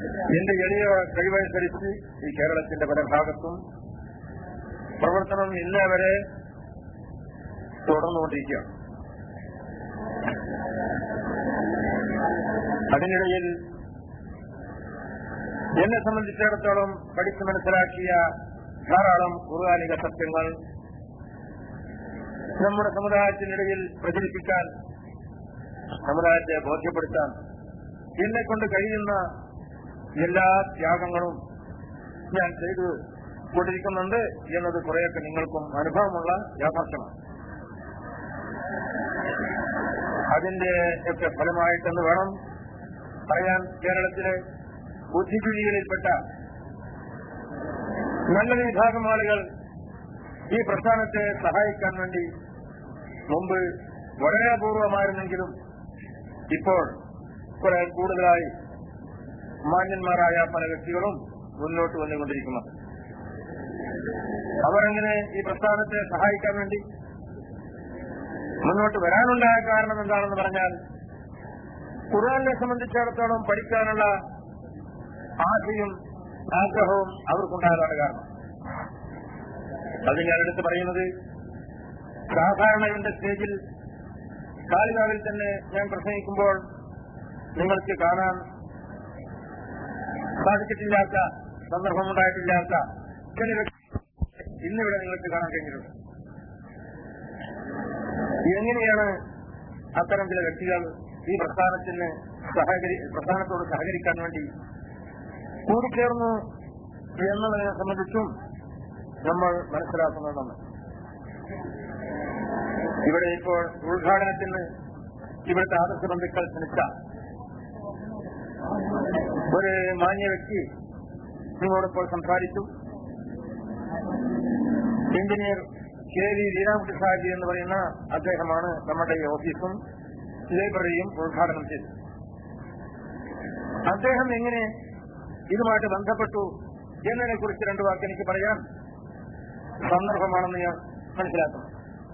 എന്റെ എളിയ കഴിവനുസരിച്ച് ഈ കേരളത്തിന്റെ പല ഭാഗത്തും പ്രവർത്തനം ഇന്നേ വരെ തുടർന്നുകൊണ്ടിരിക്കുകയാണ് അതിനിടയിൽ എന്നെ സംബന്ധിച്ചിടത്തോളം പഠിച്ചു മനസ്സിലാക്കിയ ധാരാളം ഖുർആാനിക സത്യങ്ങൾ നമ്മുടെ സമുദായത്തിനിടയിൽ പ്രചരിപ്പിക്കാൻ സമുദായത്തെ ബോധ്യപ്പെടുത്താൻ എന്നെ കൊണ്ട് കഴിയുന്ന എല്ലാ ത്യാഗങ്ങളും ഞാൻ ചെയ്തു കൊണ്ടിരിക്കുന്നുണ്ട് എന്നത് കുറെയൊക്കെ നിങ്ങൾക്കും അനുഭവമുള്ള യാഥാർത്ഥ്യമാണ് അതിന്റെ ഒക്കെ ഫലമായിട്ടെന്ന് വേണം പറയാൻ കേരളത്തിലെ ബുദ്ധിജീവികളിൽപ്പെട്ട നല്ലൊരു വിഭാഗം ആളുകൾ ഈ പ്രസ്ഥാനത്തെ സഹായിക്കാൻ വേണ്ടി മുമ്പ് വളരെ അപൂർവമായിരുന്നെങ്കിലും ഇപ്പോൾ കുറെ കൂടുതലായി മാന്യന്മാരായ പല വ്യക്തികളും മുന്നോട്ട് വന്നുകൊണ്ടിരിക്കുന്നു അവരങ്ങനെ ഈ പ്രസ്ഥാനത്തെ സഹായിക്കാൻ വേണ്ടി മുന്നോട്ട് വരാനുണ്ടായ കാരണം എന്താണെന്ന് പറഞ്ഞാൽ ഖുർആാനെ സംബന്ധിച്ചിടത്തോളം പഠിക്കാനുള്ള ആശയും ആഗ്രഹവും അവർക്കുണ്ടായതാണ് കാരണം അത് ഞാൻ എടുത്ത് പറയുന്നത് സാധാരണ എന്റെ സ്റ്റേജിൽ കാളികാവിൽ തന്നെ ഞാൻ പ്രസംഗിക്കുമ്പോൾ നിങ്ങൾക്ക് കാണാൻ സാധിച്ചിട്ടില്ലാത്ത സന്ദർഭമുണ്ടായിട്ടില്ലാത്ത ചില വ്യക്തി ഇന്നിവിടെ നിങ്ങൾക്ക് കാണാൻ കഴിഞ്ഞിട്ടുണ്ട് എങ്ങനെയാണ് അത്തരം ചില വ്യക്തികൾ ഈ പ്രസ്ഥാനത്തിന് സഹകരി പ്രസ്ഥാനത്തോട് സഹകരിക്കാൻ വേണ്ടി കൂടിച്ചേർന്നു എന്നുള്ളതിനെ സംബന്ധിച്ചും നമ്മൾ മനസ്സിലാക്കുന്നതാണ് ഇവിടെ ഇപ്പോൾ ഉദ്ഘാടനത്തിന് ഇവിടുത്തെ ആദർശ ബന്ധുക്കൾ ക്ഷണിച്ച ഒരു മാന്യ വ്യക്തി നിങ്ങളോടൊപ്പോൾ സംസാരിച്ചു engineer K V Leelakutty Saji എന്ന് പറയുന്ന അദ്ദേഹമാണ് നമ്മുടെ ഈ ഓഫീസും ലൈബ്രറിയും ഉദ്ഘാടനം ചെയ്തത് അദ്ദേഹം എങ്ങനെ ഇതുമായിട്ട് ബന്ധപ്പെട്ടു എന്നതിനെ കുറിച്ച് രണ്ടു വാക്ക് എനിക്ക് പറയാൻ സന്ദർഭമാണെന്ന് ഞാൻ മനസ്സിലാക്കുന്നു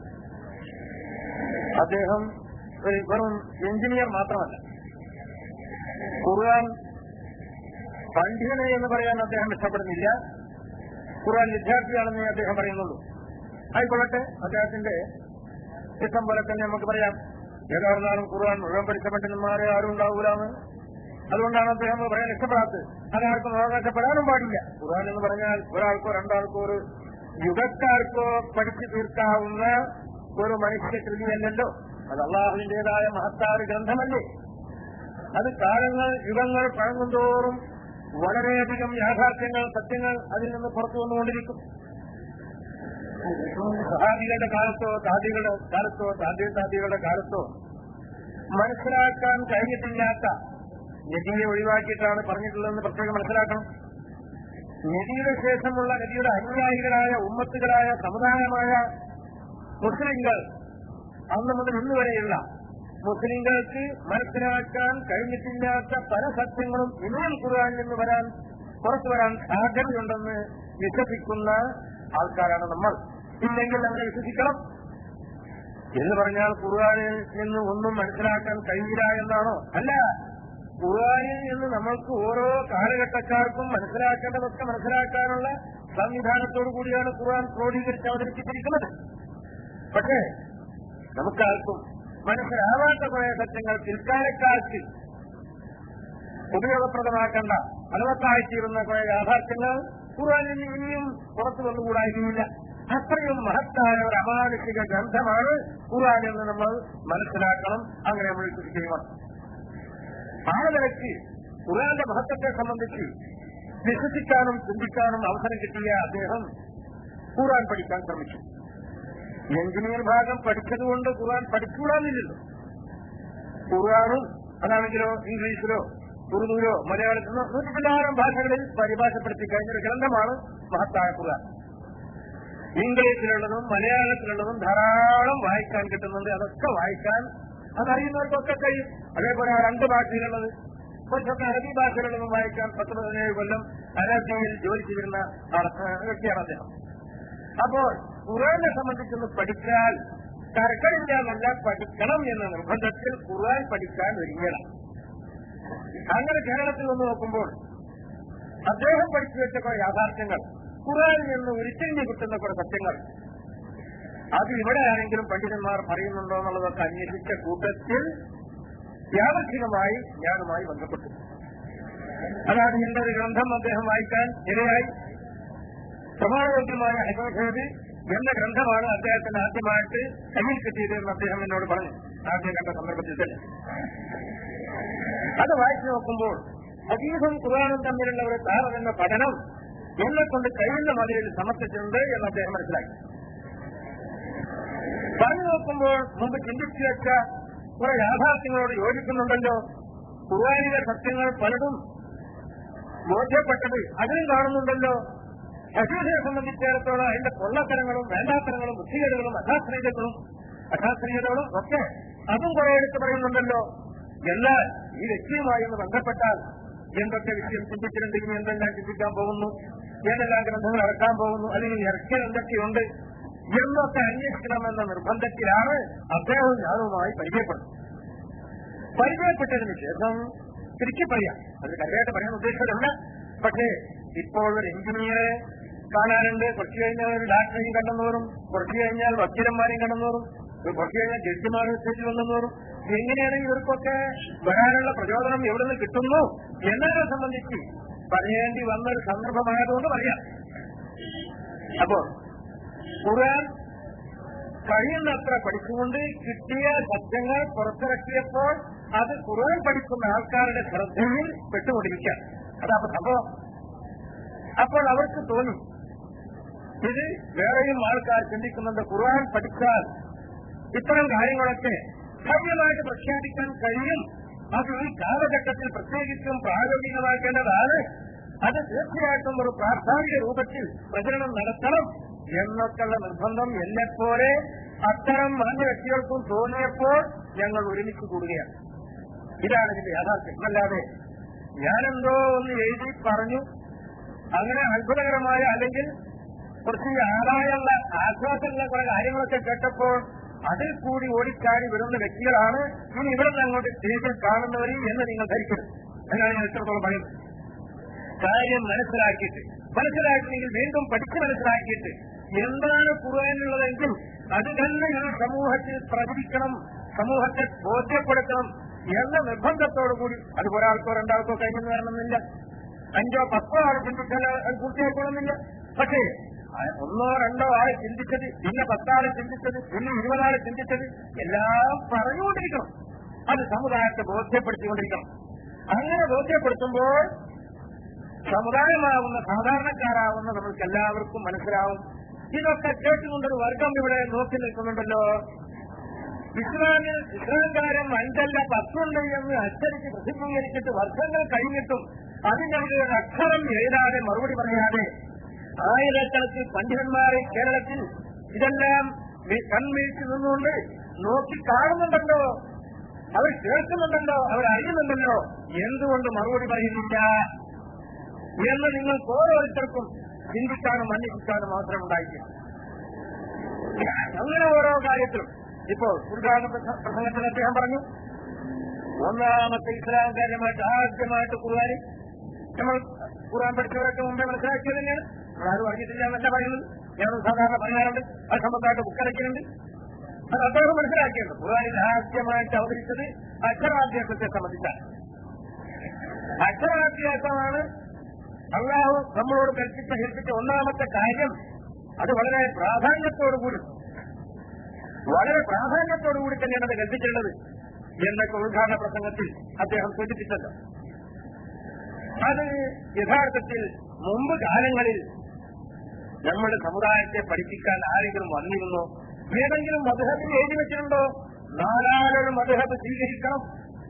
അദ്ദേഹം ഒരു വെറും എഞ്ചിനീയർ മാത്രമല്ല ഖുർആൻ പണ്ഡിതനെ എന്ന് പറയാൻ അദ്ദേഹം ഇഷ്ടപ്പെടുന്നില്ല ഖുർആൻ വിദ്യാർത്ഥിയാണെന്ന് അദ്ദേഹം പറയുന്നുള്ളൂ ആയിക്കൊള്ളട്ടെ അദ്ദേഹത്തിന്റെ ഇഷ്ടം പോലെ തന്നെ നമുക്ക് പറയാം ഏതായിരുന്നാലും ഖുർആൻ മുഴുവൻ പഠിച്ച പണ്ഡിതന്മാരെ ആരും ഉണ്ടാവൂലെന്ന് അതുകൊണ്ടാണ് അദ്ദേഹം പറയാൻ ഇഷ്ടപ്പെടാത്തത് അതാർക്കും അവകാശപ്പെടാനും പാടില്ല ഖുർആൻ എന്ന് പറഞ്ഞാൽ ഒരാൾക്കോ രണ്ടാൾക്കോ ഒരു യുഗക്കാർക്കോ പഠിച്ചു തീർക്കാവുന്ന ഒരു മനുഷ്യ കൃതിയല്ലല്ലോ അത് അള്ളാഹുവിന്റേതായ മഹത്തായ ഗ്രന്ഥമല്ലേ അത് കാലങ്ങൾ യുഗങ്ങൾ പഴങ്ങുന്തോറും വളരെയധികം യാഥാർത്ഥ്യങ്ങൾ സത്യങ്ങൾ അതിൽ നിന്ന് പുറത്തു വന്നുകൊണ്ടിരിക്കും സഹാബികളുടെ കാലത്തോ താദികളുടെ കാലത്തോ താദ്യ താദികളുടെ കാലത്തോ മനസ്സിലാക്കാൻ കഴിഞ്ഞിട്ടില്ലാത്ത നദിയെ ഒഴിവാക്കിയിട്ടാണ് പറഞ്ഞിട്ടുള്ളതെന്ന് പ്രത്യേകം മനസ്സിലാക്കണം നദിയുടെ ശേഷമുള്ള നദിയുടെ അനുയായികളായ ഉമ്മത്തുകളായ സമുദായമായ മുസ്ലിങ്ങൾ അന്ന് മുതൽ ഇന്ന് വരെയുള്ള മുസ്ലിങ്ങൾക്ക് മനസ്സിലാക്കാൻ കഴിഞ്ഞിട്ടില്ലാത്ത പല സത്യങ്ങളും ഇനിയും ഖുർആൻ നിന്ന് വരാൻ പുറത്തു വരാൻ സാധ്യതയുണ്ടെന്ന് വിശ്വസിക്കുന്ന ആൾക്കാരാണ് നമ്മൾ ഇല്ലെങ്കിൽ നമ്മളെ വിശ്വസിക്കണം എന്ന് പറഞ്ഞാൽ ഖുർആനിൽ നിന്ന് ഒന്നും മനസ്സിലാക്കാൻ കഴിയില്ല എന്നാണോ അല്ല ഖുർആനിൽ നിന്ന് നമ്മൾക്ക് ഓരോ കാലഘട്ടക്കാർക്കും മനസ്സിലാക്കേണ്ടതൊക്കെ മനസ്സിലാക്കാനുള്ള സംവിധാനത്തോടു കൂടിയാണ് ഖുർആൻ ക്രോഡീകരിച്ച് അവതരിപ്പിച്ചിരിക്കുന്നത് പക്ഷേ നമുക്കാർക്കും മനസ്സിലാവാത്ത കുറെ സത്യങ്ങൾ പിൽക്കാലക്കാർക്ക് ഉപയോഗപ്രദമാക്കേണ്ട ഫലവത്തായിത്തീരുന്ന കുറെ യാഥാർത്ഥ്യങ്ങൾ ഖുർആനിൽ ഇനിയും പുറത്തു വന്നുകൂടായിരുന്നില്ല അത്രയും മഹത്തായ ഒരു അമാനുഷിക ഗ്രന്ഥമാണ് ഖുർആൻ എന്ന് നമ്മൾ മനസ്സിലാക്കണം അങ്ങനെ നമ്മൾ വിശ്വസിക്കുകയും ആ നിലയ്ക്ക് ഖുർആന്റെ മഹത്വത്തെ സംബന്ധിച്ച് വിശ്വസിക്കാനും ചിന്തിക്കാനും അവസരം കിട്ടിയ അദ്ദേഹം ഖുർആൻ പഠിക്കാൻ ശ്രമിച്ചു എഞ്ചിനീയർ ഭാഗം പഠിച്ചതുകൊണ്ട് ഖുർആൻ പഠിച്ചുകൂടാന്നില്ലല്ലോ ഖുർആാനും അതാണെങ്കിലോ ഇംഗ്ലീഷിലോ ഉറുദുവിലോ മലയാളത്തിലോ നൂറ്റി പതിനായിരം ഭാഷകളിൽ പരിഭാഷപ്പെടുത്തി കഴിഞ്ഞൊരു ഗ്രന്ഥമാണ് മഹത്തായ ഖുർആൻ ഇംഗ്ലീഷിലുള്ളതും മലയാളത്തിലുള്ളതും ധാരാളം വായിക്കാൻ കിട്ടുന്നുണ്ട് അതൊക്കെ വായിക്കാൻ അതറിയുന്നവർക്കൊക്കെ കഴിയും അതേപോലെ ആ രണ്ട് ഭാഷയിലുള്ളത് കുറച്ചൊക്കെ അറബി ഭാഷയിലുള്ളതും വായിക്കാൻ പത്ത് പതിനേഴ് കൊല്ലം അറബിയിൽ ജോലി ചെയ്തിരുന്ന വ്യക്തിയാണ് അദ്ദേഹം അപ്പോൾ ഖുർആനെ സംബന്ധിച്ചൊന്ന് പഠിച്ചാൽ തർക്കമില്ലാന്നല്ല പഠിക്കണം എന്ന നിർബന്ധത്തിൽ ഖുർആൻ പഠിക്കാൻ ഒരുങ്ങണം അങ്ങനെ കേരളത്തിൽ വന്ന് നോക്കുമ്പോൾ അദ്ദേഹം പഠിച്ചു വെച്ച കുറെ യാഥാർത്ഥ്യങ്ങൾ ഖുറാനിൽ നിന്ന് ഉരുത്തിരിഞ്ഞു കിട്ടുന്ന കുറെ സത്യങ്ങൾ അത് ഇവിടെ ആരെങ്കിലും പണ്ഡിതന്മാർ പറയുന്നുണ്ടോ എന്നുള്ളതൊക്കെ അന്വേഷിച്ച കൂട്ടത്തിൽ യാദർശികമായി ഞാനുമായി ബന്ധപ്പെട്ടു അതാണ് എന്റെ ഒരു ഗ്രന്ഥം അദ്ദേഹം വായിക്കാൻ ഇരയായി പ്രമാണയോഗ്യമായ ഹൈമോഷേദ് എന്ന ഗ്രന്ഥമാണ് അദ്ദേഹത്തിന് ആദ്യമായിട്ട് കയ്യിൽ കിട്ടിയത് എന്ന് അദ്ദേഹം എന്നോട് പറഞ്ഞു ആദ്യം കണ്ട സന്ദർഭത്തിൽ തന്നെ അത് വായിച്ചു നോക്കുമ്പോൾ ഹദീസും ഖുർആാനും തമ്മിലുള്ള ഒരു താരതമ്യ പഠനം എന്നെ കൊണ്ട് കഴിയുന്ന മതിലിൽ സമർപ്പിച്ചിട്ടുണ്ട് എന്ന് അദ്ദേഹം മനസ്സിലാക്കി പറഞ്ഞു നോക്കുമ്പോൾ മുമ്പ് ചിന്തിച്ചു വെച്ച കുറെ യാഥാർത്ഥ്യങ്ങളോട് യോജിക്കുന്നുണ്ടല്ലോ ഖുർആാനിലെ സത്യങ്ങൾ പലതും ബോധ്യപ്പെട്ടത് അതിലും കാണുന്നുണ്ടല്ലോ ഹസീസിനെ സംബന്ധിച്ചിടത്തോളം അതിന്റെ കൊള്ളത്തരങ്ങളും വേണ്ടാത്തരങ്ങളും ബുദ്ധികേടുകളും അശാസ്ത്രീയതകളും അശാസ്ത്രീയതകളും ഒക്കെ അതും കുറെ എടുത്ത് പറയുന്നുണ്ടല്ലോ എന്നാൽ ഈ വ്യക്തിയുമായി ഒന്ന് ബന്ധപ്പെട്ടാൽ എന്തൊക്കെ വിഷയം ചിന്തിച്ചിട്ടുണ്ട് ഇനി എന്തെല്ലാം ചിന്തിക്കാൻ പോകുന്നു ഏതെല്ലാം ഗ്രന്ഥങ്ങൾ ഇറക്കാൻ പോകുന്നു അല്ലെങ്കിൽ ഇറക്കിയത് എന്തൊക്കെയുണ്ട് എന്നൊക്കെ അന്വേഷിക്കണമെന്ന നിർബന്ധത്തിലാണ് അദ്ദേഹവും ഞാനുമായി പരിചയപ്പെടുന്നത് പരിചയപ്പെട്ടതിന് ശേഷം ചുരുക്കി പറയാം അത് കരയായിട്ട് പറയാൻ ഉദ്ദേശിച്ചതല്ല പക്ഷേ ഇപ്പോൾ ഒരു എഞ്ചിനീയറെ കാണാനുണ്ട് കുറച്ചു കഴിഞ്ഞാൽ ഒരു ഡാക്ടറെയും കണ്ടെന്നോറും കുറച്ചു കഴിഞ്ഞാൽ വക്കീലന്മാരെയും കണ്ടെന്നോറും കുറച്ചു കഴിഞ്ഞാൽ ജഡ്ജിമാർ സ്റ്റേജിൽ വന്നെന്നോറും എങ്ങനെയാണ് ഇവർക്കൊക്കെ വരാനുള്ള പ്രചോദനം എവിടെ നിന്ന് കിട്ടുന്നു എന്നതിനെ സംബന്ധിച്ച് പറയേണ്ടി വന്ന ഒരു സന്ദർഭമായതുകൊണ്ട് പറയാം അപ്പോൾ ഖുർആൻ കഴിയുന്നത്ര പഠിച്ചുകൊണ്ട് കിട്ടിയ സത്യങ്ങൾ പുറത്തിറക്കിയപ്പോൾ അത് ഖുർആൻ പഠിക്കുന്ന ആൾക്കാരുടെ ശ്രദ്ധയിൽ പെട്ടുകൊണ്ടിരിക്കുക അതാണ് സംഭവം അപ്പോൾ അവർക്ക് തോന്നി ഇത് വേറെയും ആൾക്കാർ ചിന്തിക്കുന്നുണ്ട് ഖുർആൻ പഠിച്ചാൽ ഇത്തരം കാര്യങ്ങളൊക്കെ ഭവ്യമായിട്ട് പ്രഖ്യാപിക്കാൻ കഴിയും അത് ഈ കാലഘട്ടത്തിൽ പ്രത്യേകിച്ചും പ്രായോഗികമാക്കേണ്ടതാണ് അത് തീർച്ചയായിട്ടും ഒരു പ്രാസ്ഥാനിക രൂപത്തിൽ പ്രചരണം നടത്തണം എന്നൊക്കെയുള്ള നിർബന്ധം എന്നെപ്പോലെ അത്തരം മാന്യ വ്യക്തികൾക്കും തോന്നിയപ്പോൾ ഞങ്ങൾ ഒരുമിച്ച് കൂടുകയാണ് ഇതാണ് ഇതിന്റെ യാഥാർത്ഥ്യം അല്ലാതെ ഞാനെന്തോ ഒന്ന് എഴുതി പറഞ്ഞു അങ്ങനെ അത്ഭുതകരമായ അല്ലെങ്കിൽ കുറച്ച് ആദായമുള്ള ആശ്വാസമുള്ള കുറെ കാര്യങ്ങളൊക്കെ കേട്ടപ്പോൾ അതിൽ കൂടി ഓടിച്ചാടി വരുന്ന വ്യക്തികളാണ് ഇനി ഇവിടെ നിന്ന് അങ്ങോട്ട് സ്റ്റേജിൽ കാണുന്നവർ എന്ന് നിങ്ങൾ ധരിക്കരുത് എന്നാണ് ഞാൻ എത്രത്തോളം പറയുന്നത് കാര്യം മനസ്സിലാക്കിയിട്ട് മനസ്സിലാക്കിയെങ്കിൽ വീണ്ടും പഠിച്ച് മനസ്സിലാക്കിയിട്ട് എന്താണ് ഖുർആാനുള്ളതെങ്കിൽ അത് തന്നെ ഈ സമൂഹത്തിൽ പ്രചരിക്കണം സമൂഹത്തെ ബോധ്യപ്പെടുത്തണം എന്ന നിർബന്ധത്തോടുകൂടി അത് ഒരാൾക്കോ രണ്ടാൾക്കോ കഴിഞ്ഞെന്ന് വരണമെന്നില്ല അഞ്ചോ പത്തോ ആൾ ചിന്തിച്ചാൽ അത് പൂർത്തിയാക്കണമെന്നില്ല പക്ഷേ ഒന്നോ രണ്ടോ ആളെ ചിന്തിച്ചത് പിന്നെ പത്താളെ ചിന്തിച്ചത് പിന്നെ ഇരുപതാളെ ചിന്തിച്ചത് എല്ലാം പറഞ്ഞുകൊണ്ടിരിക്കണം അത് സമുദായത്തെ ബോധ്യപ്പെടുത്തിക്കൊണ്ടിരിക്കണം അങ്ങനെ ബോധ്യപ്പെടുത്തുമ്പോൾ സമുദായമാവുന്ന സാധാരണക്കാരാവുന്ന നമുക്ക് എല്ലാവർക്കും മനസ്സിലാവും ഇതൊക്കെ കേട്ടുകൊണ്ടൊരു വർഗം ഇവിടെ നോക്കി നിൽക്കുന്നുണ്ടല്ലോ ഇസ്ലാമിൽ ഇസ്ലാംകാരൻ അഞ്ചല്ല പത്തുണ്ട് എന്ന് അച്ചടിച്ച് പ്രസിദ്ധീകരിച്ചിട്ട് വർഷങ്ങൾ കഴിഞ്ഞിട്ടും അതിന്റെ ഒരു അക്ഷരം എഴുതാതെ മറുപടി പറയാതെ ആയിരക്കണക്കിൽ പണ്ഡിതന്മാരെ കേരളത്തിൽ ഇതെല്ലാം കൺവീഴ്ച നിന്നുകൊണ്ട് നോക്കി കാണുന്നുണ്ടല്ലോ അവർ കേൾക്കുന്നുണ്ടല്ലോ അവർ അറിയുന്നുണ്ടല്ലോ എന്തുകൊണ്ട് മറുപടി പറയുന്നില്ല എന്ന് നിങ്ങൾക്ക് ഓരോരുത്തർക്കും ചിന്തിക്കാനും അന്വേഷിക്കാനും അവസരം ഉണ്ടായിരിക്കും അങ്ങനെ ഓരോ കാര്യത്തിലും ഇപ്പോൾ ഉദ്ഘാടന പ്രസംഗത്തിൽ അദ്ദേഹം പറഞ്ഞു ഒന്നാമത്തെ ഇസ്ലാം കാര്യമായിട്ട് ആദ്യമായിട്ട് ഖുർആാൻ നമ്മൾ ഖുർആൻ പഠിച്ചവരൊക്കെ മുമ്പേ മനസ്സിലാക്കിയത് തന്നെയാണ് ആരും അറിഞ്ഞിട്ടില്ല എന്നല്ല പറയുന്നത് ഞാനും സാധാരണ പറയാറുണ്ട് അത് സംബന്ധമായിട്ട് ബുക്കിറക്കിയിട്ടുണ്ട് അത് അദ്ദേഹം മനസ്സിലാക്കിയത് ഖുർആാനിൽ ആദ്യമായിട്ട് അവതരിച്ചത് അക്ഷരാഭ്യാസത്തെ സംബന്ധിച്ചാണ് അക്ഷരാഭ്യാസമാണ് അള്ളാഹു നമ്മളോട് കൽപ്പിച്ച കൽപ്പിച്ച ഒന്നാമത്തെ കാര്യം അത് വളരെ പ്രാധാന്യത്തോടുകൂടി വളരെ പ്രാധാന്യത്തോടുകൂടി തന്നെയാണ് അത് കൽപ്പിക്കേണ്ടത് എന്നൊക്കെ ഉദ്ഘാടന പ്രസംഗത്തിൽ അദ്ദേഹം സൂചിപ്പിച്ചത് അത് യഥാർത്ഥത്തിൽ മുമ്പ് കാലങ്ങളിൽ നമ്മുടെ സമുദായത്തെ പഠിപ്പിക്കാൻ ആരെങ്കിലും വന്നിരുന്നോ ഏതെങ്കിലും മധുഹബിൽ എഴുതി വെച്ചിട്ടുണ്ടോ നാലാളൊരു മധുഹബ് സ്വീകരിക്കണം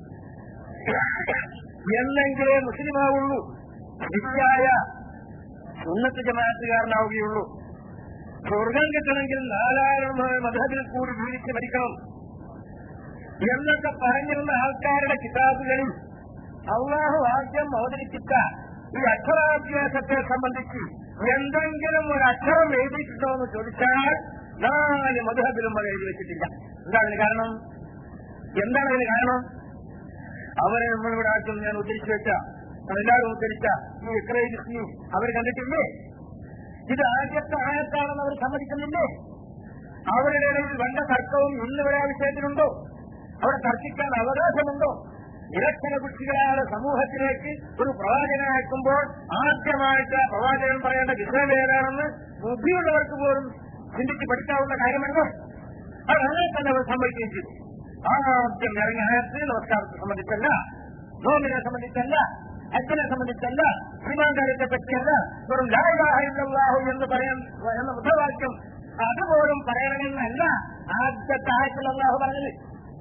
എന്നെങ്കിലേ മുസ്ലിമാവുള്ളൂ ശരിയായ ഉന്നത ജമാഅത്തുകാരനാവുകയുള്ളൂ സ്വർഗം കിട്ടണമെങ്കിൽ നാലാളുമായ മധുഹബിൽ കൂടി ജീവിച്ച് മരിക്കണം എന്നൊക്കെ പറഞ്ഞിരുന്ന ആൾക്കാരുടെ കിതാബുകളിൽ അള്ളാഹു ആദ്യം അവതരിപ്പിച്ച ഈ അക്ഷരാഭ്യാസത്തെ സംബന്ധിച്ച് എന്തെങ്കിലും ഒരു അക്ഷരം എഴുതിയിട്ടുണ്ടോ എന്ന് ചോദിച്ചാൽ നാല് മധുഹബിലും അത് എഴുതി വെച്ചിട്ടില്ല എന്താണ് ഇതിന് കാരണം എന്താണ് ഇതിന് കാരണം അവരെ നമ്മളിവിടെ ആദ്യം ഞാൻ ഉദ്ദേശിച്ചു വെച്ച എല്ലാവരും ഉദ്ധരിച്ച ഈ ഇക്രൈസ്നി അവർ കണ്ടിട്ടില്ലേ ഇത് ആദ്യത്തെ ആയത്താണെന്ന് അവർ സമ്മതിക്കുന്നില്ലേ അവരുടെ ഇടയിൽ വല്ല തർക്കവും ഇന്ന് വരെ ആ വിഷയത്തിലുണ്ടോ അവിടെ തർക്കിക്കാൻ അവകാശമുണ്ടോ നിരക്ഷര കുട്ടികളായ സമൂഹത്തിലേക്ക് ഒരു പ്രവാചകനെ അയക്കുമ്പോൾ ആദ്യമായിട്ട് ആ പ്രവാചകൻ പറയേണ്ട വിഷയം ഏതാണെന്ന് ബുദ്ധിയുള്ളവർക്ക് പോലും ചിന്തിച്ച് പഠിക്കാവുന്ന കാര്യമല്ലോ അത് അങ്ങനെ തന്നെ അവർ സമ്മതിക്കുകയും ചെയ്തു ആദ്യം ഇറങ്ങിയ ആയത്ത് നമസ്കാരത്തെ സംബന്ധിച്ചല്ല നോമിനെ സംബന്ധിച്ചല്ല അച്ഛനെ സംബന്ധിച്ചല്ല ശ്രീമാങ്കാര്യത്തെ പറ്റിയല്ല വെറും ലാഹു എന്ന് പറയാൻ എന്ന മുദ്രാവാക്യം അതുപോലും പറയണമെന്നല്ല ആദ്യത്തെ ആയത്തിൽ അള്ളാഹു പറഞ്ഞത്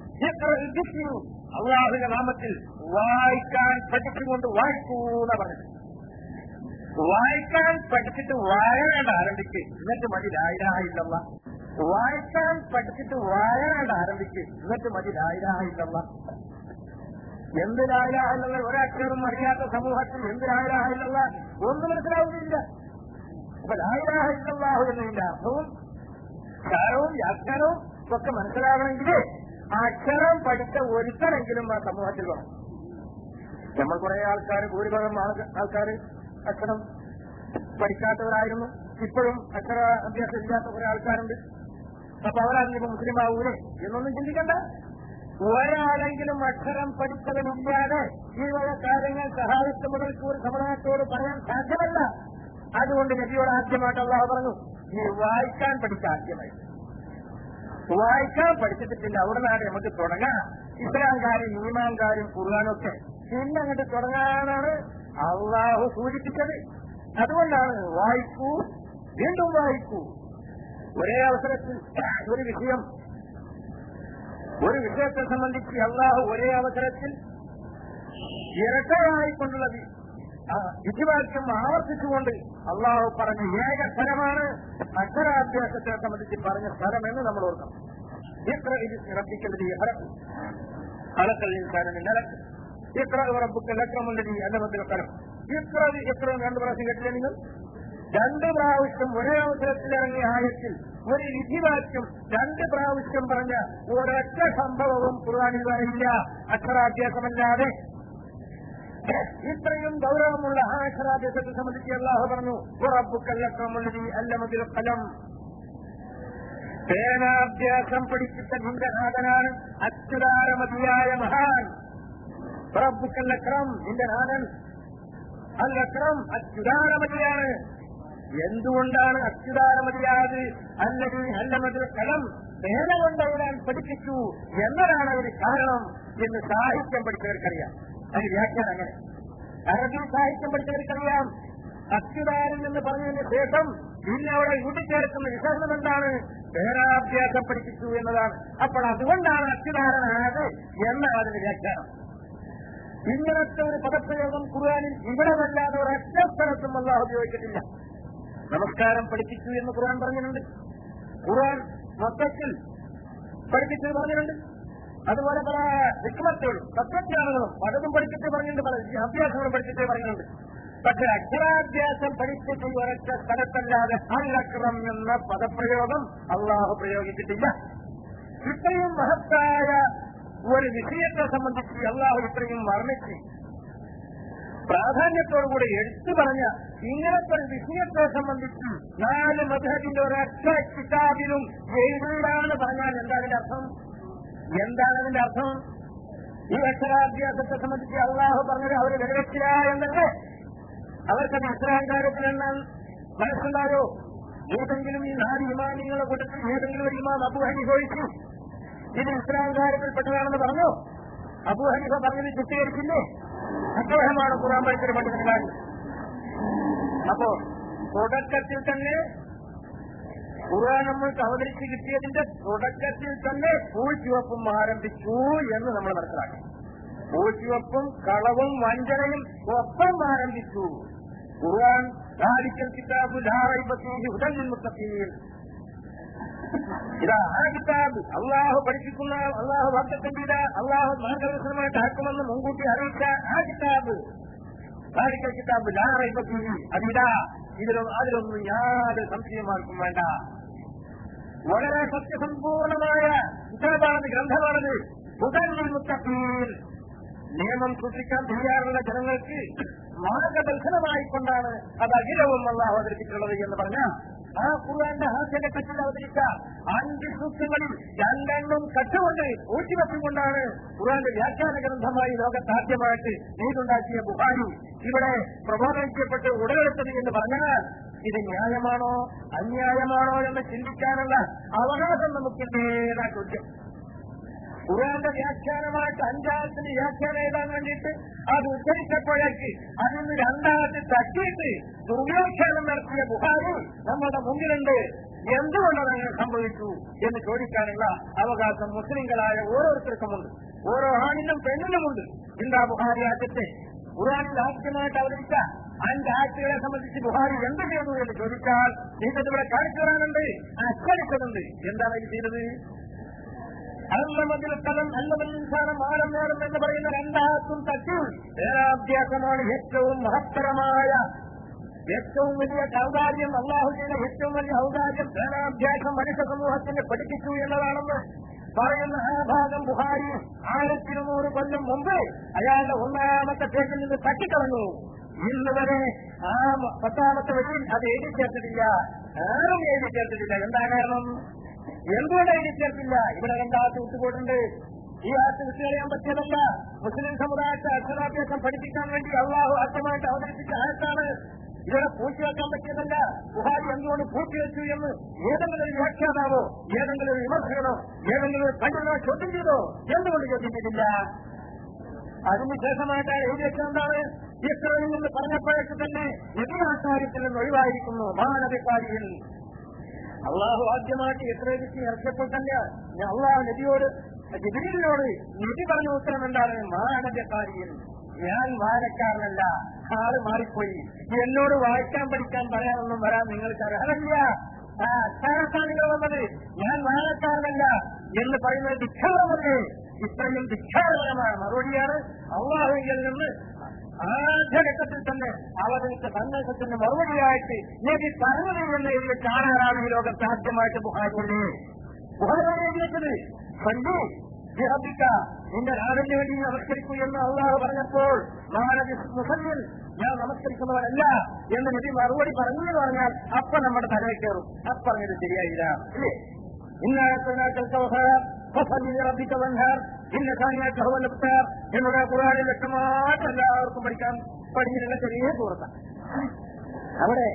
അള്ളാഹുവിന്റെ നാമത്തിൽ വായിക്കാൻ പഠിച്ചുകൊണ്ട് വായിക്കൂന്ന പറഞ്ഞത് വായിക്കാൻ പഠിച്ചിട്ട് വായനാണ്ട് ആരംഭിക്ക് എന്നിട്ട് മതി ലായിരായില്ലല്ല വായിക്കാൻ പഠിച്ചിട്ട് വായനാണ്ട് ആരംഭിക്ക് എന്നിട്ട് മതി ലായിരായില്ലല്ല എന്ത് ലായിരാഹില്ല ഒരക്ഷരം അറിയാത്ത സമൂഹത്തിൽ എന്ത് ലായിരാഹില്ല ഒന്നും മനസ്സിലാവുന്നില്ല അപ്പൊ ലായിരാഹില്ലാഹു എന്നതിന്റെ അർത്ഥവും കാരവും വ്യാഖ്യാനവും ഒക്കെ മനസ്സിലാവണമെങ്കിൽ അക്ഷരം പഠിച്ച ഒരുത്തരെങ്കിലും ആ സമൂഹത്തിൽ വേണം നമ്മൾ കുറെ ആൾക്കാർ ഭൂരിഭാഗം ആൾക്കാർ അക്ഷരം പഠിക്കാത്തവരായിരുന്നു ഇപ്പോഴും അക്ഷര അഭ്യാസം ഇല്ലാത്ത കുറെ ആൾക്കാരുണ്ട് അപ്പൊ അവരാണെങ്കിലും മുസ്ലിം ആവൂലേ എന്നൊന്നും ചിന്തിക്കണ്ട ഒരാളെങ്കിലും അക്ഷരം പഠിച്ചവനില്ലാതെ ഈ വക കാര്യങ്ങൾ സഹായിച്ച മുതൽക്ക് ഒരു സമുദായത്തോട് പറയാൻ സാധ്യമല്ല അതുകൊണ്ട് നബിയോട് ആദ്യമായിട്ട് അള്ളാഹു പറഞ്ഞു ഈ വായിക്കാൻ പഠിച്ച ആദ്യമായി വായിക്കാൻ പഠിച്ചിട്ട് പിന്നെ അവിടെ നിന്നാണ് നമുക്ക് തുടങ്ങാം ഇസ്ലാംകാരും ഈമാൻകാരും ഖുർആാനൊക്കെ പിന്നെ അങ്ങോട്ട് തുടങ്ങാനാണ് അള്ളാഹു സൂചിപ്പിച്ചത് അതുകൊണ്ടാണ് വായിക്കൂ വീണ്ടും വായിക്കൂ ഒരേ അവസരത്തിൽ ഒരു വിഷയം ഒരു വിഷയത്തെ സംബന്ധിച്ച് അള്ളാഹു ഒരേ അവസരത്തിൽ ഇരട്ടയായിക്കൊണ്ടുള്ള വിധിവാക്യം ആവർത്തിച്ചുകൊണ്ട് അള്ളാഹു പറഞ്ഞ ഏക സ്ഥലമാണ് അക്ഷരാഭ്യാസത്തെ സംബന്ധിച്ച് പറഞ്ഞ സ്ഥലമെന്ന് നമ്മൾ ഓർക്കണം ഇത്ര ഇത് റബ്ബിക്കേണ്ടത് അലക്കൽ ഇൻസാനും നിലക്ക് ഇത്ര റബ്ബുക്ക് ലക്രമുള്ളത് അല്ലമത്തിൽ സ്ഥലം ഇത്ര ഇത്ര രണ്ട് പ്രാവശ്യം കേട്ടില്ല നിങ്ങൾ രണ്ട് പ്രാവശ്യം ഒരേ അവസരത്തിൽ ഇറങ്ങിയ ആയത്തിൽ ഒരു വിധിവാക്യം രണ്ട് പ്രാവശ്യം പറഞ്ഞ ഒരൊറ്റ സംഭവവും ഖുർആാനിൽ വരില്ല അക്ഷരാഭ്യാസമല്ലാതെ ഇത്രയും ഗൗരവമുള്ള ആ അക്ഷരാഭ്യാസത്തെ സംബന്ധിച്ച് അള്ളാഹു പറഞ്ഞു ഉറപ്പുക്കല്ലക്രമുള്ളത് അല്ലമതിൽ ഫലം പേനാഭ്യാസം പഠിപ്പിച്ച നിന്റെ നാഥനാണ് അച്യുതാരമതിയായ മഹാൻ ഉറപ്പുക്കല്ലക്രം നിന്റെ നാഥൻ അല്ലക്രം അച്യുതാരമതിയാണ് എന്തുകൊണ്ടാണ് അച്യുതാരമതിയാത് അല്ലെങ്കിൽ അല്ലമതിൽ കലം പേന കൊണ്ടെഴുതാൻ പഠിപ്പിച്ചു എന്നതാണ് അതിന് കാരണം എന്ന് സാഹിത്യം പഠിച്ചവർക്കറിയാം അതിന് വ്യാഖ്യാനം അങ്ങനെ അറബി സാഹിത്യം പഠിച്ചവർക്കറിയാം അച്യുതാരൻ എന്ന് പറഞ്ഞതിന് ശേഷം പിന്നെ അവിടെ കൂട്ടിച്ചേർക്കുന്ന വിശേഷണം എന്താണ് പേരാഭ്യാസം പഠിപ്പിച്ചു എന്നതാണ് അപ്പോൾ അതുകൊണ്ടാണ് അച്യുതാരനായത് എന്നാണ് അതിന്റെ വ്യാഖ്യാനം ഇങ്ങനത്തെ ഒരു പദപ്രയോഗം ഖുർആാനിൽ ഇവിടെ വല്ലാതെ ഒരൊറ്റ സ്ഥലത്തും അള്ളാഹ് ഉപയോഗിച്ചിട്ടില്ല നമസ്കാരം പഠിപ്പിച്ചു എന്ന് ഖുർആൻ പറഞ്ഞിട്ടുണ്ട് ഖുർആൻ മൊത്തത്തിൽ പഠിപ്പിച്ചു പറഞ്ഞിട്ടുണ്ട് അതുപോലെ പല വിക്മത്തുകളും തത്വജ്ഞാനങ്ങളും പലതും പഠിച്ചിട്ട് പറഞ്ഞിട്ടുണ്ട് പല അഭ്യാസങ്ങളും പഠിച്ചിട്ട് പറഞ്ഞിട്ടുണ്ട് പക്ഷെ അക്ഷരാഭ്യാസം പഠിച്ചിട്ട് ഒരൊറ്റ സ്ഥലത്തല്ലാതെ അല്ലക്രം എന്ന പദപ്രയോഗം അള്ളാഹു പ്രയോഗിച്ചിട്ടില്ല ഇത്രയും മഹത്തായ ഒരു വിഷയത്തെ സംബന്ധിച്ച് അള്ളാഹു ഇത്രയും വർണ്ണിച്ച് പ്രാധാന്യത്തോടുകൂടി എടുത്തു പറഞ്ഞ ഇങ്ങനത്തെ ഒരു വിഷയത്തെ സംബന്ധിച്ച് നാല് മധുഹബിന്റെ ഒരൊറ്റ കിതാബിലും എഴുതാന്ന് പറഞ്ഞാൽ എന്താ അതിന്റെ അർത്ഥം എന്താണ് അതിന്റെ അർത്ഥം ഈ അക്ഷരാഭ്യാസത്തെ സംബന്ധിച്ച് അള്ളാഹു പറഞ്ഞത് അവർ നിറവേറ്റില്ല എന്നല്ലേ അവർക്കത് അക്ഷരാങ്കാരത്തിലെണ്ണാൻ മനസ്സുണ്ടായോ ഏതെങ്കിലും ഈ നാല് ഇമാമിങ്ങളെ കൂട്ടത്തിൽ ഏതെങ്കിലും ഒരു ഇമാം അബു ഹനീഫ ഒഴിച്ചു ഇത് ഇസ്ലാം കാര്യത്തിൽപ്പെട്ടതാണെന്ന് പറഞ്ഞു അബു ഹനീഫ പറഞ്ഞത് ചിത്രീകരിച്ചില്ലേ അദ്ദേഹമാണ് ഖുറാൻ പഠിച്ചൊരു പണ്ഡിതന്മാർ അപ്പോ തുടക്കത്തിൽ തന്നെ ഖുറാൻ നമ്മൾക്ക് അവതരിച്ച് കിട്ടിയതിന്റെ തുടക്കത്തിൽ തന്നെ പൂഴ്ചുവപ്പും ആരംഭിച്ചു എന്ന് നമ്മൾ മനസ്സിലാക്കി പൂഴ്ചുവപ്പും കളവും വഞ്ചനയും ഒപ്പം ആരംഭിച്ചു ഖുർആൻ ذلك الكتاب لا ريب فيه هدى للمتقين ഇതാ ആ കിതാബ് അള്ളാഹു പഠിപ്പിക്കുന്ന അള്ളാഹു വാക്തത്വം ചെയ്ത അള്ളാഹു മാർഗദർശനമായിട്ട് ആക്കുമെന്ന് മുൻകൂട്ടി അറിയിച്ച ആ കിതാബ് ذلك الكتاب لا ريب فيه അതിതാ ഇതിലൊന്നും അതിലൊന്നും യാതൊരു സംശയമാർക്കും വേണ്ട വളരെ സത്യസമ്പൂർണമായ കിതാബാണ് ഗ്രന്ഥമാണത് ഹുദൻ മുത്തഖീൻ നിയമം സൂക്ഷിക്കാൻ തയ്യാറുള്ള ജനങ്ങൾക്ക് മാർഗദർശനമായിക്കൊണ്ടാണ് അത് അഖിലവും അള്ളാഹു അവതരിപ്പിച്ചിട്ടുള്ളത് എന്ന് പറഞ്ഞ ആ ഖുർആന്റെ ഹാസ്യഘട്ടത്തിൽ അവതരിച്ച അഞ്ച് സൂക്തങ്ങളിൽ രണ്ടെണ്ണം കട്ടുകൊണ്ട് ഊറ്റിവെച്ചുകൊണ്ടാണ് ഖുർആന്റെ വ്യാഖ്യാന ഗ്രന്ഥമായി ലോകത്താദ്യമായിട്ട് നെയ്തുണ്ടാക്കിയ ബുഹാരി ഇവിടെ പ്രബോധനം ചെയ്യപ്പെട്ട് ഉടലെടുത്തത് എന്ന് പറഞ്ഞാൽ ഇത് ന്യായമാണോ അന്യായമാണോ എന്ന് ചിന്തിക്കാനുള്ള അവകാശം നമുക്കില്ലേതാ ചോദ്യം ഖുറാന്റെ വ്യാഖ്യാനമായിട്ട് അഞ്ചാമത്തിന്റെ വ്യാഖ്യാനം എഴുതാൻ വേണ്ടിയിട്ട് അത് ഉദ്ധരിച്ചപ്പോഴേക്ക് അതിന് രണ്ടാമത്തെ തട്ടിയിട്ട് ദുർവ്യാഖ്യാനം നടത്തിയ ബുഹാരി നമ്മുടെ മുമ്പിലുണ്ട് എന്തുകൊണ്ടത് അങ്ങനെ സംഭവിച്ചു എന്ന് ചോദിക്കാനുള്ള അവകാശം മുസ്ലിങ്ങളായ ഓരോരുത്തർക്കുമുണ്ട് ഓരോ ആണിനും പെണ്ണിനുമുണ്ട് എന്താ ബുഹാരി ആദ്യത്തെ ഖുറാനിൽ ആദ്യമായിട്ട് അവതരിച്ച അഞ്ച് ആഴ്ചകളെ സംബന്ധിച്ച് ബുഹാരി എന്ത് ചെയ്തു എന്ന് ചോദിച്ചാൽ നിങ്ങൾക്ക് ഇവിടെ കാണിച്ചു തരാനുണ്ട് അച്ചടിച്ചതുണ്ട് എന്താണ് ഇത് ചെയ്തത് അല്ലമതിൽ സ്ഥലം അല്ലമൽ ഇൻസാനം ആഴം നേരം എന്ന് പറയുന്ന രണ്ടാമത്തും തട്ടിൽ വേദാഭ്യാസമാണ് ഏറ്റവും മഹത്തരമായ ഏറ്റവും വലിയ ഔദാര്യം അള്ളാഹു ചെയ്ത ഏറ്റവും വലിയ ഔദാര്യം വേദാഭ്യാസം മനുഷ്യ സമൂഹത്തിന് പഠിപ്പിച്ചു എന്നതാണെന്ന് പറയുന്ന ആ ഭാഗം ബുഹാരി ആയിരത്തി ഇരുന്നൂറ് കൊല്ലം മുമ്പ് അയാളുടെ ഒന്നാമത്തെ പേജിൽ നിന്ന് തട്ടിക്കളഞ്ഞു ഇന്ന് വരെ ആ പത്താമത്തെ വഴിയിൽ അത് എഴുതി ചേർത്തിട്ടില്ല ആരും എഴുതി ചേർത്തിട്ടില്ല എന്താ കാരണം എന്തുകൊണ്ട് എഴുതി ചേർത്തില്ല ഇവിടെ രണ്ടാമത്തെ വിട്ടുപോയിട്ടുണ്ട് ഈ ആഴ്ച വിട്ടുകളയാൻ പറ്റിയതല്ല മുസ്ലിം സമുദായത്തെ അക്ഷരാഭ്യാസം പഠിപ്പിക്കാൻ വേണ്ടി അള്ളാഹു ആദ്യമായിട്ട് അവതരിപ്പിച്ച ആയത്താണ് ഇവിടെ പൂഴ്ത്തിവെക്കാൻ പറ്റിയതല്ല ബുഹാരി എന്തുകൊണ്ട് പൂഴ്ത്തിവെച്ചു എന്ന് ഏതെങ്കിലും ഒരു വ്യാഖ്യാതാവോ ഏതെങ്കിലും ഒരു വിമർശകനോ ഏതെങ്കിലും ഒരു പണ്ഡിതനോ ചോദ്യം ചെയ്തോ എന്തുകൊണ്ട് ചോദ്യം ചെയ്തില്ല അതിനുശേഷമായിട്ടാണ് എഴുതി വെച്ചെന്താണ് ഇസ്രയേലിൽ നിന്ന് പറഞ്ഞപ്പോഴേക്ക് തന്നെ എതിരാചാര്യത്തിൽ നിന്ന് ഒഴിവായിരിക്കുന്നു മാനവികാരിയിൽ അള്ളാഹു ആദ്യമായിട്ട് ഇസ്രയേലിക്ക് ഇറക്കിയപ്പോൾ തന്നെ അള്ളാഹു നബിയോട് ജിബിലിനോട് നബി പറഞ്ഞ ഉത്തരം എന്താണ് മാനവികാരിയിൽ ഞാൻ വായനക്കാരനല്ല ആള് മാറിപ്പോയി എന്നോട് വായിക്കാൻ പഠിക്കാൻ പറയാനൊന്നും വരാൻ നിങ്ങൾക്ക് അർഹതയില്ല ആ അച്ചാരത്താണ് നിങ്ങൾ വന്നത് ഞാൻ വായനക്കാരനല്ല എന്ന് പറയുന്നത് ധിക്ഷാപമല്ലേ ഇത്രയും ധിക്ഷാപരമായ മറുപടിയാണ് അള്ളാഹുവിൽ നിന്ന് ആദ്യഘട്ടത്തിൽ തന്നെ അവതരിച്ച സന്ദേശത്തിന്റെ മറുപടിയായിട്ട് നബി പറഞ്ഞത് എന്ന് എഴുതി കാണാനാണ് ഈ ലോകത്ത് ആദ്യമായിട്ട് ബുഹാരിയല്ലേ ബുഹാരാണ് എഴുതിയത് കണ്ടു വിഹബിക്ക നിന്റെ രാവിലെ വേണ്ടി നമസ്കരിക്കൂ എന്ന് അള്ളാഹു പറഞ്ഞപ്പോൾ മാനവി മുസല്ലിൽ ഞാൻ നമസ്കരിക്കുന്നവരല്ല എന്ന് നബി മറുപടി പറഞ്ഞു എന്ന് പറഞ്ഞാൽ അപ്പൊ നമ്മുടെ തലയിൽ കയറും അപ്പൊ പറഞ്ഞത് ശരിയായില്ല ഇല്ലേ എന്നുള്ള ഖുറാനിൽ വ്യക്തമായിട്ട് എല്ലാവർക്കും പഠിക്കാൻ പഠിച്ചിട്ടുള്ള ചെറിയ സുഹൃത്താണ് അവിടെ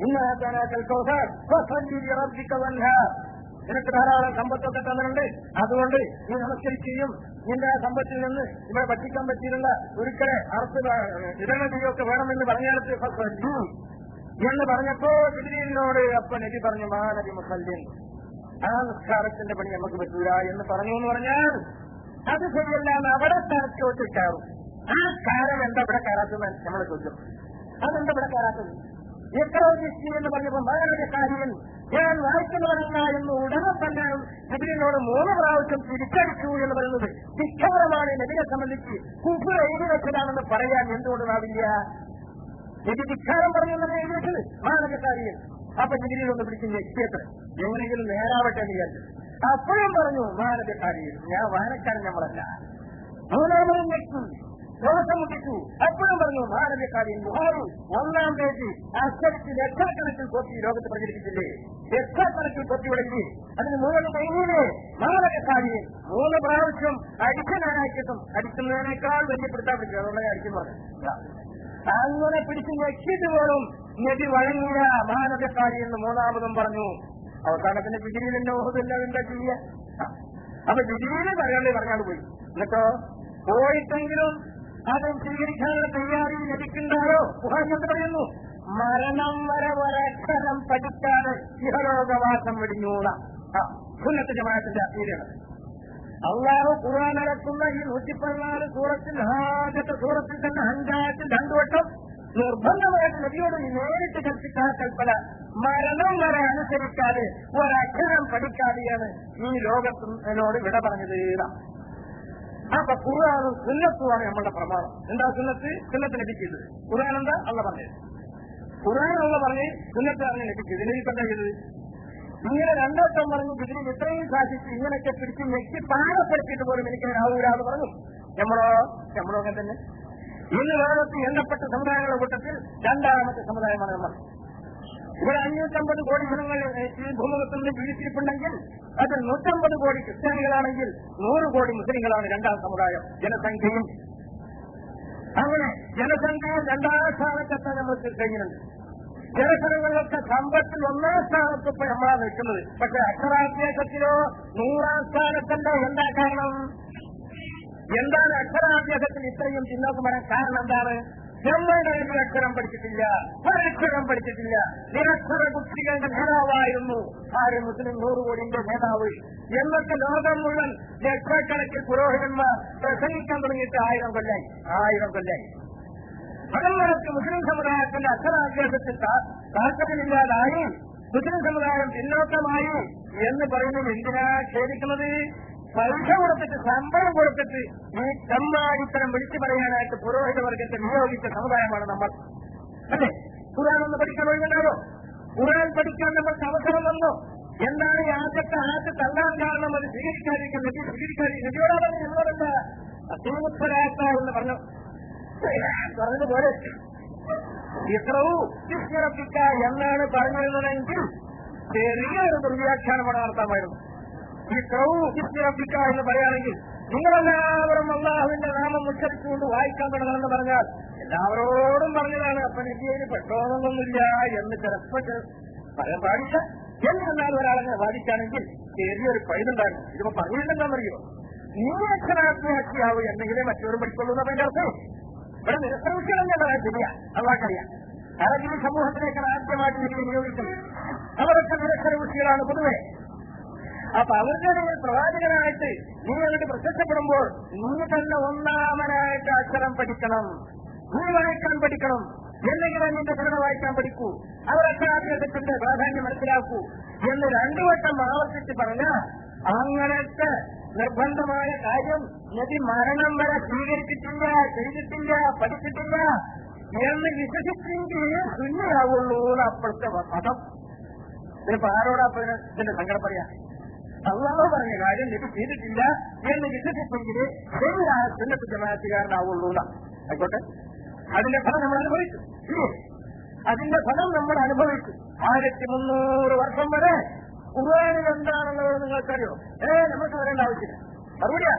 നിനക്ക് ധാരാളം സമ്പത്തൊക്കെ തന്നിട്ടുണ്ട് അതുകൊണ്ട് നീ നമസ്കരിക്കുകയും നിന്റെ ആ സമ്പത്തിൽ നിന്ന് ഇവിടെ ഭക്ഷിക്കാൻ പറ്റിയിട്ടുള്ള ഒരിക്കലെ അർത്ഥ വിതരണത്തിലൊക്കെ വേണമെന്ന് പറഞ്ഞാലത്ത് എന്ന് പറഞ്ഞപ്പോ ജിബിലിനോട് അപ്പൊ നബി പറഞ്ഞു മാനബി മുസല്ലിൻ ആ നിസ്കാരത്തിന്റെ പണി നമുക്ക് പറ്റൂല എന്ന് പറഞ്ഞു എന്ന് പറഞ്ഞാൽ അത് ശരിയല്ല എന്ന് അവിടെ സ്ഥാനത്ത് ചോദിച്ചാവും ആ കാരം എന്താ ഇവിടെ കയറാത്തത് നമ്മൾ ചോദിച്ചു അതെന്താ ഇവിടെ കയറാത്തത് എത്ര നിശ്ചി എന്ന് പറഞ്ഞപ്പോ മകനൊരു കാര്യം ഞാൻ വായിക്കുന്നവരല്ല എന്ന് ഉടനെ തന്നെ നബിനോട് മൂന്ന് പ്രാവശ്യം തിരിച്ചടിച്ചു എന്ന് പറയുന്നത് ധിക്കാരമാണ് നബിനെ സംബന്ധിച്ച് കുഫർ എഴുതി വെച്ചതാണെന്ന് പറയാൻ എന്തുകൊണ്ടാവില്ല നബി ധിക്കാരം പറഞ്ഞു എന്നാണ് എഴുതി വെച്ചത് മാനവകാരിയൻ അപ്പൊ ജിബിലിൽ ഒന്ന് പിടിച്ച് ഞെക്കിയത്ര എങ്ങനെയെങ്കിലും നേരാവട്ടെ എന്ന് വിചാരിച്ചു അപ്പോഴും പറഞ്ഞു മാനവകാരിയൻ ഞാൻ വായനക്കാരൻ നമ്മളല്ല മൂന്നാമതും ഞെക്കി ദിവസം മുട്ടിച്ചു എപ്പോഴും പറഞ്ഞു മാനവകാരിയൻ ബുഹാരി ഒന്നാം പേജ് അച്ചടിച്ച് ലക്ഷക്കണക്കിൽ കോപ്പി ലോകത്ത് പ്രചരിപ്പിച്ചില്ലേ ലക്ഷക്കണക്കിൽ കോപ്പി വിളക്കി അതിന് മൂന്ന് കഴിഞ്ഞില്ലേ മാനവകാരിയൻ മൂന്ന് പ്രാവശ്യം അടിക്കാനാക്കിയിട്ടും അടിക്കുന്നതിനേക്കാൾ വലിയ പിടുത്താൻ പറ്റും അതുകൊണ്ട് അടിക്കുന്നു പറഞ്ഞു അങ്ങനെ പിടിച്ച് ഞെക്കിട്ട് പോലും നബി വഴങ്ങിയ മാനവക്കാരി എന്ന് മൂന്നാമതും പറഞ്ഞു അവസാനത്തിന്റെ ജിഗിരിയിൽ എന്നെ ഓഹമില്ല എന്താ ചെയ്യ അപ്പൊ ജിഗിരിയിലെ പറയാണ്ട് പറഞ്ഞാണ്ട് പോയി എന്നിട്ടോ പോയിട്ടെങ്കിലും അത് സ്വീകരിക്കാനുള്ള തയ്യാറി ലഭിക്കുന്നുണ്ടോ ഗുഹാൻ എന്ത് പറയുന്നു മരണം വരെ ഒരക്ഷരം പഠിക്കാതെ ഇഹലോകവാസം വെടിഞ്ഞൂട സുന്നത്ത് ജമാഅത്തിന്റെ അപ്പീലാണ് അള്ളാഹു ഖുർആൻ ഇറക്കുന്ന ഈ നൂറ്റി പതിനാല് സൂറത്തിൽ ആദ്യത്തെ സൂറത്തിൽ തന്നെ അഞ്ചായത്തിൽ രണ്ടു വട്ടം നിർബന്ധമായിട്ട് നബിയോട് നേരിട്ട് കൽപ്പിച്ച കൽപ്പന മരണം വരെ അനുസരിക്കാതെ ഒരക്ഷരം പഠിക്കാതെയാണ് ഈ ലോകത്തിനോട് വിട പറഞ്ഞത് അപ്പൊ ഖുർആാനും സുന്നത്തുമാണ് നമ്മളുടെ പ്രമാണം എന്താ സുന്നത്ത് സുന്നത്ത് ലഭിച്ചത് ഖുർആൻ എന്താ അള്ള പറഞ്ഞത് ഖുർആൻ അള്ള പറഞ്ഞ് സുന്നത്താണ് ലഭിച്ചത് ഇതിനെ എന്താ ചെയ്തത് ഇങ്ങനെ രണ്ടോട്ടം പറഞ്ഞു ഇതിന് ഇത്രയും സാധിച്ച് ഇങ്ങനെയൊക്കെ പിടിച്ച് ഞെക്കി പാകപ്പെടുത്തിയിട്ട് പോലും എനിക്ക് ആവൂരാന്ന് പറഞ്ഞു നമ്മളോ നമ്മളോ അങ്ങനെ തന്നെ ഇന്ന് ലോകത്ത് എണ്ണപ്പെട്ട സമുദായങ്ങളുടെ കൂട്ടത്തിൽ രണ്ടാമത്തെ സമുദായമാണ് നമ്മൾ ഇവിടെ അഞ്ഞൂറ്റമ്പത് കോടി ജനങ്ങൾ ഈ ഭൂമുഖത്തിൽ നിന്ന് ജീവിച്ചിരിപ്പുണ്ടെങ്കിൽ അതിൽ നൂറ്റമ്പത് കോടി ക്രിസ്ത്യാനികളാണെങ്കിൽ നൂറ് കോടി മുസ്ലിങ്ങളാണ് രണ്ടാം സമുദായം ജനസംഖ്യയും അങ്ങനെ ജനസംഖ്യയിൽ രണ്ടാം സ്ഥാനത്തെത്താൻ നമ്മൾക്ക് കഴിഞ്ഞിട്ടുണ്ട് ജനസംഘങ്ങളിലൊക്കെ സമ്പത്തിൽ ഒന്നാം സ്ഥാനത്ത് ഇപ്പൊ നമ്മളാണ് നിൽക്കുന്നത് പക്ഷെ അക്ഷരാഭ്യാസത്തിലോ നൂറാം സ്ഥാനത്തല്ല എന്താ കാരണം എന്താണ് അക്ഷരാഭ്യാസത്തിൽ ഇത്രയും പിന്നോക്കം വരാൻ കാരണം എന്താണ് നമ്മളുടെ ഒരു അക്ഷരം പഠിച്ചിട്ടില്ല ഒരക്ഷരം പഠിച്ചിട്ടില്ല നിരക്ഷര കുട്ടികളുടെ നേതാവായിരുന്നു ആര് മുസ്ലിം നൂറ് കോടിന്റെ നേതാവ് എന്നൊക്കെ ലോകം മുഴുവൻ ലക്ഷക്കണക്കിൽ പുരോഹിതന്മാർ പ്രസംഗിക്കാൻ തുടങ്ങിയിട്ട് ആയിരം കൊല്ലായി ആയിരം കൊല്ലായി പകൽവരത്ത് മുസ്ലിം സമുദായത്തിന്റെ അക്ഷരാഭ്യാസത്തിൽ താല്പര്യമില്ലാതായി മുസ്ലിം സമുദായം പിന്നോക്കമായി എന്ന് പറയുന്നത് എന്തിനാ ഖേദിക്കുന്നത് പൈസ കൊടുത്തിട്ട് ശമ്പളം കൊടുത്തിട്ട് ഈ കമ്മാടിത്തരം വിളിച്ചു പറയാനായിട്ട് പുരോഹിത വർഗത്തെ നിയോഗിച്ച സമുദായമാണ് നമ്മൾ അല്ലേ ഖുറാൻ ഒന്ന് പഠിക്കാൻ ഒഴിവുണ്ടാവോ ഖുറാൻ പഠിക്കാൻ നമ്മൾക്ക് അവസരം വന്നോ എന്താണ് ഈ ആദ്യത്തെ ആദ്യ തള്ളാൻ കാരണം അത് സ്വീകരിക്കാതിരിക്കും നബി സ്വീകരിക്കാതിരിക്കും നബിയോടാണ് എന്നോടെന്താ അസീമുത്തരാത്ത എന്ന് പറഞ്ഞു പറഞ്ഞതുപോലെ ഇത്രവും ശിഷ്യറപ്പിക്ക എന്നാണ് പറഞ്ഞിരുന്നതെങ്കിൽ ചെറിയൊരു ദുർവ്യാഖ്യാനമാണ് നടത്താമായിരുന്നു ഇത്രവും ശിഷ്യറപ്പിക്ക എന്ന് പറയുകയാണെങ്കിൽ നിങ്ങളെല്ലാവരും അള്ളാഹുവിന്റെ നാമം ഉച്ചരിച്ചുകൊണ്ട് വായിക്കാൻ തുടങ്ങണമെന്ന് പറഞ്ഞാൽ എല്ലാവരോടും പറഞ്ഞതാണ് അപ്പൊ നബിയിൽ പെട്ടോന്നൊന്നുമില്ല എന്ന് ചിലപ്പോൾ പറയാൻ പാടില്ല എന്നാൽ ഒരാളെ വാദിക്കുകയാണെങ്കിൽ ചെറിയൊരു പഴുതുണ്ടാകും ഇതിപ്പോ പറഞ്ഞിട്ടുണ്ടെന്നറിയോ നീ അക്ഷരാത്മഹത്യാവും എന്നെങ്കിലേ മറ്റൊരു പഠിക്കുള്ളൂ എന്നതിന്റെ അർത്ഥം ഇവിടെ നിരസംശയം ഞാൻ ശരിയാ അള്ളാഹ്ക്കറിയാം അറബി സമൂഹത്തിലേക്ക് ആദ്യമായിട്ട് നിങ്ങൾ നിയോഗിക്കുന്നത് അവരൊക്കെ നിരക്ഷരകുട്ടികളാണ് പൊതുവെ അപ്പൊ അവരുടെ നിങ്ങൾ പ്രവാചകനായിട്ട് നീ അങ്ങോട്ട് പ്രത്യക്ഷപ്പെടുമ്പോൾ നീ തന്നെ ഒന്നാമനായിട്ട് അക്ഷരം പഠിക്കണം നീ വായിക്കാൻ പഠിക്കണം എന്തെങ്കിലും നിന്റെ ഭരണ വായിക്കാൻ പഠിക്കൂ അവർ അക്ഷരാഭ്യാസത്തിന്റെ പ്രാധാന്യം മനസ്സിലാക്കൂ എന്ന് രണ്ടു വട്ടം ആവർത്തിച്ച് പറഞ്ഞ അങ്ങനത്തെ നിർബന്ധമായ കാര്യം നബി മരണം വരെ സ്വീകരിച്ചിട്ടില്ല ചെയ്തിട്ടില്ല പഠിച്ചിട്ടില്ല എന്ന് വിശ്വസിച്ചെങ്കിൽ ശൂന്യമാവുള്ളൂ എന്ന് അപ്പോഴത്തെ മതം ഇതിനിപ്പോ ആരോടാ ഇതിന്റെ സങ്കടം പറയാ അള്ളാഹ് പറഞ്ഞ കാര്യം നബി ചെയ്തിട്ടില്ല എന്ന് വിശ്വസിച്ചെങ്കിൽ ശരിയായ സുന്നത്ത് ജമാഅത്തുകാരനാവുള്ളൂ ആയിക്കോട്ടെ അതിന്റെ ഫലം നമ്മൾ അനുഭവിച്ചു ഇല്ലേ? അതിന്റെ ഫലം നമ്മൾ അനുഭവിച്ചു ആയിരത്തി മുന്നൂറ് വർഷം വരെ ഖുർആാനിൽ എന്താണെന്നുള്ളത് നിങ്ങൾക്കറിയോ ഏ നമുക്ക് വരേണ്ട ആവശ്യമില്ല മറുപടിയാ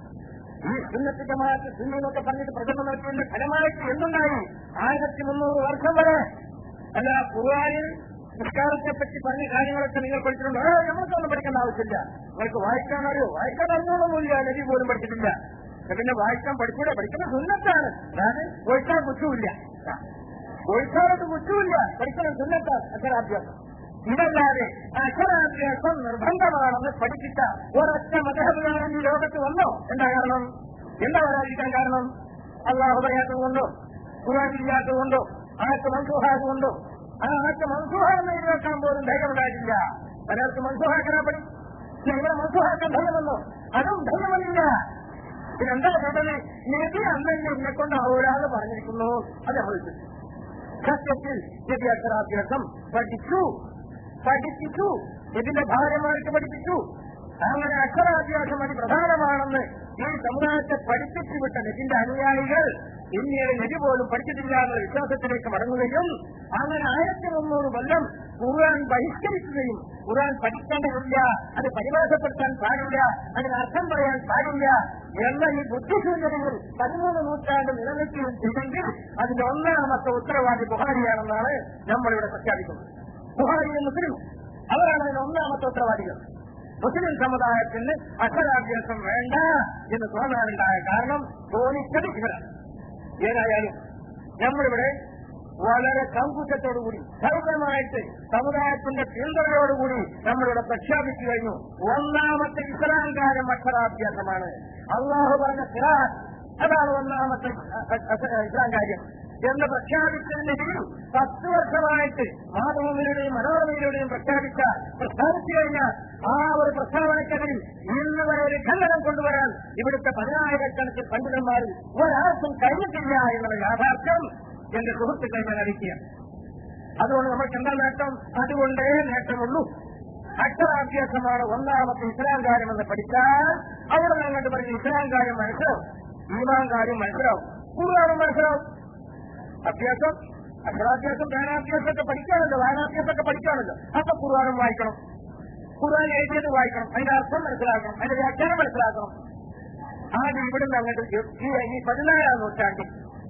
ഈ സുന്നത്ത് ജമാഅത്ത് സുന്നൊക്കെ പറഞ്ഞിട്ട് പ്രചരണം നടത്തിയതിന്റെ ഫലമായിട്ട് എന്തുണ്ടായി ആയിരത്തി മുന്നൂറ് വർഷം വരെ അല്ല ഖുർആാനിൽ നിസ്കാരത്തെ പറ്റി പറഞ്ഞ കാര്യങ്ങളൊക്കെ നിങ്ങൾ പഠിച്ചിട്ടുണ്ട് ഏ നമുക്കൊന്നും പഠിക്കേണ്ട ആവശ്യമില്ല നിങ്ങൾക്ക് വായിക്കാൻ അറിയോ വായിക്കാൻ അറിഞ്ഞോളൊന്നുമില്ല നബി പോലും പഠിച്ചിട്ടില്ല പിന്നെ വായിക്കാൻ പഠിക്കൂടെ പഠിക്കുന്ന സുന്നത്താണ് അതായത് ഒഴിക്കാൻ കുറ്റമില്ല ഒഴിക്കാനൊട്ട് കുറ്റമില്ല പഠിക്കുന്ന സുന്നത്താണ് അക്ഷരാഭ്യാസം ഇതല്ലാതെ അക്ഷരാഭ്യാസം നിർബന്ധമാണെന്ന് പഠിപ്പിച്ച ഒരൊറ്റ മതഹബുകാരൻ ഈ ലോകത്ത് വന്നോ എന്താ കാരണം എന്താ വരാതിരിക്കാൻ കാരണം അള്ളാഹു പറയാത്തത് കൊണ്ടോ ഖുറാനില്ലാത്തത് കൊണ്ടോ ആർക്ക് മൻസൂഹാത് കൊണ്ടോ ആ ആർക്ക് മൻസൂഹാന്ന് എഴുതി വെക്കാൻ പോലും ധൈര്യമുണ്ടായിട്ടില്ല ഒരാൾക്ക് മൻസൂഹാക്കനാ പടി ഇവിടെ മൻസൂഹാക്കാൻ ധൈര്യമല്ലോ അതും ധൈര്യമല്ല പിന്നെന്താ കേട്ടത് നബി അന്നെ എന്നെ കൊണ്ട് ഒരാള് പറഞ്ഞിരിക്കുന്നു അത് നമ്മൾ വിശ്വസിച്ചു സത്യത്തിൽ നബി അക്ഷരാഭ്യാസം പഠിച്ചു പഠിപ്പിച്ചു ഇതിന്റെ ഭാര്യമാർക്ക് പഠിപ്പിച്ചു അങ്ങനെ അക്ഷരാഭ്യാസം അതി പ്രധാനമാണെന്ന് ഈ സമുദായത്തെ പഠിപ്പിച്ചു വിട്ട നബിന്റെ അനുയായികൾ പിന്നീട് നബി പോലും പഠിച്ചിട്ടില്ല എന്ന വിശ്വാസത്തിലേക്ക് മടങ്ങുകയും അങ്ങനെ ആയിരത്തി മുന്നൂറ് കൊല്ലം ഖുർആൻ ബഹിഷ്കരിക്കുകയും ഖുർആൻ പഠിക്കേണ്ടതില്ല അത് പരിഭാഷപ്പെടുത്താൻ പാടില്ല അതിന് അർത്ഥം പറയാൻ പാടില്ല എന്ന ഈ ബുദ്ധിശൂന്യതയിൽ പതിമൂന്ന് നൂറ്റാണ്ട് നിലനിൽക്കുകയും ചെയ്തെങ്കിൽ അതിന്റെ ഒന്നാമത്തെ ഉത്തരവാദി ബുഹാരിയാണെന്നാണ് നമ്മളിവിടെ പ്രഖ്യാപിക്കുന്നത് ബുഹാരിയും മുസ്ലിം അവരാണ് അതിന് ഒന്നാമത്തെ ഉത്തരവാദികൾ മുസ്ലിം സമുദായത്തിന് അക്ഷരാഭ്യാസം വേണ്ട എന്ന് തോന്നാനുണ്ടായ കാരണം തോന്നിച്ചത് ഇവരാണ് ഏതായാലും നമ്മളിവിടെ വളരെ സങ്കുശത്തോടുകൂടി സൗകര്യമായിട്ട് സമുദായത്തിന്റെ പിന്തുണയോടുകൂടി നമ്മളിവിടെ പ്രഖ്യാപിച്ചു കഴിഞ്ഞു ഒന്നാമത്തെ ഇസ്ലാം കാര്യം അക്ഷരാഭ്യാസമാണ് അള്ളാഹു പറഞ്ഞ ഖിറാൻ അതാണ് ഒന്നാമത്തെ ഇസ്ലാം കാര്യം എന്ന് പ്രഖ്യാപിച്ചതിന്റെ കീഴിൽ പത്ത് വർഷമായിട്ട് മാതൃഭൂമിയിലൂടെയും മനോരമയിലൂടെയും പ്രഖ്യാപിച്ച പ്രഖ്യാപിച്ചു കഴിഞ്ഞാൽ ആ ഒരു പ്രസ്താവനക്കെതിരിൽ ഇന്ന് വരെ ഒരു ഖണ്ഡനം കൊണ്ടുവരാൻ ഇവിടുത്തെ പതിനായിരക്കണക്കിന് പണ്ഡിതന്മാരിൽ ഒരാൾക്കും കഴിഞ്ഞിട്ടില്ല എന്നുള്ള യാഥാർത്ഥ്യം എന്റെ സുഹൃത്തുക്കൾ ഞാൻ അറിയിക്കുക അതുകൊണ്ട് നമുക്ക് എന്താ നേട്ടം അതുകൊണ്ടേ നേട്ടമുള്ളൂ അക്ഷരാഭ്യാസമാണ് ഒന്നാമത്തെ ഇസ്ലാം കാര്യമെന്ന് പഠിച്ചാൽ അവിടെ ഞങ്ങൾക്ക് പറഞ്ഞ ഇസ്ലാം കാര്യം മനസ്സിലാവും ഈമാൻ കാര്യം മനസ്സിലാവും ഖുർആാനും മനസ്സിലാവും അഭ്യാസം അക്ഷരാഭ്യാസം ജ്ഞാനാഭ്യാസമൊക്കെ പഠിക്കാണല്ലോ വായനാഭ്യാസമൊക്കെ പഠിക്കാണല്ലോ അപ്പൊ ഖുർആാനും വായിക്കണം ഖുർആൻ എഴുതിയത് വായിക്കണം അതിന്റെ അർത്ഥം മനസ്സിലാക്കണം അതിന്റെ വ്യാഖ്യാനം മനസ്സിലാക്കണം ആദ്യം ഇവിടുന്ന് അങ്ങോട്ട് ഈ ഈ പതിനാലാം നൂറ്റാണ്ടിൽ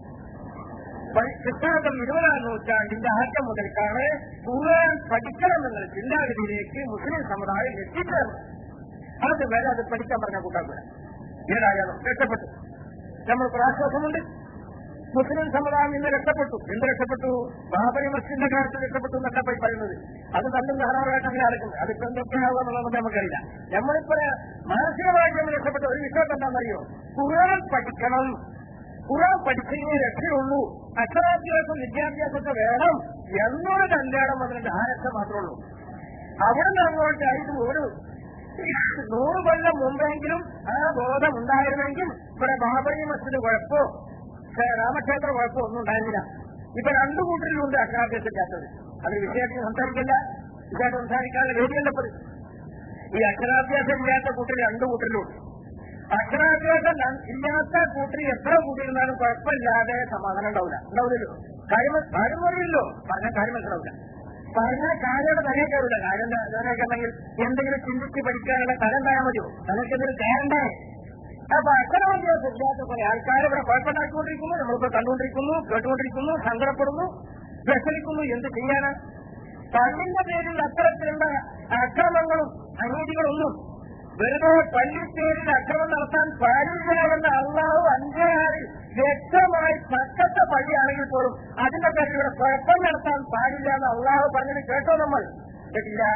ക്രിസ്താന്തം ഇരുപതാം നൂറ്റാണ്ടിന്റെ ആറ്റം മുതൽക്കാണ് ഖുർആൻ പഠിക്കണമെന്നുള്ള ചിന്താഗതിയിലേക്ക് മുസ്ലിം സമുദായം എത്തിച്ചേർന്നത് അത് വരെ അത് പഠിക്കാൻ പറഞ്ഞ കൂട്ടാക്കൂല ഏതായാലും രക്ഷപ്പെട്ടു നമ്മൾക്ക് ആശ്വാസമുണ്ട് മുസ്ലിം സമുദായം ഇന്ന് രക്ഷപ്പെട്ടു എന്ത് രക്ഷപ്പെട്ടു ബാബരി മസ്ജിദിന്റെ കാര്യത്തിൽ രക്ഷപ്പെട്ടു എന്നൊക്കെ പോയി പറയുന്നത് അത് തണ്ടും ധാരാളമായിട്ട് അങ്ങനെ നടക്കുന്നത് അതിപ്പോ എന്തൊക്കെയാവുക എന്നുള്ളത് നമുക്കറിയില്ല നമ്മളിപ്പോ മാനസികമായി നമ്മൾ രക്ഷപ്പെട്ട ഒരു വിഷയം എന്താണെന്നറിയോ ഖുർആൻ പഠിക്കണം ഖുർആൻ പഠിച്ചേ രക്ഷയുള്ളൂ അക്ഷരാഭ്യാസം വിദ്യാഭ്യാസമൊക്കെ വേണം എന്നൊരു കല്യാണം അതിന്റെ ആരക്ഷ മാത്രമേ ഉള്ളൂ അവിടെ നിന്ന് അങ്ങോട്ടായിട്ട് ഒരു നൂറ് കൊല്ലം മുമ്പെങ്കിലും ആ ബോധം ഉണ്ടായിരുന്നെങ്കിൽ ഇവിടെ ബാബരി മസ്ജിദ് കുഴപ്പമോ രാമക്ഷേത്ര കുഴപ്പമോ ഒന്നും ഉണ്ടായിരുന്നില്ല ഇപ്പൊ രണ്ടു കൂട്ടരിലുണ്ട് അക്ഷരാഭ്യാസമില്ലാത്തത് അത് വിഷയത്തിൽ സംസാരിക്കില്ല വിഷയത്തിൽ സംസാരിക്കാനുള്ള വേദിയല്ലപ്പത് ഈ അക്ഷരാഭ്യാസം ഇല്ലാത്ത കൂട്ടർ രണ്ടു കൂട്ടരിലുണ്ട് അക്ഷരാഭ്യാസം ഇല്ലാത്ത കൂട്ടർ എത്ര കൂട്ടിയിരുന്നാലും കുഴപ്പമില്ലാതെ സമാധാനം ഉണ്ടാവില്ല ഉണ്ടാവില്ലല്ലോ കാര്യം കാര്യം പറയില്ലല്ലോ പറഞ്ഞ കാര്യം മനസ്സിലാവില്ല പറഞ്ഞ കാര്യയുടെ തലയിൽ കയറില്ല കാര്യം ഇതിനൊക്കെ ഉണ്ടെങ്കിൽ എന്തെങ്കിലും ചിന്തിച്ച് പഠിക്കാനുള്ള തല ഉണ്ടായാൽ മതിയോ തലയ്ക്ക് എന്തെങ്കിലും കയറണ്ടേ അപ്പൊ അക്ഷരാഭ്യാസം ഇല്ലാത്ത കുറെ ആൾക്കാർ ഇവിടെ കുഴപ്പമുണ്ടാക്കിക്കൊണ്ടിരിക്കുന്നു നമ്മളിപ്പോ കണ്ടുകൊണ്ടിരിക്കുന്നു കേട്ടുകൊണ്ടിരിക്കുന്നു സങ്കടപ്പെടുന്നു വിഷമിക്കുന്നു എന്ത് ചെയ്യാനാ പള്ളിന്റെ പേരിൽ അത്തരത്തിലുള്ള അക്രമങ്ങളും അനീതികളൊന്നും വെറുതെ പള്ളിപ്പേരിൽ അക്രമം നടത്താൻ പാടില്ല അള്ളാഹു അഞ്ചാറിൽ വ്യക്തമായി പക്കത്തെ പള്ളിയാണെങ്കിൽ പോലും അതിന്റെ പേരിൽ ഇവിടെ കുഴപ്പം നടത്താൻ പാടില്ല എന്ന് അള്ളാഹു പറഞ്ഞത് കേട്ടോ നമ്മൾ കേട്ടില്ല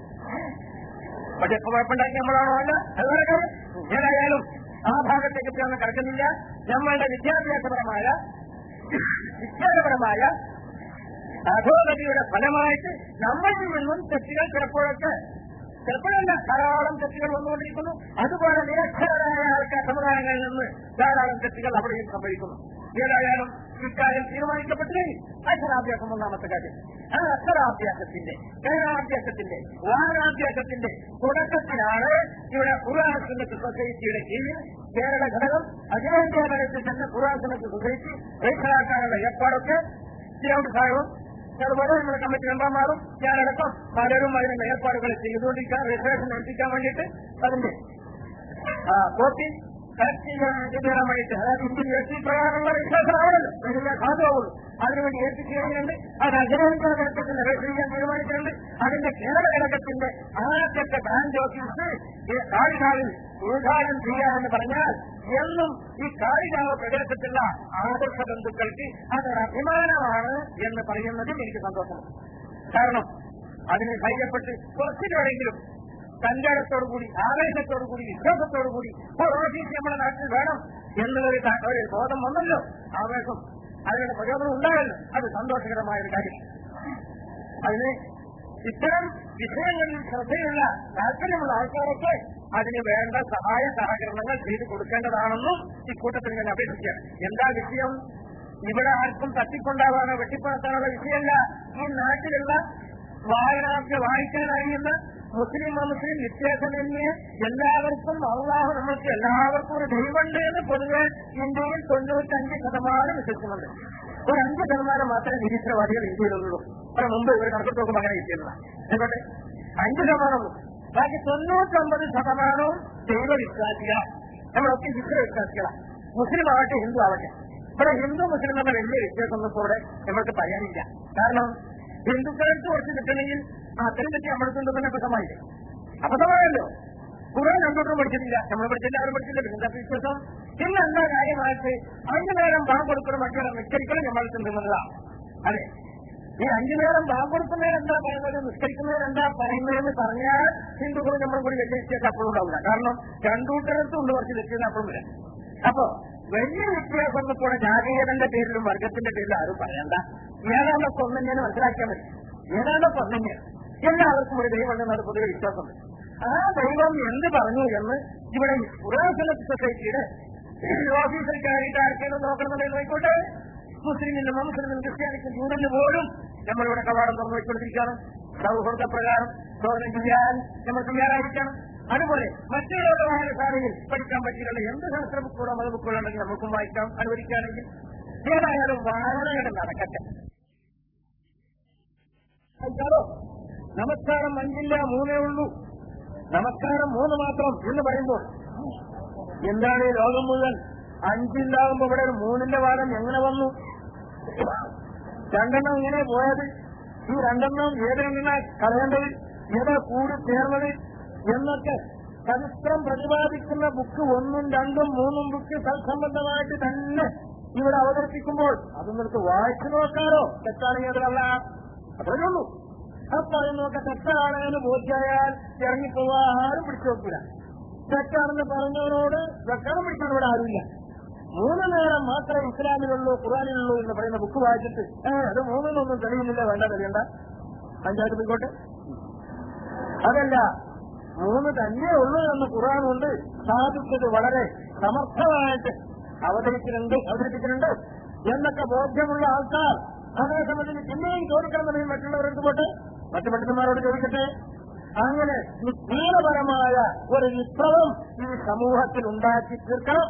പക്ഷെ ഇപ്പൊ കുഴപ്പമുണ്ടാക്കി നമ്മളാണോ അല്ല അതുപോലെ കാര്യം ഏതായാലും ആ ഭാഗത്തേക്ക് ഒന്നും കിടക്കുന്നില്ല നമ്മളുടെ വിദ്യാഭ്യാസപരമായ വിജ്ഞാനപരമായ അധോഗതിയുടെ ഫലമായിട്ട് നമ്മളിൽ നിന്നും തെറ്റുകൾ ചിലപ്പോഴൊക്കെ ചിലപ്പോഴല്ല ധാരാളം തെറ്റുകൾ വന്നുകൊണ്ടിരിക്കുന്നു അതുപോലെ നിരക്ഷരരായ ആൾക്കാർ സമുദായങ്ങളിൽ നിന്ന് ധാരാളം തെറ്റുകൾ അവിടെയും സംഭവിക്കുന്നു ഏതായാലും ഇക്കാര്യം തീരുമാനിക്കപ്പെട്ടില്ലെങ്കിൽ അക്ഷരാഭ്യാസം ഒന്നാമത്തെ കാര്യം ആ അക്ഷരാഭ്യാസത്തിന്റെ കേരളാഭ്യാസത്തിന്റെ വാഹനാഭ്യാസത്തിന്റെ തുടക്കത്തിലാണ് ഇവിടെ ഖുർആൻ സുന്നത്ത് സൊസൈറ്റിയുടെ കീഴിൽ കേരള ഘടകം അഖിലേന്ത്യാ തലത്തിൽ തന്നെ ഖുർആൻ സുന്നത്ത് സൊസൈറ്റി രജിസ്റ്ററാക്കാനുള്ള ഏർപ്പാടൊക്കെ തിരുവനന്തപുരം സാഹിബും അതുപോലെ നമ്മുടെ കമ്മിറ്റി മെമ്പർമാരും ഞാനടക്കം പലരും അതിനുള്ള ഏർപ്പാടുകൾ ചെയ്തുകൊണ്ടിരിക്കാൻ രജിസ്ട്രേഷൻ എത്തിക്കാൻ വേണ്ടിയിട്ട് അതിന്റെ കോപ്പി കളക്ട് ചെയ്യാൻ വേണ്ടിയിട്ട് അതായത് ഇന്ത്യൻ വ്യക്തി പ്രകാരമുള്ള രജിസ്ട്രേഷനാണല്ലോ അതിന്റെ സാധുവാകുള്ളൂ അതിനുവേണ്ടി ഏൽപ്പിക്കുകയുണ്ട് അത് അഖിലേന്ത്യാ ഘടകത്തിന്റെ രജിസ്റ്റർ ചെയ്യാൻ തീരുമാനിച്ചിട്ടുണ്ട് അതിന്റെ കേരള ഘടകത്തിന്റെ ആദ്യത്തെ ബ്രാഞ്ച് ഓഫീസ് കാളികാവിൽ ഉദ്ഘാടനം ചെയ്യാമെന്ന് പറഞ്ഞാൽ എന്നും ഈ കാളികാവ് പ്രദേശത്തുള്ള ആദർശ ബന്ധുക്കൾക്ക് അതൊരു അഭിമാനമാണ് എന്ന് പറയുന്നതിൽ എനിക്ക് സന്തോഷമുണ്ട് കാരണം അതിന് ധൈര്യപ്പെട്ട് കുറച്ചിലെങ്കിലും സഞ്ചാരത്തോടുകൂടി ആവേശത്തോടുകൂടി വിശ്വാസത്തോടുകൂടി ഒരു ഓഫീസ് നമ്മുടെ നാട്ടിൽ വേണം എന്നുള്ളൊരു ഒരു ബോധം വന്നല്ലോ ആവേശം അതിനുള്ള പ്രചോദനം ഉണ്ടായല്ലോ അത് സന്തോഷകരമായ ഒരു കാര്യം അതിന് ഇത്തരം വിഷയങ്ങളിൽ ശ്രദ്ധയുള്ള താല്പര്യമുള്ള ആൾക്കാരൊക്കെ അതിന് വേണ്ട സഹായ സഹകരണങ്ങൾ ചെയ്തു കൊടുക്കേണ്ടതാണെന്നും ഇക്കൂട്ടത്തിൽ ഞാൻ അപേക്ഷിക്കുകയാണ് എന്താ വിഷയം ഇവിടെ ആർക്കും തട്ടിക്കൊണ്ടാവാനോ വെട്ടിപ്പറത്താനുള്ള വിഷയമല്ല ഈ നാട്ടിലുള്ള വായനാർക്ക് വായിക്കാൻ അറിയുന്ന മുസ്ലിം മുസ്ലിം വ്യത്യാസമന്യേ എല്ലാവർക്കും അള്ളാഹു നമ്മൾക്ക് എല്ലാവർക്കും ഒരു ദൈവമുണ്ട് എന്ന് പൊതുവെ ഇന്ത്യയിൽ തൊണ്ണൂറ്റഞ്ച് ശതമാനം വിശ്വസിക്കുന്നുണ്ട് ഒരു അഞ്ച് ശതമാനം മാത്രമേ നിരീശ്വരവാദികൾ ഇന്ത്യയിലുള്ളൂ അത് മുമ്പ് ഇവർ കണക്കിട്ട് നോക്കുമ്പോൾ അങ്ങനെ കിട്ടിയതാണ് എന്തുകൊണ്ട് അഞ്ച് ശതമാനമുള്ളൂ ബാക്കി തൊണ്ണൂറ്റൊമ്പത് ശതമാനവും ദൈവവിശ്വാസികളാണ് നമ്മളൊക്കെ വിശ്വവിശ്വാസികളാണ് മുസ്ലിം ആവട്ടെ ഹിന്ദു ആവട്ടെ ഇവിടെ ഹിന്ദു മുസ്ലിം എന്ന വലിയ വ്യത്യാസമൊന്നും ഇപ്പോൾ ഇവിടെ നമ്മൾക്ക് പറയാനില്ല കാരണം ഹിന്ദുക്കൾക്ക് കുറച്ച് കിട്ടണമെങ്കിൽ അത്രയും പറ്റി നമ്മൾക്കുണ്ട് തന്നെ അബദ്ധമായില്ലേ അബദ്ധമായല്ലോ കുറെ രണ്ടോട്ടും പഠിച്ചിട്ടില്ല നമ്മൾ പഠിച്ചില്ല ആരും പഠിച്ചില്ല പിന്നെ വിശ്വാസം പിന്നെ എന്താ കാര്യമായിട്ട് അഞ്ചു നേരം ബാങ്ക് കൊടുക്കുന്ന മക്കളെ നിസ്കരിക്കണം നമ്മൾ ചിന്തുന്നതാണ് അതെ ഈ അഞ്ചു നേരം ബാങ്ക് കൊടുക്കുന്നവർ എന്താ പറയുന്നത് നിസ്കരിക്കുന്നവർ എന്താ പറയുന്നതെന്ന് പറഞ്ഞാൽ ഹിന്ദുക്കളും നമ്മൾ കൂടി വലിയ വ്യത്യാസം അപ്പോഴും ഉണ്ടാവില്ല കാരണം രണ്ടൂട്ടരത്തും ഉണ്ട് കുറച്ച് വ്യത്യാസം അപ്പോഴും വരാം അപ്പോ വലിയ വ്യത്യാസം ഇപ്പോൾ ജാതീയതന്റെ പേരിലും വർഗത്തിന്റെ പേരിലും ആരും പറയണ്ട ഏതാണ്ടൊക്കെ ഒന്നെന്നെ മനസ്സിലാക്കിയാൽ മതി ഏതാണ്ടൊക്കെ ഒന്നെന്നെ എല്ലാവർക്കും ഒരു ദൈവമുണ്ടെന്നാണ് പൊതുവെ വിശ്വാസം ആ ദൈവം എന്ത് പറഞ്ഞു എന്ന് ഇവിടെ പുരാതന സൊസൈറ്റിയുടെ ഓഫീസിൽ കയറിയിട്ട് ആർക്കെങ്കിലും നോക്കണമെന്നുണ്ടെങ്കിൽ നോക്കോട്ടെ മുസ്ലിമിനും മുസ്ലിമിനും ക്രിസ്ത്യാനിക്കും ജൂഡിന് പോലും നമ്മളിവിടെ കവാടം തുറന്നു വെച്ചുകൊണ്ടിരിക്കുകയാണ് സൗഹൃദ പ്രകാരം ചോദനം ചെയ്യാൻ നമ്മൾ തയ്യാറായിരിക്കണം അതുപോലെ മറ്റു ലോക വായനശാലയിൽ പഠിക്കാൻ പറ്റിയുള്ള എന്ത് ശാസ്ത്ര ബുക്കുകളോ മത ബുക്കുകളോ ഉണ്ടെങ്കിൽ നമുക്കും വായിക്കാം അനുവദിക്കുകയാണെങ്കിൽ ഏതായാലും വായനകൾ നടക്കട്ടെ ആയിക്കാലോ നമസ്കാരം അഞ്ചില്ല മൂന്നേ ഉള്ളൂ നമസ്കാരം മൂന്ന് മാത്രം എന്ന് പറയുമ്പോൾ എന്താണ് ഈ ലോകം മുഴുവൻ അഞ്ചില്ലാകുമ്പോ ഇവിടെ ഒരു മൂന്നിന്റെ വാദം എങ്ങനെ വന്നു രണ്ടെണ്ണം ഇങ്ങനെ പോയത് ഈ രണ്ടെണ്ണം ഏതെങ്ങനെ കളയേണ്ടത് ഏതാ കൂടി ചേർന്നത് എന്നൊക്കെ ചരിത്രം പ്രതിപാദിക്കുന്ന ബുക്ക് ഒന്നും രണ്ടും മൂന്നും ബുക്ക് തത്സംബന്ധമായിട്ട് തന്നെ ഇവിടെ അവതരിപ്പിക്കുമ്പോൾ അത് നിങ്ങൾക്ക് വായിച്ചു നോക്കാറോ തെറ്റാണെങ്കിൽ അതിലല്ല അത്രേ ഉള്ളൂ അപ്പൊ അതിനൊക്കെ തെറ്റാണെന്ന് ബോധ്യായാൽ ഇറങ്ങിപ്പോവാ ആരും പിടിച്ചു നോക്കില്ല തെറ്റാണെന്ന് പറഞ്ഞവരോട് വെക്കണം പിടിച്ചവരോട് ഇവിടെ ആരുമില്ല മൂന്ന് നേരം മാത്രമേ ഇസ്ലാമിലുള്ളൂ ഖുറാനിലുള്ളൂ എന്ന് പറയുന്ന ബുക്ക് വായിച്ചിട്ട് ഏ അത് മൂന്നിനൊന്നും തെളിയുന്നില്ല വേണ്ട തെളിയണ്ട പഞ്ചായത്ത് പോയിക്കോട്ടെ അതല്ല മൂന്ന് തന്നെ ഉള്ളൂ എന്ന് ഖുറാൻ കൊണ്ട് സ്ഥാപിച്ചത് വളരെ സമർത്ഥമായിട്ട് അവതരിച്ചിട്ടുണ്ട് അവതരിപ്പിച്ചിട്ടുണ്ട് എന്നൊക്കെ ബോധ്യമുള്ള ആൾക്കാർ അതേ സംബന്ധിച്ച് പിന്നെയും ചോദിക്കണമെന്നുണ്ടെങ്കിൽ മറ്റുള്ളവരെടുത്ത് പോട്ടെ മറ്റു പണ്ഡിതന്മാരോട് ചോദിക്കട്ടെ അങ്ങനെ വിജ്ഞാനപരമായ ഒരു വിപ്ലവം ഈ സമൂഹത്തിൽ ഉണ്ടാക്കി തീർക്കണം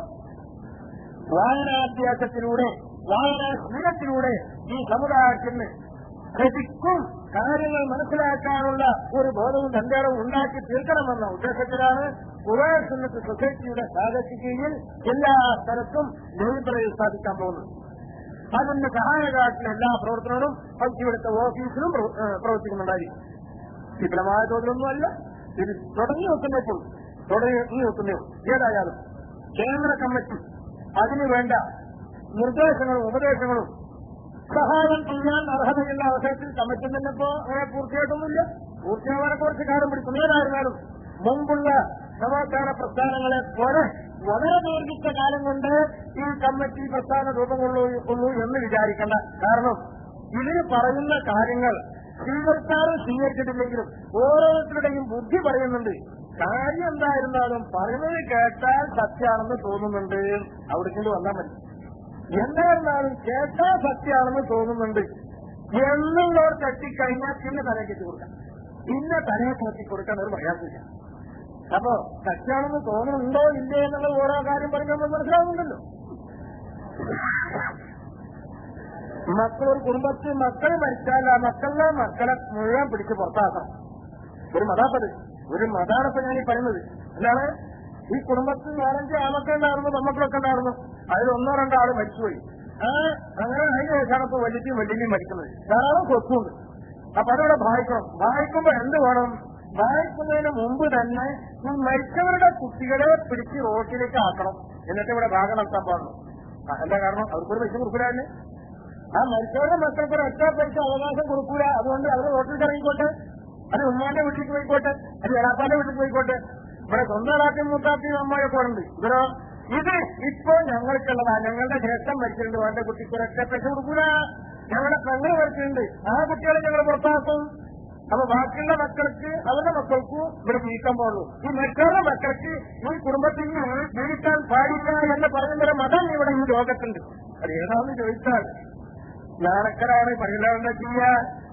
വായനാഭ്യാസത്തിലൂടെ വായനാശീലത്തിലൂടെ ഈ സമുദായത്തിന് ശരിക്കും കാര്യങ്ങൾ മനസ്സിലാക്കാനുള്ള ഒരു ബോധവും തന്റേടവും ഉണ്ടാക്കി തീർക്കണമെന്ന ഉദ്ദേശത്തിലാണ് ഖുറാൻ സുന്നത്ത് സൊസൈറ്റിയുടെ സാധയ്ക്ക് കീഴിൽ എല്ലാ സ്ഥലത്തും ലൈബ്രറി സ്ഥാപിക്കാൻ പോകുന്നത് അതിന്റെ സഹായകാട്ടിലെ എല്ലാ പ്രവർത്തനങ്ങളും അത് ഇവിടുത്തെ ഓഫീസിലും പ്രവ- ഏഹ് പ്രവർത്തിക്കുന്നുണ്ടായിരിക്കും വിപുലമായ തോതിലൊന്നുമല്ല ഇത് തുടങ്ങി വെക്കുന്നേക്കും തുടങ്ങി വെക്കുന്നേ ഏതായാലും കേന്ദ്ര കമ്മിറ്റി അതിനു വേണ്ട നിർദ്ദേശങ്ങളും ഉപദേശങ്ങളും സഹായം ചെയ്യാൻ അർഹതയുള്ള അവസരത്തിൽ കമ്മിറ്റി തന്നെ ഇപ്പോ അങ്ങനെ പൂർത്തിയായിട്ടൊന്നുമില്ല പൂർത്തിയാവാനെ കുറച്ച് കാലം പിടിക്കും ഏതായിരുന്നാലും മുമ്പുള്ള സമാധാന പ്രസ്ഥാനങ്ങളെ പോലെ വളരെ ദീർഘിച്ച കാലം കൊണ്ട് ഈ കമ്മിറ്റി പ്രസ്ഥാന രൂപം കൊള്ളുള്ളൂ എന്ന് വിചാരിക്കേണ്ട കാരണം ഇതിന് പറയുന്ന കാര്യങ്ങൾ സ്വീകരിച്ചാലും സ്വീകരിച്ചിട്ടില്ലെങ്കിലും ഓരോരുത്തരുടെയും ബുദ്ധി പറയുന്നുണ്ട് കാര്യം എന്തായിരുന്നാലും പറയുന്നത് കേട്ടാൽ സത്യമാണെന്ന് തോന്നുന്നുണ്ട് അവിടേക്ക് വന്നാൽ മതി എന്തായിരുന്നാലും കേട്ടാൽ സത്യമാണെന്ന് തോന്നുന്നുണ്ട് എന്നുള്ളവർ തട്ടിക്കഴിഞ്ഞാൽ പിന്നെ തലയെ കെട്ടി കൊടുക്കാം പിന്നെ തലയെ കെട്ടി കൊടുക്കാൻ ഒരു പ്രയാസമില്ല അപ്പോ സത്യമാണെന്ന് തോന്നുന്നുണ്ടോ ഇല്ലേ എന്നുള്ള ഓരോ കാര്യം പറയുമ്പോൾ മനസ്സിലാവുന്നുണ്ടല്ലോ മക്കൾ ഒരു കുടുംബത്തിൽ മക്കൾ മരിച്ചാൽ ആ മക്കളുടെ മക്കളെ മുഴുവൻ പിടിച്ച് പുറത്താക്കണം ഒരു മതാപ്പത് ഒരു മതാണിപ്പോ ഞാൻ ഈ പറയുന്നത് എന്താണ് ഈ കുടുംബത്തിൽ നാലഞ്ച് ആമക്കൾ ഉണ്ടായിരുന്നു പെമ്മക്കളൊക്കെ ഉണ്ടായിരുന്നു അതിൽ ഒന്നോ രണ്ടോ ആള് മരിച്ചുപോയി ആ അങ്ങനെ അതിന് ശേഷമാണ് ഇപ്പൊ വലിയ വലിയ മരിക്കുന്നത് ധാരാളം സ്വത്തുണ്ട് അപ്പൊ അതവിടെ ഭാവിക്കണം ഭാവിക്കുമ്പോ എന്ത് വേണം ഭാവിക്കുന്നതിന് മുമ്പ് തന്നെ ഈ മരിച്ചവരുടെ കുട്ടികളെ പിടിച്ച് റോട്ടിലേക്ക് ആക്കണം എന്നിട്ട് ഇവിടെ ഭാഗം നടത്താൻ പാടുള്ളൂ ആ, എന്താ കാരണം അവർക്കൊരു പൈസ കൊടുക്കൂലേ ആ മരിച്ചവരുടെ മക്കൾക്ക് ഒരു ഒറ്റ പൈസ അവകാശം കൊടുക്കൂല അതുകൊണ്ട് അവർ റോട്ടിൽ ഇറങ്ങിക്കോട്ടെ അത് ഉമ്മാന്റെ വീട്ടിൽ പോയിക്കോട്ടെ അത് എളാപ്പാന്റെ വീട്ടിൽ പോയിക്കോട്ടെ ഇവിടെ സ്വന്തം ഇളാത്തിയും മൂത്താത്തിയും അമ്മയൊക്കെ ഉണ്ട് ഇവരോ ഇത് ഇപ്പോ ഞങ്ങൾക്കുള്ളതാ ഞങ്ങളുടെ ജ്യേഷ്ഠം മരിച്ചിട്ടുണ്ട് അവന്റെ കുട്ടിക്ക് ഒരൊറ്റ പൈസ കൊടുക്കൂല ഞങ്ങളുടെ പെങ്ങള് മരിച്ചിട്ടുണ്ട് ആ കുട്ടികളെ ഞങ്ങൾ പുറത്താക്കും അപ്പൊ ബാക്കിയുള്ള മക്കൾക്ക് അവരുടെ മക്കൾക്കും ഇവിടെ ജീവിക്കാൻ പാടുള്ളൂ ഈ മറ്റവരുടെ മക്കൾക്ക് ഈ കുടുംബത്തിൽ നിന്ന് ജീവിക്കാൻ പാടില്ല എന്ന് പറയുന്നൊരു മതം ഇവിടെ ഈ ലോകത്തുണ്ട് അത് ഏതാണെന്ന് ചോദിച്ചാൽ നാണക്കരാണ് പരിലാപന ചെയ്യാ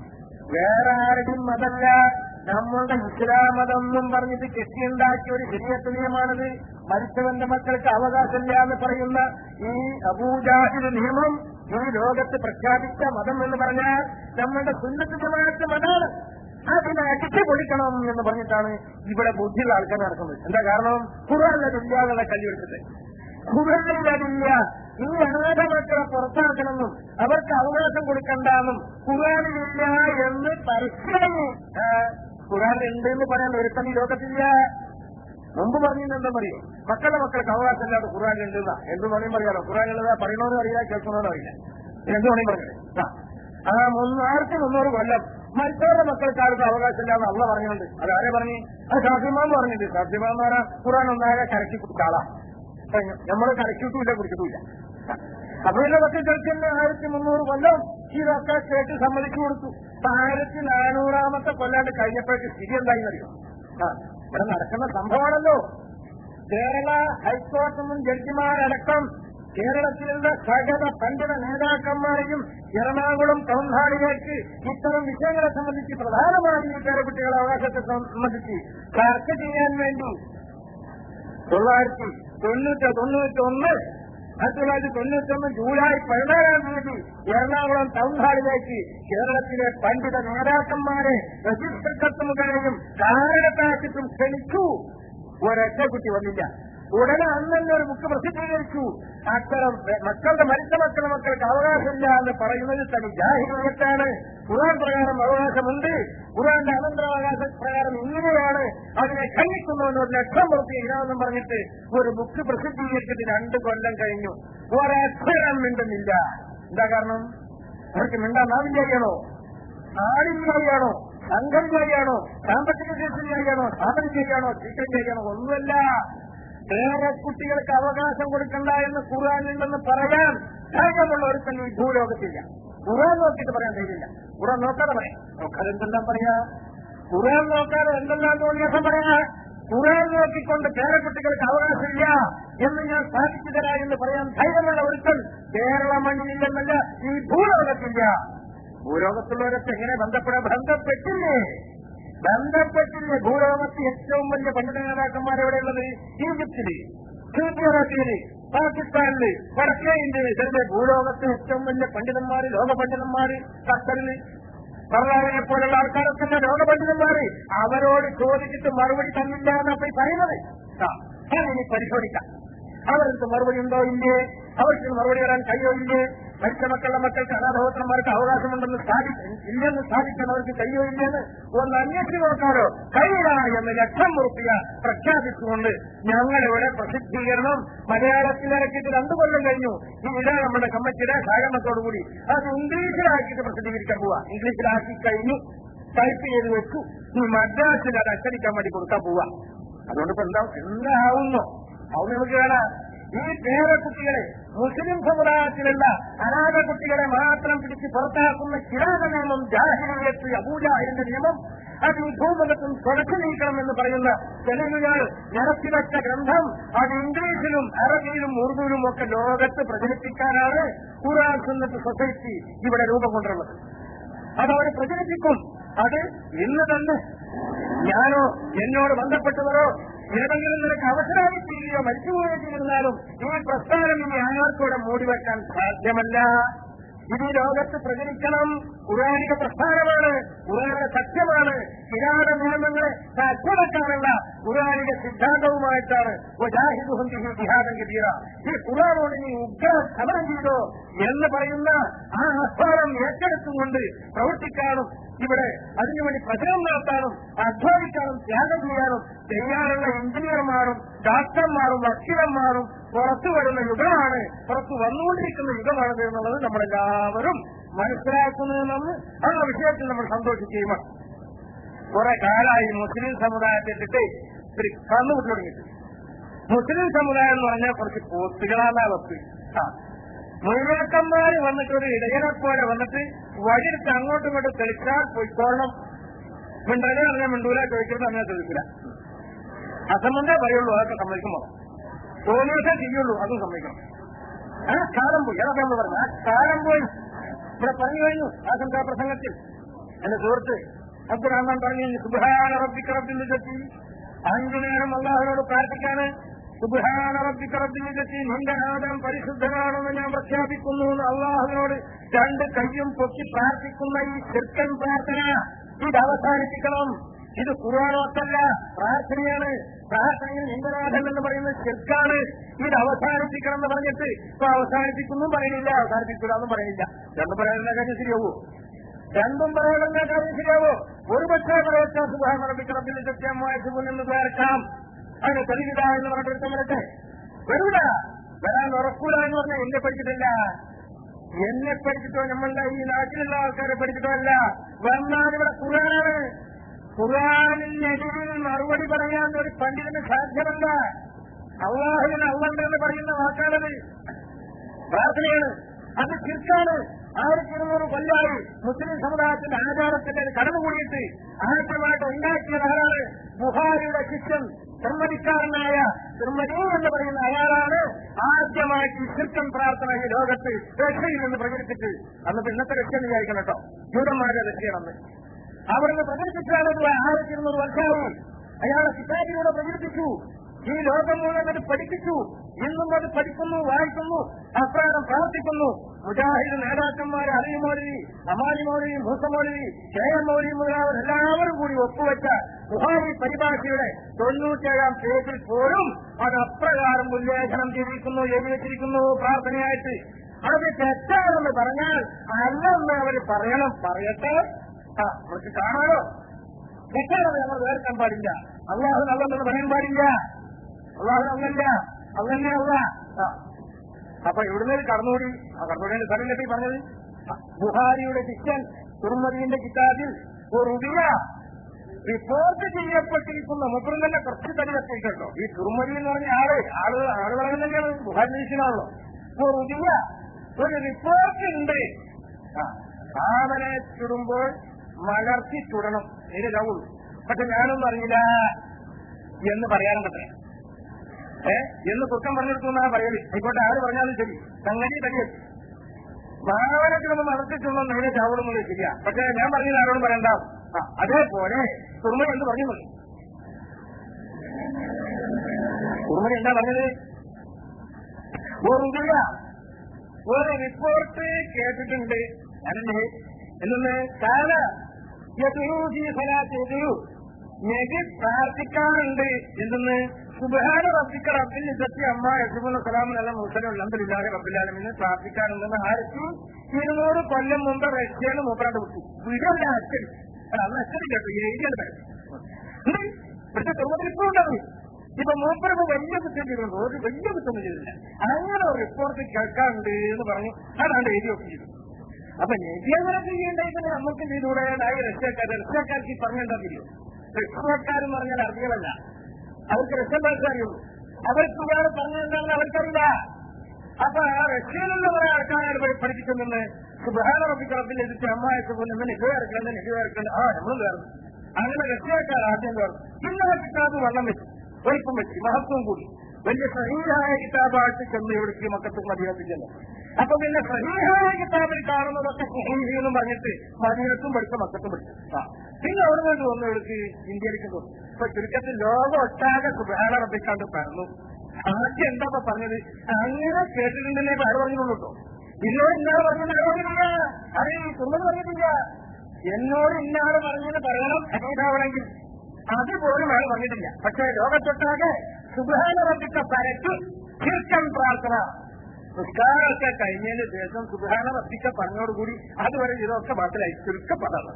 വേറെ ആരുടെയും മതല്ല നമ്മളുടെ ഇസ്ലാം മതം എന്നും പറഞ്ഞിട്ട് കെട്ടിയുണ്ടാക്കിയ ഒരു ശരിയത്ത് നിയമമാണിത് മരിച്ചവന്റെ മക്കൾക്ക് അവകാശമില്ല എന്ന് പറയുന്ന ഈ അബൂജാഹിദ് നിയമം ഈ ലോകത്ത് പ്രഖ്യാപിച്ച മതം എന്ന് പറഞ്ഞാൽ നമ്മളുടെ സുന്നത്ത് ജമാഅത്ത് മതമാണ് അതിനെ അടിച്ചു പൊളിക്കണം എന്ന് പറഞ്ഞിട്ടാണ് ഇവിടെ ബുദ്ധിയുള്ള ആൾക്കാർ നടക്കുന്നത് എന്താ കാരണം ഖുറാനില്ല എന്നുള്ള കല്ലുവെടുത്തിട്ട് ഖുറാനില്ല ഈ അനാഥ മക്കളെ പുറത്താക്കണമെന്നും അവർക്ക് അവകാശം കൊടുക്കണ്ടെന്നും ഖുറാനിലില്ല എന്ന് പരസ്യമായി ഖുറാനിലുണ്ട് എന്ന് പറയാൻ ഒരുത്തം ഈ ലോകത്തില്ല മുമ്പ് പറഞ്ഞിരുന്നെന്താ പറയൂ മക്കളുടെ മക്കൾക്ക് അവകാശമില്ലാതെ ഖുറാനുണ്ട് എന്നാ എന്ത് വേണമെങ്കിൽ പറയാലോ ഖുറാനുള്ളതാ പറയണോന്നും അറിയില്ല കേൾക്കണമെന്നും അറിയില്ല എന്ത് വേണമെങ്കിൽ പറഞ്ഞത് ആ മുന്നൂ ആയിരത്തി മുന്നൂറ് കൊല്ലം മരിച്ചവരുടെ മക്കൾക്ക് ആർക്കും അവകാശമില്ലാന്ന് അള്ള പറഞ്ഞുണ്ട് അത് ആരെ പറഞ്ഞു അത് ഷാഫിമാൻ പറഞ്ഞിട്ടുണ്ട് ഷാഫിമാന്മാരെ ഖുറാൻ ഒന്നാകെ കരക്കി കൊടുത്ത ആളാ നമ്മൾ കരക്കിട്ടുമില്ല കുടിച്ചിട്ടുമില്ല അപ്പൊ ഇതിന്റെ പറ്റി കളിക്കുന്ന ആയിരത്തി മുന്നൂറ് കൊല്ലം ഇതൊക്കെ കേട്ട് സമ്മതിച്ചു കൊടുത്തു അപ്പൊ ആയിരത്തി നാനൂറാമത്തെ കൊല്ലാണ്ട് കഴിഞ്ഞപ്പോഴേക്ക് സ്ഥിതി എന്തായി അറിയോ ആ ഇവിടെ നടക്കുന്ന സംഭവമാണല്ലോ കേരള ഹൈക്കോടതി മുൻ ജഡ്ജിമാരടക്കം കേരളത്തിലുള്ള സകല പണ്ഡിത നേതാക്കന്മാരെയും എറണാകുളം ടൗൺ ഹാളിലേക്ക് ഇത്തരം വിഷയങ്ങളെ സംബന്ധിച്ച് പ്രധാനമായും ഈ പേരക്കുട്ടികളുടെ അവകാശത്തെ സംബന്ധിച്ച് ചർച്ച ചെയ്യാൻ വേണ്ടി തൊള്ളായിരത്തി തൊണ്ണൂറ്റി തൊണ്ണൂറ്റി ഒന്ന് ആയിരത്തി തൊള്ളായിരത്തി തൊണ്ണൂറ്റി ഒന്ന് ജൂലൈ പതിനാറാം തീയതി എറണാകുളം ടൗൺ ഹാളിലേക്ക് കേരളത്തിലെ പണ്ഡിത നേതാക്കന്മാരെ രജിസ്റ്റർ കത്ത് മുഖേനയും കാരണത്താക്കിട്ടും ക്ഷണിച്ചു ഒരൊറ്റ കുട്ടി വന്നില്ല ഉടനെ അന്ന് തന്നെ ഒരു ബുക്ക് പ്രസിദ്ധീകരിച്ചു അത്തരം മക്കളുടെ മരിച്ച മക്കളുടെ മക്കൾക്ക് അവകാശമില്ല എന്ന് പറയുന്നത് തനി ജാഹിര്യത്താണ് ഖുറാൻ പ്രകാരം അവകാശമുണ്ട് ഖുറാന്റെ അനന്തരാവകാശ പ്രകാരം ഇങ്ങനെയാണ് അതിനെ ഖണ്ഡിക്കുന്നവന് ഒരു ലക്ഷം പുറത്ത് ഇടാമെന്നും പറഞ്ഞിട്ട് ഒരു ബുക്ക് പ്രസിദ്ധീകരിച്ചിട്ട് രണ്ട് കൊല്ലം കഴിഞ്ഞു ഒരക്ഷരം മിണ്ടുന്നില്ല എന്താ കാരണം അവർക്ക് മിണ്ടാൻ നാവില്ലായാണോ ആടില്ലായാണോ സംഘമില്ലായാണോ സാമ്പത്തിക ശേഷിയാണോ സ്ഥാപനശേഷിയാണോ ചീത്തശേഷിയാണോ ഒന്നുമല്ല വേറെ കുട്ടികൾക്ക് അവകാശം കൊടുക്കണ്ട എന്ന് ഖുർആാനുണ്ടെന്ന് പറയാൻ ധൈര്യമുള്ള ഒരു തന്നെ ഈ ഭൂലോകത്തില്ല ഖുർആൻ നോക്കിയിട്ട് പറയാൻ ധൈര്യമില്ല ഖുർആൻ നോക്കാതെ പറയാം നോക്കാതെ എന്തെല്ലാം പറയാ ഖുർആൻ നോക്കാതെ എന്തെല്ലാം തോന്നിയാസം പറയാ ഖുർആൻ നോക്കിക്കൊണ്ട് പേരക്കുട്ടികൾക്ക് അവകാശമില്ല എന്ന് ഞാൻ സ്ഥാപിച്ചു തരാ എന്ന് പറയാൻ ധൈര്യമുള്ള ഒരുത്തൻ കേരള മണ്ണിലില്ലെന്നല്ല ഈ ഭൂലോകത്തില്ല ഭൂലോകത്തുള്ളവരൊക്കെ എങ്ങനെ ബന്ധപ്പെടാൻ ബന്ധപ്പെട്ടില്ലേ ബന്ധപ്പെട്ടില്ലേ ഭൂലോകത്ത് ഏറ്റവും വലിയ പണ്ഡിത നേതാക്കന്മാരെവിടെയുള്ളത് ഈജിപ്തില് സൗദി അറേബ്യയില് പാകിസ്ഥാനില് വടക്കേ ഇന്ത്യയില് ചിലരുടെ ഭൂലോകത്ത് ഏറ്റവും വലിയ പണ്ഡിതന്മാര് ലോക പണ്ഡിതന്മാര് ഖത്തറില് സർദാറിനെ പോലുള്ള ആൾക്കാരൊക്കെ തന്നെ ലോക പണ്ഡിതന്മാര് അവരോട് ചോദിച്ചിട്ട് മറുപടി തന്നില്ല എന്നപ്പോ ഈ പറയുന്നത് ആ, ഞാൻ ഇനി പരിശോധിക്കാം അവർക്ക് മറുപടി ഉണ്ടോ ഇല്ലേ അവർക്ക് മറുപടി തരാൻ കഴിയോ ഇല്ലേ മരിച്ച മക്കളുടെ മക്കൾക്ക് അനാഥോത്രന്മാർക്ക് അവകാശമുണ്ടെന്ന് സ്ഥാപിക്ക ഇല്ലെന്ന് സ്ഥാപിക്കാൻ അവർക്ക് കഴിയോ ഇല്ലെന്ന് ഒന്ന് അന്വേഷിച്ച് നോക്കാലോ കഴിയില്ല എന്ന് ലക്ഷം ഉറപ്പിക പ്രഖ്യാപിച്ചുകൊണ്ട് ഞങ്ങളിവിടെ പ്രസിദ്ധീകരണം മലയാളത്തിൽ ഇറക്കിയിട്ട് രണ്ടു കൊല്ലം കഴിഞ്ഞു ഈ ഇട നമ്മുടെ കമ്മിറ്റിയുടെ സഹകരണത്തോടുകൂടി അത് ഇംഗ്ലീഷിലാക്കിയിട്ട് പ്രസിദ്ധീകരിക്കാൻ പോവാ ഇംഗ്ലീഷിലാക്കി കഴിഞ്ഞു ടൈപ്പ് ചെയ്ത് വെച്ചു ഈ മദ്രാസിൽ അത് അച്ചടിക്കാൻ വേണ്ടി കൊടുക്കാൻ പോവാ അതുകൊണ്ട് ഇപ്പൊ എന്താ എന്താവുന്നു അത് നമുക്ക് കാണാം ഈ പേരക്കുട്ടികളെ മുസ്ലിം സമുദായത്തിലുള്ള അനാഥ കുട്ടികളെ മാത്രം പിടിച്ച് പുറത്താക്കുന്ന കിരാത നിയമം ജാഹിരിയത്ത് അബൂജാഹിന്റെ നിയമം അത് ഈ ഭൂമുഖത്തും തുടച്ചു നീക്കണമെന്ന് പറയുന്ന തെലുങ്കുകൾ നിരത്തിവെച്ച ഗ്രന്ഥം അത് ഇംഗ്ലീഷിലും അറബിയിലും ഉറുദുവിലും ഒക്കെ ലോകത്ത് പ്രചരിപ്പിക്കാനാണ് ഖുറാൻ സുന്നത്ത് സൊസൈറ്റി ഇവിടെ രൂപം കൊണ്ടുള്ളത് അതവർ പ്രചരിപ്പിക്കും അത് ഇന്ന് തന്നെ ഞാനോ എന്നോട് ബന്ധപ്പെട്ടവരോ ഏതെങ്കിലും നിനക്ക് അവസരമായി ചെയ്യുകയോ മരിച്ചുപോയോ ചെയ്തിരുന്നാലും ഈ പ്രസ്ഥാനം ഇനി ആർക്കൂടെ മൂടിവെക്കാൻ സാധ്യമല്ല ഇത് ഈ ലോകത്ത് പ്രചരിക്കണം പുരാണിക പ്രസ്ഥാനമാണ് പുരാണിക സത്യമാണ് കിരാട നിയമങ്ങളെ സാധ്യമാക്കാനുള്ള പുരാണിക സിദ്ധാന്തവുമായിട്ടാണ് ജിഹാദം കിട്ടിയ ഈ ഖുറാനോട് നീ ഉഗ്ര സമരം ചെയ്തോ എന്ന് പറയുന്ന ആ ആഹ്വാനം ഏറ്റെടുത്തുകൊണ്ട് പ്രവർത്തിക്കാനും ഇവിടെ അതിനുവേണ്ടി പ്രചരണം നടത്താനും അധ്വാനിക്കാനും ത്യാഗം ചെയ്യാനും തയ്യാറുള്ള എഞ്ചിനീയർമാരും ഡോക്ടർമാരും വക്കീലന്മാരും പുറത്തു വരുന്ന യുഗമാണ് പുറത്തു വന്നുകൊണ്ടിരിക്കുന്ന യുഗമാണിത് എന്നുള്ളത് നമ്മളെല്ലാവരും മനസ്സിലാക്കുന്നതെന്ന് ആ വിഷയത്തിൽ നമ്മൾ സന്തോഷിക്കുകയും കുറെ കാലമായി മുസ്ലിം സമുദായത്തെ ഇട്ടിട്ട് ഇത്തിരി കന്നുകൂട്ടി തുടങ്ങിയിട്ട് മുസ്ലിം സമുദായം എന്ന് പറഞ്ഞാൽ കുറച്ച് പോത്തുകളാണ് വെപ്പ് ആ മുഴുവക്കന്മാര് വന്നിട്ട് ഒരു ഇടയനെ പോലെ വന്നിട്ട് വഴിയെടുത്ത് അങ്ങോട്ടും ഇങ്ങോട്ടും തെളിച്ചാൽ പൊയ്ക്കോളണം മിണ്ടല പറഞ്ഞാൽ മിണ്ടൂല ചോദിക്കുന്നത് അങ്ങനെ ചോദിക്കില്ല അസംബന്ധേ പറയുള്ളൂ അതൊക്കെ സമ്മതിക്കുമ്പോ തോന്നിയിട്ടേ ചെയ്യുള്ളൂ അതും സമ്മതിക്കണം ആ കാലം പോയി അതൊക്കെ നമ്മൾ പറഞ്ഞു ആ കാലം പോയി ഇവിടെ പറഞ്ഞു കഴിഞ്ഞു ആശങ്കാ പ്രസംഗത്തിൽ എന്റെ സുഹൃത്ത് അബ്ദുറഹ്മാൻ പറഞ്ഞു സുബാന റബ്ബിക്ക് റബ്ബിന്റെ തെറ്റി അഞ്ചു നേരം അള്ളാഹുനോട് പ്രാർത്ഥിക്കാണ് സുബാന റബ്ബിക്ക് റബ്ബിന്റെ തെറ്റി നിന്റെ നാദം പരിശുദ്ധനാണെന്ന് ഞാൻ പ്രഖ്യാപിക്കുന്നു എന്ന് അള്ളാഹുവിനോട് രണ്ട് കയ്യും പൊക്കി പ്രാർത്ഥിക്കുന്ന ഈ ചെറുക്കൻ പ്രാർത്ഥന ഇത് അവസാനിപ്പിക്കണം ഇത് ഖുർആാനോത്തല്ല പ്രാർത്ഥനയാണ് പ്രാർത്ഥനയിൽ ലിംഗനാഥൻ എന്ന് പറയുന്നത് ചെറുക്കാണ് ഇത് അവസാനിപ്പിക്കണം എന്ന് പറഞ്ഞിട്ട് ഇപ്പൊ അവസാനിപ്പിക്കുന്നു പറയുന്നില്ല അവസാനിപ്പിക്കില്ല എന്നും പറയുന്നില്ല രണ്ടും പറയാനുള്ള കാര്യം ശരിയാവൂ രണ്ടും പറയാനുള്ള കാര്യം ശരിയാവോ ഒരു പക്ഷേ പറയച്ചാൽ സുഖാൻ റബ്ബിക്കറബിന്റെ കൃത്യമായ സുഖം എന്ന് ചേർക്കാം അതിന് തെളിവിത എന്ന് പറഞ്ഞിട്ട് വരട്ടെ വരൂല വരാൻ ഉറക്കൂല എന്ന് പറഞ്ഞാൽ എന്നെ പഠിച്ചിട്ടില്ല എന്നെ പഠിച്ചിട്ടോ നമ്മളുടെ ഈ നാട്ടിലുള്ള ആൾക്കാരെ പഠിച്ചിട്ടോ അല്ല വന്നാൽ ഇവിടെ ഖുർആനാണ് ഖുർആാനിനെതിരിൽ മറുപടി പറയാൻ ഒരു പണ്ഡിതന് സാധ്യമല്ല അള്ളാഹുവിന് അള്ളണ്ടെന്ന് പറയുന്ന വാക്കാണത് പ്രാർത്ഥനയാണ് അത് ചിർക്കാണ് ആയിരത്തി ഇരുന്നൂറ് കൊല്ലായി മുസ്ലിം സമുദായത്തിന്റെ ആചാരത്തിന്റെ കടന്നുകൂടിയിട്ട് ആദ്യമായിട്ട് ഉണ്ടാക്കിയത് ആരാണ് ബുഹാരിയുടെ ശിഷ്യൻ നിർമ്മതിക്കാരനായ നിർമ്മതി എന്ന് പറയുന്ന അയാളാണ് ആദ്യമായിട്ട് ശിർക്കൻ പ്രാർത്ഥന ഈ ലോകത്ത് റഷ്യയിൽ നിന്ന് പ്രചരിപ്പിച്ച് അന്ന് ഇന്നത്തെ റഷ്യ എന്ന് വിചാരിക്കണം കേട്ടോ ജൂതന്മാരുടെ റഷ്യയാണെന്ന് അവിടുന്ന് പ്രചരിപ്പിച്ചാണ് ആയിരത്തി ഇരുന്നൂറ് വർഷമായി അയാളെ കിതാബിലൂടെ പ്രചരിപ്പിച്ചു ഈ ലോകം മുഴുവൻ അത് പഠിപ്പിച്ചു ഇന്നും അത് പഠിക്കുന്നു വായിക്കുന്നു അപ്രാണം പ്രാർത്ഥിക്കുന്നു മുജാഹിദ് നേതാക്കന്മാർ അലി മൗലവി അമാലി മൗലവി മൂസ മൗലവി കെ എം മൗലവി മുതലായവരെല്ലാവരും കൂടി ഒപ്പുവെച്ച ബുഹാരി പരിഭാഷയുടെ തൊണ്ണൂറ്റേഴാം പേജിൽ പോലും അത് അപ്രകാരം ഉല്ലേഖനം ചെയ്തിരിക്കുന്നു എഴുതി വെച്ചിരിക്കുന്നു പ്രാർത്ഥനയായിട്ട് അത് തെറ്റാണെന്ന് പറഞ്ഞാൽ അല്ലെന്ന് അവർ പറയണം പറയട്ടെ ആ നമുക്ക് കാണാമോ തെറ്റാണെന്ന് നമ്മൾ വേർക്കാൻ പാടില്ല അള്ളാഹു നല്ലെന്ന് പറയാൻ പാടില്ല അള്ളാഹു അങ്ങല്ല അങ്ങനെ അല്ല ആ. അപ്പൊ ഇവിടുന്ന് ഒരു കടന്നുകൂടി ആ കടന്നുകൂടി സ്ഥലം കെട്ടി പറഞ്ഞത് ആ, ബുഹാരിയുടെ ശിഷ്യൻ തുർമതിന്റെ കിതാബിൽ ഒരു ഉദിയ റിപ്പോർട്ട് ചെയ്യപ്പെട്ടിരിക്കുന്ന മുപ്പതും തന്നെ കുറച്ച് തടി എത്തിയിട്ടുണ്ടോ ഈ തുർമതി എന്ന് പറഞ്ഞ ആള് ആള് ആളുകളെ തന്നെയാണ് ബുഹാരി ശിഷ്യനാണല്ലോ ഒരു ഉദിയ ഒരു റിപ്പോർട്ട് ഉണ്ട് ആ, സാധനെ ചുടുമ്പോൾ മലർത്തി ചുടണം ഇത് ലവുള്ളൂ പക്ഷെ ഞാനൊന്നും അറിയില്ല എന്ന് പറയാറുണ്ടത്രേ ഏ എന്ന് കുറ്റം പറഞ്ഞെടുക്കുന്ന പറയല് ആയിക്കോട്ടെ ആര് പറഞ്ഞാലും ശരി സംഗതി തടിയെത്തി വാഹനത്തിനൊന്നും മലർത്തിച്ചുള്ള നേരെ ചാവണമെന്ന് ശരിയാ പക്ഷെ ഞാൻ പറഞ്ഞത് ആരോടും പറയണ്ട ആ, അതേപോലെ കുറുമ എന്ന് പറഞ്ഞു മതി കുറുമ എന്താ പറഞ്ഞത് ഒരു ഒരു റിപ്പോർട്ട് കേട്ടിട്ടുണ്ട് അതിന്റെ എന്നൊന്ന് കാല യഥൂജീഫലാത്തെതിരു നബി പ്രാർത്ഥിക്കാറുണ്ട് എന്തെന്ന് സുബഹാന റബ്ബിക്ക റബ്ബിൽ ഇസത്തി അമ്മ യസുബുൽ സലാമുൻ അല്ല മുസലും അലഹദില്ലാഹി റബ്ബിലാലമിന് പ്രാർത്ഥിക്കാറുണ്ടെന്ന് ആയിരത്തി ഇരുന്നൂറ് കൊല്ലം മുമ്പ് റഷ്യയിൽ മൂപ്പറാണ്ട് വിട്ടു വീടല്ല അച്ഛൻ അന്ന് അച്ഛൻ കേട്ടു എഴുതിയാണ് ഇവിടുത്തെ കുടുംബത്തിൽ ഇപ്പോൾ ഉണ്ടാവും ഇപ്പൊ മൂപ്പരപ്പ് വലിയ കുറ്റം ചെയ്തിട്ടുണ്ട് ഒരു വലിയ കുറ്റം ചെയ്തില്ല അങ്ങനെ ഒരു റിപ്പോർട്ട് കേൾക്കാറുണ്ട് എന്ന് പറഞ്ഞു അതാണ്ട് എഴുതി ഒക്കെ ചെയ്തു അപ്പൊ നബി അങ്ങനെ ചെയ്യേണ്ടത് നമുക്ക് ചെയ്തുകൂടെ ഈ റഷ്യക്കാർ റഷ്യക്കാർക്ക് ഈ പറഞ്ഞിട്ടുണ്ടല്ലോ റഷ്യക്കാരെന്ന് പറഞ്ഞാൽ അറബികളല്ല അവർക്ക് റഷ്യൻ ഭാഷ അറിയുള്ളൂ അവർക്ക് ഇയാൾ പറഞ്ഞിട്ടുണ്ടെന്ന് അവർക്കറിയില്ല അപ്പൊ ആ റഷ്യയിലുള്ള കുറെ ആൾക്കാരെ പഠിപ്പിക്കുന്നെന്ന് സുബാന റബ്ബിക്ക് റബ്ബിൽ എതിർത്ത് അമ്മായൊക്കെ പോലെ നെഹു ഇറക്കണ്ട നെഹു ഇറക്കണ്ട ആ നമ്മളും കയറും അങ്ങനെ റഷ്യക്കാർ ആദ്യം കയറും പിന്നെ ആ കിതാബ് വണ്ണം വെച്ചു വലിപ്പം വെച്ച് മഹത്വം കൂടി വലിയ സഹീഹായ കിതാബായിട്ട് ചെന്ന് ഇവിടേക്ക് മക്കത്തും മദീനത്തില്ല അപ്പൊ പിന്നെ സഹീഹായ കിതാബിൽ കാണുന്നതൊക്കെ സഹീഹി എന്നും പറഞ്ഞിട്ട് മദീനത്തും പഠിച്ച മക്കത്തും പഠിച്ചു ആ. പിന്നെ അവിടെ നിന്ന് വന്നു ഇവിടേക്ക് ഇന്ത്യയിലേക്ക് തോന്നി ഇപ്പൊ ചുരുക്കത്തിൽ ലോകം ഒട്ടാകെ സുബാന റബ്ബിക്കാണ്ട് പറഞ്ഞു ആദ്യം എന്താ ഇപ്പൊ പറഞ്ഞത് അങ്ങനെ കേട്ടിട്ടുണ്ടെന്നേ ആര് പറഞ്ഞുള്ളൂ കേട്ടോ ഇന്നോട് ഇന്നാള് പറഞ്ഞത് ആര് പറഞ്ഞിട്ടില്ല അത് തുറന്നു പറഞ്ഞിട്ടില്ല എന്നോട് ഇന്നാള് പറഞ്ഞത് പറയണം അനീതാവണമെങ്കിൽ അതുപോലും അയാൾ പറഞ്ഞിട്ടില്ല പക്ഷേ ലോകത്തൊട്ടാകെ സുബാന റബ്ബിക്ക പരക്ക് കീർത്തൻ പ്രാർത്ഥന നിസ്കാരമൊക്കെ കഴിഞ്ഞതിന് ശേഷം സുബാന റബ്ബിക്ക പറഞ്ഞോടുകൂടി അതുവരെ ഇതൊക്കെ ബാത്തിലായി ചുരുക്കപ്പെടാറ്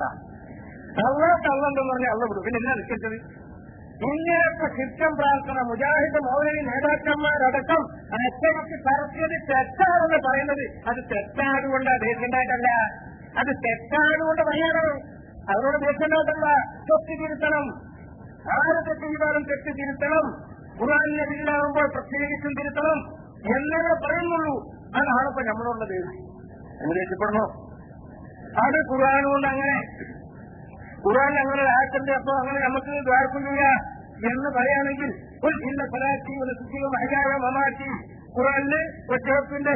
അള്ള കള്ളെന്ന് പറഞ്ഞാൽ അള്ള വിടും പിന്നെ എന്നാ നിൽക്കുന്നത് ഇങ്ങനത്തെ ശിക്ഷം പ്രാർത്ഥന മുജാഹിദ് മൗലവി നേതാക്കന്മാരടക്കം അച്ചടിച്ച് പരത്തിയത് തെറ്റാണെന്ന് പറയുന്നത് അത് തെറ്റായതുകൊണ്ട് ദേഷ്യണ്ടായിട്ടല്ല അത് തെറ്റായതുകൊണ്ട് പറയാണ് അവരോട് ദേഷ്യണ്ടായിട്ടല്ല തെറ്റ് തിരുത്തണം ആര് തെറ്റ് ചെയ്താലും തെറ്റ് തിരുത്തണം ഖുറാനിനെ ബില്ലാകുമ്പോൾ പ്രത്യേകിച്ചും തിരുത്തണം എന്നേ പറയുന്നുള്ളൂ അതാണ് ഇപ്പൊ നമ്മളോടുള്ള ദേഷ്യം എന്ന് ദേഷ്യപ്പെടണോ അത് ഖുർആൻ കൊണ്ട് അങ്ങനെ ഖുർആൻ അങ്ങനെ ആയത്തിന്റെ അപ്പൊ അങ്ങനെ നമുക്ക് ദ്വാരക്കുന്നില്ല എന്ന് പറയുകയാണെങ്കിൽ ഒരു ഇന്ന ഫലാറ്റി ഒരു സുഖിയും അഹയായ മമാറ്റി ഖുറാനില് ഒറ്റപ്പിന്റെ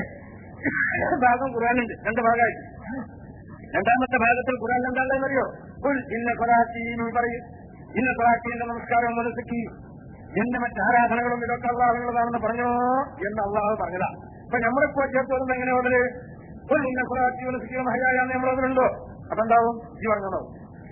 ഭാഗം ഖുറാനുണ്ട് രണ്ട് ഭാഗമായിട്ട് രണ്ടാമത്തെ ഭാഗത്തിൽ ഖുറാൻ എന്താണെന്നറിയോ ഉൽ ഇന്ന ഫലാറ്റി നീ പറയും ഇന്ന ഫലാറ്റിന്റെ നമസ്കാരം മനസ്സിക്കി എന്റെ മറ്റാരാധനകളും ഇതൊക്കെ അള്ളാഹുള്ളതാണെന്ന് പറഞ്ഞോ എന്ന് അള്ളാഹു പറഞ്ഞതാ അപ്പൊ നമ്മളിപ്പോ ചേർത്ത് വരുമ്പോ എങ്ങനെ മുതല് ഒരു ഇന്ന ഫലാറ്റി മനസ്സിക്കും അഹയായ നമ്മളതിലുണ്ടോ അപ്പൊ എന്താവും ഈ പറഞ്ഞോ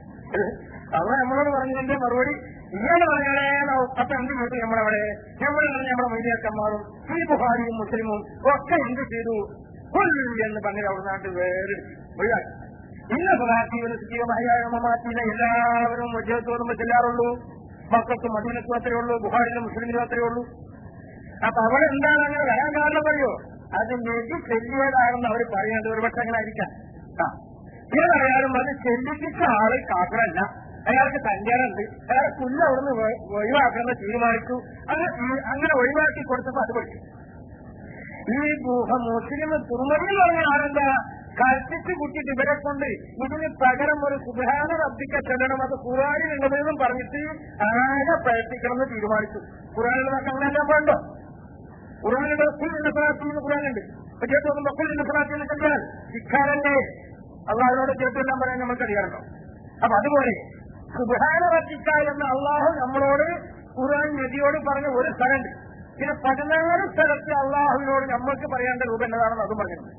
അവ നമ്മളോട് പറഞ്ഞതിന്റെ മറുപടി ഇങ്ങനെ പറഞ്ഞാലേ അപ്പൊ എന്ത് ചെയ്തു നമ്മളവിടെ നമ്മൾ നമ്മുടെ മൈലിയാക്കന്മാരും ഈ ബുഹാരിയും മുസ്ലിമും ഒക്കെ എന്ത് ചെയ്തു കൊൽ എന്ന് പറഞ്ഞ അവിടെ നാട്ടിൽ വേറെ ഒഴിവാക്കി ഇന്ന സ്വലാത്തിയുടെ എല്ലാവരും വജ്രത്ത് വരുമ്പോ ചെല്ലാറുള്ളൂ മക്കൾക്കും മദീനത്തും അത്രേ ഉള്ളൂ ബുഹാരിലും മുസ്ലിമിലും അത്രേ ഉള്ളൂ അപ്പൊ അവിടെ എന്താണ് അങ്ങനെ വരാൻ കാരണം പറയോ അത് നെജി ചെല്ലിയതാണെന്ന് അവർ പറയുന്നത് ഒരുപക്ഷെ അങ്ങനെ ആയിരിക്കാം ആ ഏതായാലും അത് ചെല്ലിപ്പിച്ച ആള് കാക്കറല്ല അയാൾക്ക് തഞ്ചാറുണ്ട് അയാൾ പുല്ല് അവിടുന്ന് ഒ- ഒഴിവാക്കുന്ന തീരുമാനിച്ചു അങ്ങനെ ഈ- അങ്ങനെ ഒഴിവാക്കി കൊടുത്തപ്പോ അത് പഠിച്ചു ഈ ഗുഹ മുസ്ലിം തുറമതി പറഞ്ഞ ആളെന്താ കൽപ്പിച്ച് കുട്ടിട്ട് ഇവരെ കൊണ്ട് ഇതിന് പകരം ഒരു സുധാന റബ്ബിക്ക ചെല്ലണം അത് ഖുറാനിലുള്ളതെന്നും പറഞ്ഞിട്ട് ആകെ പ്രയത്നിക്കണമെന്ന് തീരുമാനിച്ചു ഖുറാനിൽ അങ്ങനെല്ലാം വേണ്ടോ ഖുറാനിൽ റസൂലിന്റെ സ്വലാത്തിൽ ഖുറാനുണ്ട് പക്ഷേ തോന്നുമ്പോൾ റസൂലിന്റെ സ്വലാത്തിൽ ചെന്നാൽ ഇക്കാരന്റെ അള്ളാഹിനോട് ചേർത്തെല്ലാം പറയാൻ നമുക്കറിയാമല്ലോ അപ്പൊ അതുപോലെ സുധാന റബ്ബിക്ക എന്ന അള്ളാഹു നമ്മളോട് ഖുറാൻ നദിയോട് പറഞ്ഞ ഒരു സ്ഥലമുണ്ട് പിന്നെ പതിനാറ് സ്ഥലത്ത് അള്ളാഹുവിനോട് നമ്മൾക്ക് പറയേണ്ട രൂപം എന്നതാണെന്ന് അതും പറഞ്ഞിട്ടുണ്ട്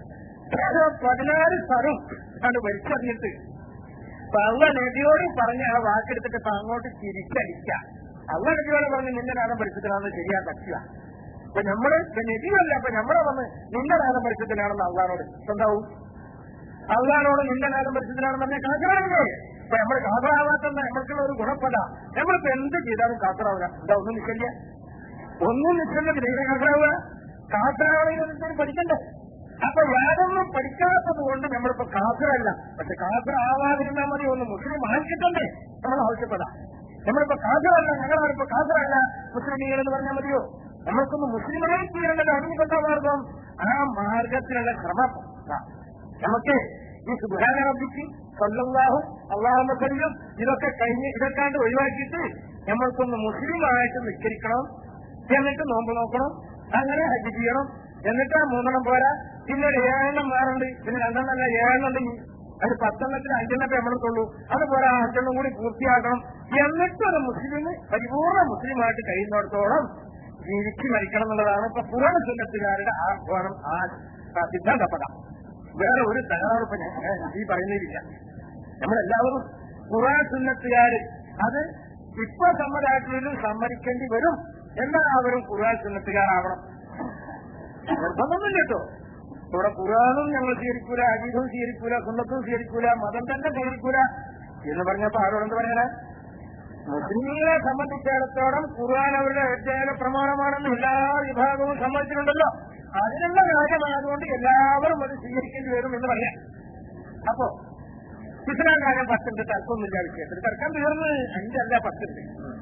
പതിനാറ് സ്ഥലം ആണ് വലിച്ചറിഞ്ഞിട്ട് അള്ള നദിയോട് പറഞ്ഞ ആ വാക്കെടുത്തിട്ട് ഇപ്പൊ അങ്ങോട്ട് തിരിച്ചടിക്കുക അള്ള നദിയോട് പറഞ്ഞ് നിന്റെ നാദം പരിശുദ്ധനാണെന്ന് ശരിയാ പറ്റുക അപ്പൊ നമ്മള് നദിയല്ല അപ്പൊ നമ്മളെ വന്ന് നിന്റെ നാദം പരിശുദ്ധനാണെന്ന് അള്ളഹാനോട് എന്താവും അള്ളഹാനോട് നിന്റെ നാദം പരിശുദ്ധനാണെന്ന് പറഞ്ഞാൽ കാസറാണല്ലേ അപ്പൊ നമ്മൾ കാസറാവാത്ത നമ്മൾക്കുള്ള ഒരു ഗുണപ്പെട നമ്മളിപ്പോ എന്ത് ചെയ്താലും കാസറാവില്ല എന്താ ഒന്നും നിശ്ചയില്ല ഒന്നും നിശ്ചയില്ല എങ്ങനെ കാസറാവുക കാസറാവണമെന്ന് പഠിക്കണ്ടേ അപ്പൊ യാതൊന്നും പഠിക്കാത്തത് കൊണ്ട് നമ്മളിപ്പോ കാസറല്ല പക്ഷെ കാസർ ആവാതിരുന്നാൽ മതി ഒന്ന് മുസ്ലിം ആക്കിട്ടണ്ടേ നമ്മൾ ആവശ്യപ്പെടാം നമ്മളിപ്പോ കാസറല്ല ഞങ്ങളാണിപ്പോ കാസറല്ല മുസ്ലിമീങ്ങൾ എന്ന് പറഞ്ഞാൽ മതിയോ നമ്മൾക്കൊന്ന് മുസ്ലിമായി തീരേണ്ടത് അതിനെക്കൊണ്ടാ മാർഗം ആ മാർഗത്തിലുള്ള ശ്രമം ആ. നമുക്ക് ഈ സുബാന റബ്ബിക്ക് സ്വല്ലാഹും അള്ളാഹുമ്മക്കളിലും ഇതൊക്കെ കഴിഞ്ഞ് ഇതൊക്കെയാണ്ട് ഒഴിവാക്കിയിട്ട് നമ്മൾക്കൊന്ന് മുസ്ലിമായിട്ട് നിസ്കരിക്കണം എന്നിട്ട് നോമ്പ് നോക്കണം അങ്ങനെ ഹജ്ജ് ചെയ്യണം എന്നിട്ട് ആ മൂന്നെണ്ണം പോരാ പിന്നെ ഒരു ഏഴെണ്ണം വേറുണ്ട് പിന്നെ രണ്ടെണ്ണം അല്ല ഏഴെണ്ണം ഉണ്ടെങ്കിൽ അത് പത്തെണ്ണത്തിന് അഞ്ചെണ്ണത്തെ നമ്മൾക്കുള്ളൂ അത് പോരാ അഞ്ചെണ്ണം കൂടി പൂർത്തിയാക്കണം എന്നിട്ട് ഒരു മുസ്ലിം പരിപൂർണ മുസ്ലിമായിട്ട് കഴിയുന്നിടത്തോളം ജീവിച്ച് മരിക്കണം എന്നുള്ളതാണ് ഇപ്പൊ പുരാണ സുന്നത്തുകാരുടെ ആഹ്വാനം ആ ആ സിദ്ധാന്തപ്പെടാം വേറെ ഒരു തകരാറ് ഇപ്പൊ ഞാൻ ഈ പറയുന്നില്ല നമ്മളെല്ലാവരും ഖുറാൻ സുന്നത്തുകാര് അത് ഇപ്പൊ സമ്മതാക്കിയതിലും സമ്മതിക്കേണ്ടി വരും എല്ലാവരും ഖുറാൻ സുന്നത്തുകാരാവണം നിർബന്ധമൊന്നുമില്ല കേട്ടോ ഇവിടെ ഖുറാനും ഞങ്ങൾ സ്വീകരിക്കൂല അജീതും സ്വീകരിക്കൂല സുന്നത്തും സ്വീകരിക്കൂല മതം തന്നെ സ്വീകരിക്കൂല എന്ന് പറഞ്ഞപ്പോ ആരോടെന്ത് പറയാനാ മുസ്ലിങ്ങളെ സംബന്ധിച്ചിടത്തോളം ഖുർആൻ അവരുടെ അധ്യയന പ്രമാണമാണെന്ന് എല്ലാ വിഭാഗവും സമ്മതിച്ചിട്ടുണ്ടല്ലോ അതിനുള്ള കാര്യമായതുകൊണ്ട് എല്ലാവരും അത് സ്വീകരിക്കേണ്ടി വരും എന്ന് പറയാം അപ്പോ ഇസ്ലാം കാര്യം പത്തുണ്ട് തർക്കമൊന്നുമില്ല വിഷയത്തിൽ തർക്കം തീർന്ന് അഞ്ചല്ല പത്തുണ്ട്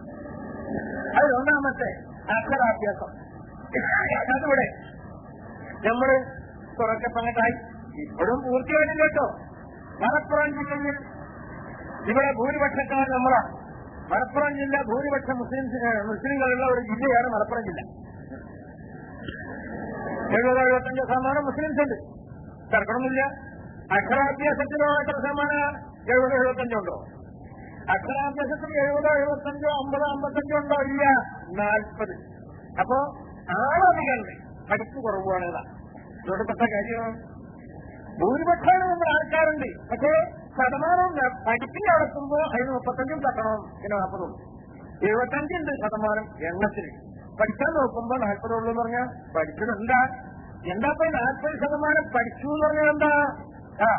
അത് ഒന്നാമത്തെ അക്ഷരാഭ്യാസം അതിവിടെ നമ്മള് കുറച്ച് പങ്കട്ടായി ഇപ്പോഴും പൂർത്തിയായിട്ടില്ല കേട്ടോ മലപ്പുറം ജില്ലയിൽ ഇവിടെ ഭൂരിപക്ഷക്കാർ നമ്മളാണ് മലപ്പുറം ജില്ല ഭൂരിപക്ഷം മുസ്ലിം മുസ്ലിങ്ങളുള്ള ഒരു ജില്ലയാണ് മലപ്പുറം ജില്ല എഴുപത് എഴുപത്തഞ്ച് ശതമാനം മുസ്ലിംസ് ഉണ്ട് തർക്കണമില്ല അക്ഷരാഭ്യാസത്തിനോ എത്ര ശതമാനം എഴുപത് എഴുപത്തഞ്ചുണ്ടോ അക്ഷരാഭ്യാസത്തിൽ എഴുപതോ എഴുപത്തഞ്ചോ അമ്പതോ അമ്പത്തഞ്ചോ ഉണ്ടോ ഇല്ല നാൽപ്പത് അപ്പോ ആളധികണ്ട് പഠിപ്പ് കുറവാണ് ഇതാ ഇതോടൊപ്പത്തെ കാര്യമാണ് ഭൂരിപക്ഷം നമ്മുടെ ആൾക്കാരുണ്ട് പക്ഷേ ശതമാനം പഠിപ്പിൽ നടത്തുമ്പോ അതിന് മുപ്പത്തഞ്ചും തട്ടണം പിന്നെ നാൽപ്പതും എഴുപത്തഞ്ചുണ്ട് ശതമാനം എണ്ണത്തിന് പഠിക്കാൻ നോക്കുമ്പോ നാൽപ്പതുള്ളൂ എന്ന് പറഞ്ഞാൽ പഠിച്ചത് എന്താ എന്താ ഇപ്പൊ നാൽപ്പത് ശതമാനം പഠിച്ചു എന്ന് പറഞ്ഞാൽ എന്താ ആ